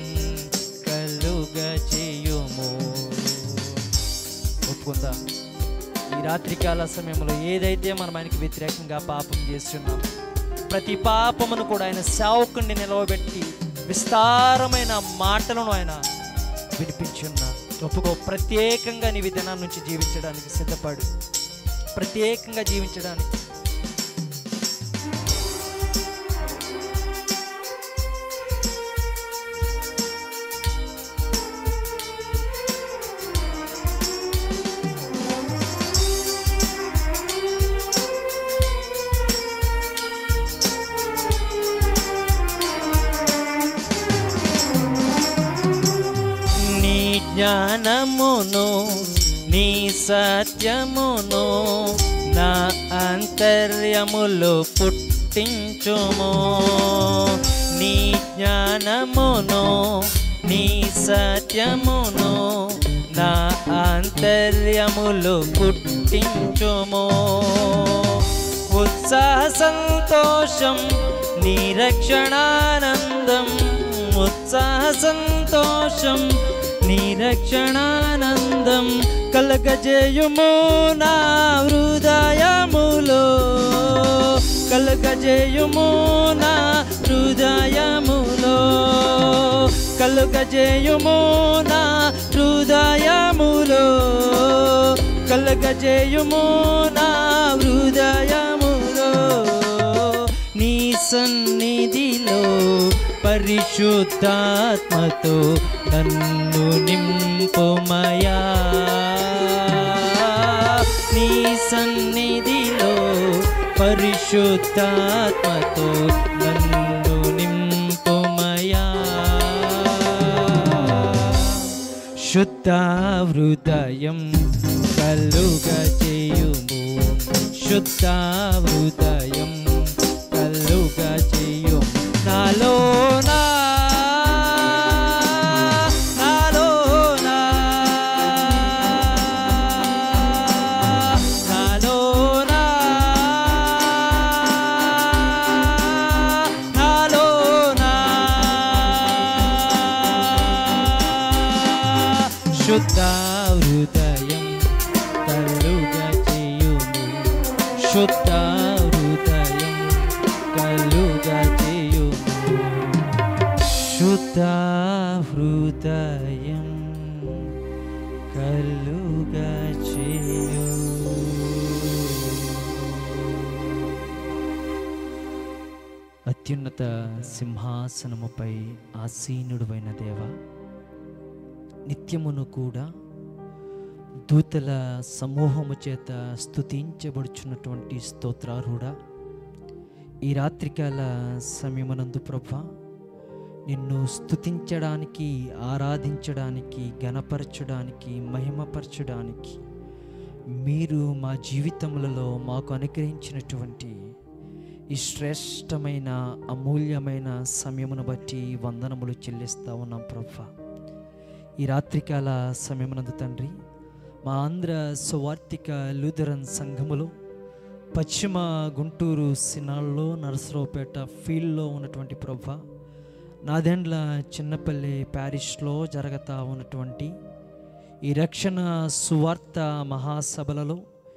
కలుగజేయుము ఒప్పుకుందా ఈ రాత్రికాల సమయంలో ఏదైతే మనం ఆయనకి వ్యతిరేకంగా పాపం చేస్తున్నాం ప్రతి పాపమును కూడా ఆయన సేవకుడిని నిలవబెట్టి విస్తారమైన మాటలను ఆయన వినిపించున్నా ఒప్పుకో ప్రత్యేకంగా నీ విధానం నుంచి జీవించడానికి సిద్ధపడు ప్రత్యేకంగా జీవించడానికి జ్ఞానమును నీ సత్యమును నా అంతర్యములో పుట్టించుము నీ జ్ఞానమును నీ సత్యమును నా అంతర్యములు పుట్టించుము ఉత్సాహ సంతోషం నీ రక్షణానందం ఉత్సాహ సంతోషం నీ రక్షణానందం కలగజేయుము నా హృదయములో కలగజేయుము నా హృదయములో కలుగజేయుము నా హృదయములో కలుగజేయుము నా హృదయములో నీ సన్నిధిలో పరిశుద్ధాత్మతో నన్ను నింపుమయా నీ సన్నిధిలో పరిశుద్ధాత్మతో నన్ను నింపుమయా శుద్ధ హృదయం కలుగ చేయుము శుద్ధ హృదయం కలుగ చేయు నాలో నా నాలో నా నాలో నా నాలో నా శుద్ధ హృదయం కలుగా చేయుము శుద్ధ హృదయం కలుగా చేయుము శుద్ధ హృదయం కలుగా చేయు అత్యున్నత సింహాసనముపై ఆసీనుడువైన దేవా నిత్యమును కూడా దూతల సమూహము చేత స్తుతించబడుచున్నటువంటి స్తోత్రారుడా ఈ రాత్రికాల సమయమనందు ప్రభా నిన్ను స్తుతించడానికి ఆరాధించడానికి గణపరచడానికి మహిమపరచడానికి మీరు మా జీవితములలో మాకు అనుగ్రహించినటువంటి ఈ శ్రేష్టమైన అమూల్యమైన సమయమును బట్టి వందనములు చెల్లిస్తా ఉన్నాం ప్రభా ఈ రాత్రికాల సమయమునందు తండ్రి మా ఆంధ్ర సువార్తిక లూథరన్ సంఘములో పశ్చిమ గుంటూరు సినాల్లో నరసరావుపేట ఫీల్డ్లో ఉన్నటువంటి ప్రభ నాదెండ్ల చిన్నపల్లి ప్యారిష్లో జరగతా ఉన్నటువంటి ఈ రక్షణ సువార్త మహాసభలలో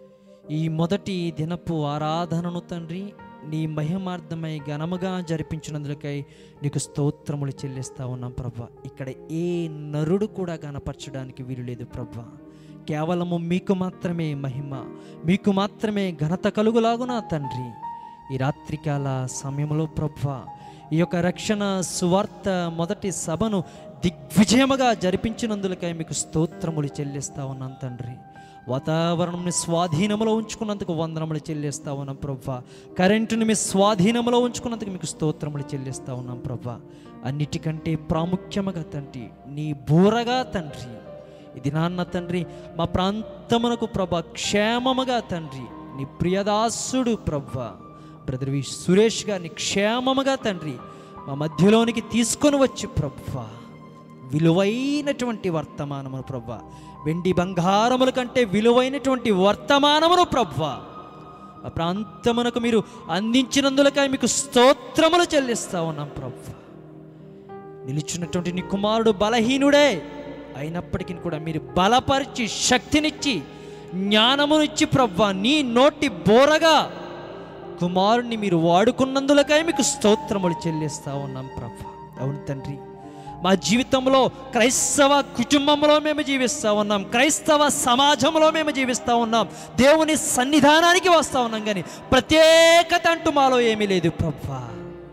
ఈ మొదటి దినపు ఆరాధనను తండ్రి నీ మహిమార్థమై ఘనముగా జరిపించినందుకై నీకు స్తోత్రములు చెల్లిస్తా ఉన్నాం ప్రభా ఇక్కడ ఏ నరుడు కూడా గనపరచడానికి వీలు లేదు ప్రభా కేవలము మీకు మాత్రమే మహిమ మీకు మాత్రమే ఘనత కలుగులాగునా తండ్రి ఈ రాత్రికాల సమయంలో ప్రభా ఈ యొక్క రక్షణ సువార్త మొదటి సభను దిగ్విజయముగా జరిపించినందులకై మీకు స్తోత్రములు చెల్లిస్తా ఉన్నాం తండ్రి వాతావరణంని స్వాధీనములో ఉంచుకున్నందుకు వందనములు చెల్లిస్తా ఉన్నాం ప్రభా కరెంటుని మీ స్వాధీనములో ఉంచుకున్నందుకు మీకు స్తోత్రములు చెల్లిస్తా ఉన్నాం ప్రభా అన్నిటికంటే ప్రాముఖ్యముగా తండ్రి నీ బూరగా తండ్రి ఇది నాన్న తండ్రి మా ప్రాంతమునకు ప్రభ క్షేమముగా తండ్రి నీ ప్రియదాసుడు ప్రభ బ్రదర్ వి సురేష్ గారిని క్షేమముగా తండ్రి మా మధ్యలోనికి తీసుకొని వచ్చి ప్రభా విలువైనటువంటి వర్తమానమును ప్రభా వెండి బంగారముల కంటే విలువైనటువంటి వర్తమానమును ప్రభా ఆ ప్రాంతమునకు మీరు అందించినందులకై మీకు స్తోత్రములు చెల్లిస్తా ఉన్నాం ప్రభా నిలుచున్నటువంటి నీ కుమారుడు బలహీనుడే అయినప్పటికీ కూడా మీరు బలపరిచి శక్తినిచ్చి జ్ఞానమునిచ్చి ప్రవ్వా నీ నోటి బోరగా కుమారుణ్ణి మీరు వాడుకున్నందులకై మీకు స్తోత్రములు చెల్లిస్తా ఉన్నాం ప్రభా అవును తండ్రి మా జీవితంలో క్రైస్తవ కుటుంబంలో మేము జీవిస్తూ ఉన్నాం క్రైస్తవ సమాజంలో మేము జీవిస్తూ ఉన్నాం దేవుని సన్నిధానానికి వస్తూ ఉన్నాం కానీ ప్రత్యేకత అంటూ మాలో ఏమీ లేదు ప్రభా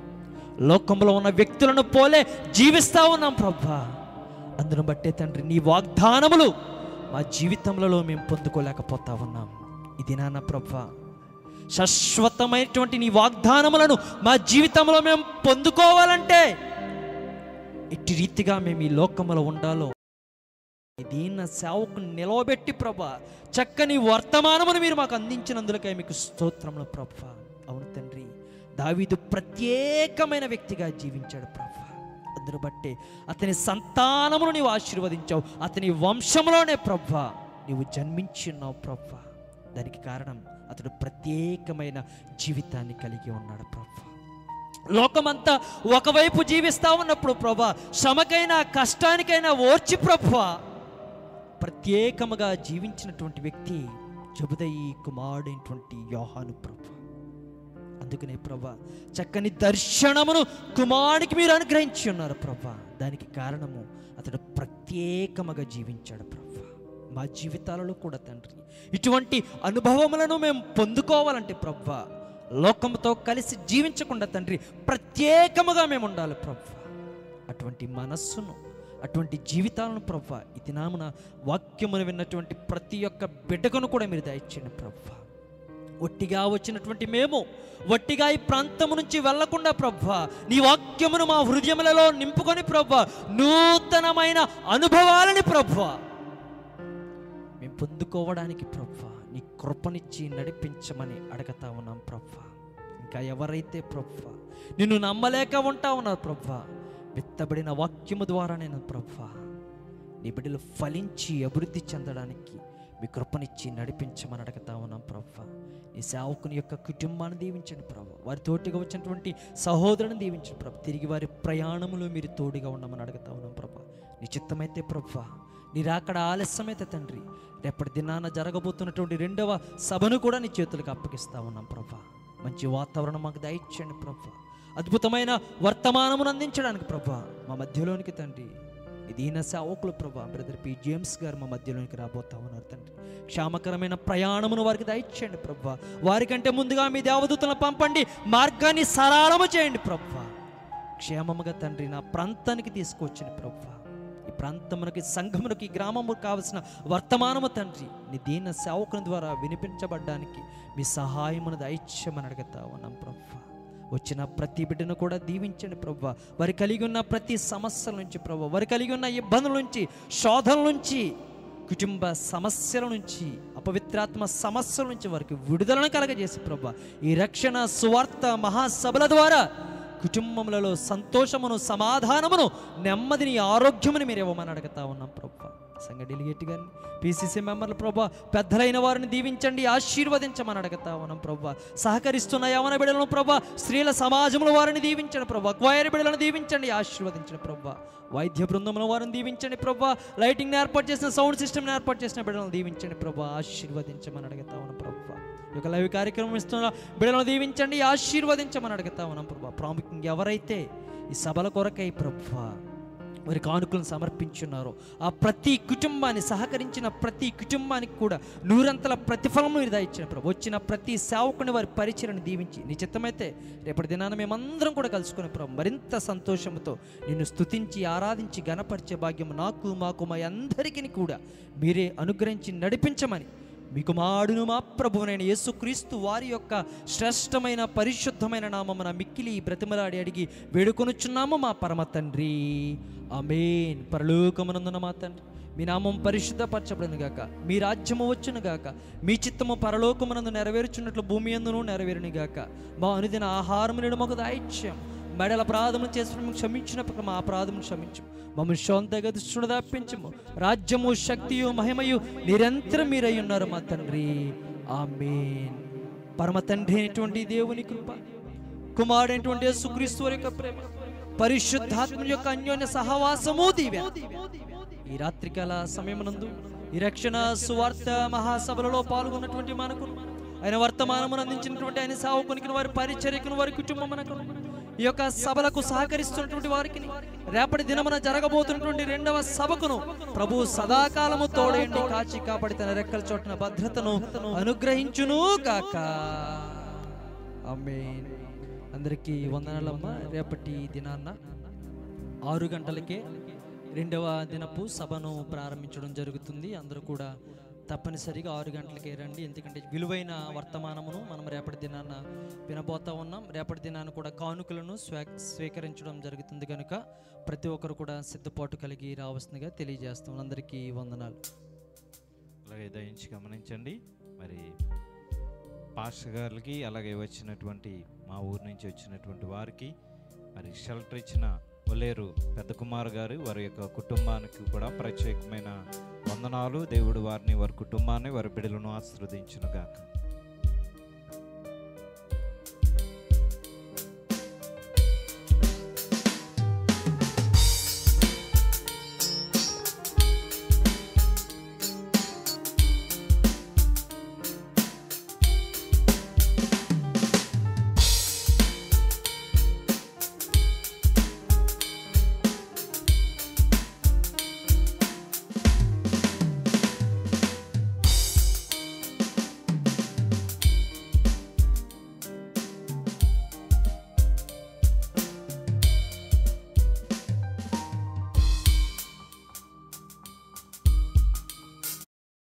లోకంలో ఉన్న వ్యక్తులను పోలే జీవిస్తూ ఉన్నాం ప్రభా అందును బట్టే తండ్రి నీ వాగ్దానములు మా జీవితంలో మేము పొందుకోలేకపోతా ఉన్నాం ఇది నాన్న ప్రభా శాశ్వతమైనటువంటి నీ వాగ్దానములను మా జీవితంలో మేము పొందుకోవాలంటే ఎట్టి రీతిగా మేము ఈ లోకములో ఉండాలో ఈ దీన్న సేవకు నిలవబెట్టి ప్రభా చక్కని వర్తమానమును మీరు మాకు అందించినందులకై మీకు స్తోత్రములు ప్రభా అవును తండ్రి దావీదు ప్రత్యేకమైన వ్యక్తిగా జీవించాడు ప్రభా అందును బట్టే అతని సంతానమును నీవు ఆశీర్వదించావు అతని వంశంలోనే ప్రభా నీవు జన్మించున్నావు ప్రభా దానికి కారణం అతడు ప్రత్యేకమైన జీవితాన్ని కలిగి ఉన్నాడు ప్రభా లోకమంతా ఒకవైపు జీవిస్తా ఉన్నప్పుడు ప్రభా శ్రమకైనా కష్టానికైనా ఓర్చి ప్రభా ప్రత్యేకముగా జీవించినటువంటి వ్యక్తి జబుదయి కుమారుడైనటువంటి యోహాను ప్రభా అందుకనే ప్రభా చక్కని దర్శనమును కుమారునికి మీరు అనుగ్రహించి ఉన్నారు ప్రభా దానికి కారణము అతడు ప్రత్యేకముగా జీవించాడు ప్రభా మా జీవితాలలో కూడా తండ్రి ఇటువంటి అనుభవములను మేము పొందుకోవాలంటే ప్రభా లోకంతో కలిసి జీవించకుండా తండ్రి ప్రత్యేకముగా మేము ఉండాలి ప్రభా అటువంటి మనస్సును అటువంటి జీవితాలను ప్రభా ఈ దినామున వాక్యమును విన్నటువంటి ప్రతి ఒక్క బిడ్డకును కూడా మీరు దయచేయండి ప్రభా ఒట్టిగా వచ్చినటువంటి మేము ఒట్టిగా ఈ ప్రాంతము నుంచి వెళ్లకుండా ప్రభా నీ వాక్యమును మా హృదయములలో నింపుకొని ప్రభా నూతనమైన అనుభవాలని ప్రభా మేము పొందుకోవడానికి ప్రభా నీ కృపనిచ్చి నడిపించమని అడగతా ఉన్నాం ప్రభా ఇంకా ఎవరైతే ప్రభా నిన్ను నమ్మలేక ఉంటా ఉన్నారు ప్రభా విత్తబడిన వాక్యము ద్వారా నేను ప్రభా నీ బిడ్డలు ఫలించి అభివృద్ధి చెందడానికి మీ కృపనిచ్చి నడిపించమని అడగతా ఉన్నాం ప్రభా నీ సేవకుని యొక్క కుటుంబాన్ని దీవించండి ప్రభా వారి తోటిగా వచ్చినటువంటి సహోదరుని దీవించండి ప్రభా తిరిగి వారి ప్రయాణములో మీరు తోడుగా ఉండమని అడుగుతా ఉన్నాం ప్రభా నీ చిత్తమైతే ప్రభా నీ రాకడ ఆలస్యమైతే తండ్రి రేపటి దినాన జరగబోతున్నటువంటి రెండవ సభను కూడా నీ చేతులకు అప్పగిస్తా ఉన్నాం ప్రభా మంచి వాతావరణం మాకు దయచేయండి ప్రభా అద్భుతమైన వర్తమానమును అందించడానికి ప్రభా మా మధ్యలోనికి తండ్రి ఇది ఈయన సేవకులు ప్రభా బ్రదర్ పి జేమ్స్ గారు మా మధ్యలోనికి రాబోతా ఉన్నారు తండ్రి క్షామకరమైన ప్రయాణమును వారికి దయచేయండి ప్రభా వారికంటే ముందుగా మీ దేవదూతలను పంపండి మార్గాన్ని సరళము చేయండి ప్రభా క్షేమముగా తండ్రి నా ప్రాంతానికి తీసుకొచ్చిన ప్రభా ఈ ప్రాంతమునకి సంఘమునకి ఈ గ్రామము కావలసిన వర్తమానము తండ్రి నీ దీన సేవకుని ద్వారా వినిపించబడ్డానికి మీ సహాయమును దయచేయమని అడుగుతా ఉన్నాం ప్రభా వచ్చిన ప్రతి బిడ్డను కూడా దీవించండి ప్రభా వారి కలిగి ఉన్న ప్రతి సమస్యల నుంచి ప్రభా వారి కలిగి ఉన్న ఇబ్బందుల నుంచి శోధనల నుంచి కుటుంబ సమస్యల నుంచి అపవిత్రాత్మ సమస్యల నుంచి వారికి విడుదలను కలగజేసి ప్రభా ఈ రక్షణ సువార్త మహాసభల ద్వారా కుటుంబములలో సంతోషమును సమాధానమును నెమ్మదిని ఆరోగ్యముని మీరు ఇవ్వమని అడుగుతా ఉన్నాం ప్రభా సంఘ డెలిగేట్ గారిని పిసిసి మెంబర్లు ప్రభా పెద్దలైన వారిని దీవించండి ఆశీర్వదించమని అడుగుతా ఉన్నాం ప్రభా సహకరిస్తున్న యవన బిడ్డలను ప్రభా స్త్రీల సమాజంలో వారిని దీవించండి ప్రభా క్వైర్ బిడ్డలను దీవించండి ఆశీర్వదించండి ప్రభా వైద్య బృందంలో వారిని దీవించండి ప్రభా లైటింగ్ ఏర్పాటు చేసిన సౌండ్ సిస్టమ్ ఏర్పాటు చేసిన బిడ్డలను దీవించండి ప్రభా ఆశీర్వదించమని అడుగుతా ఉన్నాం ప్రభా ఈ యొక్క లైవ్ కార్యక్రమం ఇస్తున్న బిడ్డలను దీవించండి ఆశీర్వదించమని అడుగుతా ఉన్నాం ప్రభా ప్రాముఖ్యంగా ఎవరైతే ఈ సభల కొరకై ప్రభా వారి కానుకలను సమర్పించున్నారో ఆ ప్రతి కుటుంబాన్ని సహకరించిన ప్రతి కుటుంబానికి కూడా నూరంతల ప్రతిఫలం మీరు దయచిన ప్రభు వచ్చిన ప్రతి సేవకుని వారి పరిచయను దీవించి నీ చిత్తమైతే రేపటి దినాన మేమందరం కూడా కలుసుకునే ప్రభు మరింత సంతోషంతో నిన్ను స్తుతించి ఆరాధించి గణపరిచే భాగ్యం నాకు మాకు మా అందరికీ కూడా మీరే అనుగ్రహించి నడిపించమని మీ కుమారుడును మా ప్రభువునైన యేసుక్రీస్తు వారి యొక్క శ్రేష్టమైన పరిశుద్ధమైన నామమున మిక్కిలి బ్రతిమలాడి అడిగి వేడుకొనుచున్నాము మా పరమ తండ్రి అమేన్ పరలోకమునందున మా తండ్రి మీ నామం పరిశుద్ధపరచబడును గాక మీ రాజ్యము వచ్చును గాక మీ చిత్తము పరలోకమునందు నెరవేర్చున్నట్లు భూమి అందును నెరవేరును గాక మా అనుదిన ఆహారము నేడు మాకు దాయిత్యం మెడల అపరాధములు చేసిన క్షమించినప్పుడు మా అపరాధములు క్షమించు మమ్మల్ని శాంతగా దుష్టుడు తప్పించము రాజ్యము శక్తియు మహిమయు నిరంతరం మీరై ఉన్నారు మా తండ్రి ఆమేన్ పరమ తండ్రి అయినటువంటి దేవుని కృప కుమారుడైనటువంటి యేసుక్రీస్తు వారి యొక్క ప్రేమ పరిశుద్ధాత్మ యొక్క అన్యోన్య సహవాసము దీవెన ఈ రాత్రికాల సమయమునందు ఈ రక్షణ సువార్త మహాసభలలో పాల్గొన్నటువంటి మనకు ఆయన వర్తమానమును అందించినటువంటి ఆయన సావుకునికి వారి పరిచర్యకును వారి కుటుంబమునకు ఈ యొక్క సభలకు సహకరిస్తున్నటువంటి వారికి రేపటి దినమున జరగబోతున్నటువంటి రెండవ సభకును ప్రభు సదాకాలము తోడేండి కాచి కాపాడి తన రెక్కల చోటున భద్రతను అనుగ్రహించును కాక ఆమేన్ అందరికీ వందనాలమ్మ రేపటి దినాన్న ఆరు గంటలకే రెండవ దినపు సభను ప్రారంభించడం జరుగుతుంది అందరూ కూడా తప్పనిసరిగా ఆరు గంటలకే రండి ఎందుకంటే విలువైన వర్తమానమును మనం రేపటి దినాన వినబోతా ఉన్నాం రేపటి దినాన కూడా కానుకలను స్వీ స్వీకరించడం జరుగుతుంది కనుక ప్రతి ఒక్కరు కూడా సిద్ధపాటు కలిగి రావాల్సిందిగా తెలియజేస్తాం అందరికీ వందనాలు అలాగే దయించి గమనించండి మరి పాస్టర్ గారికి అలాగే వచ్చినటువంటి మా ఊరు నుంచి వచ్చినటువంటి వారికి మరి షెల్టర్ ఇచ్చిన ఒలేరు పెద్ద కుమార్ గారు వారి యొక్క కుటుంబానికి కూడా ప్రత్యేకమైన వందనాలు దేవుడు వారిని వారి కుటుంబాన్ని వారి బిడ్డలను ఆశీర్వదించును గాక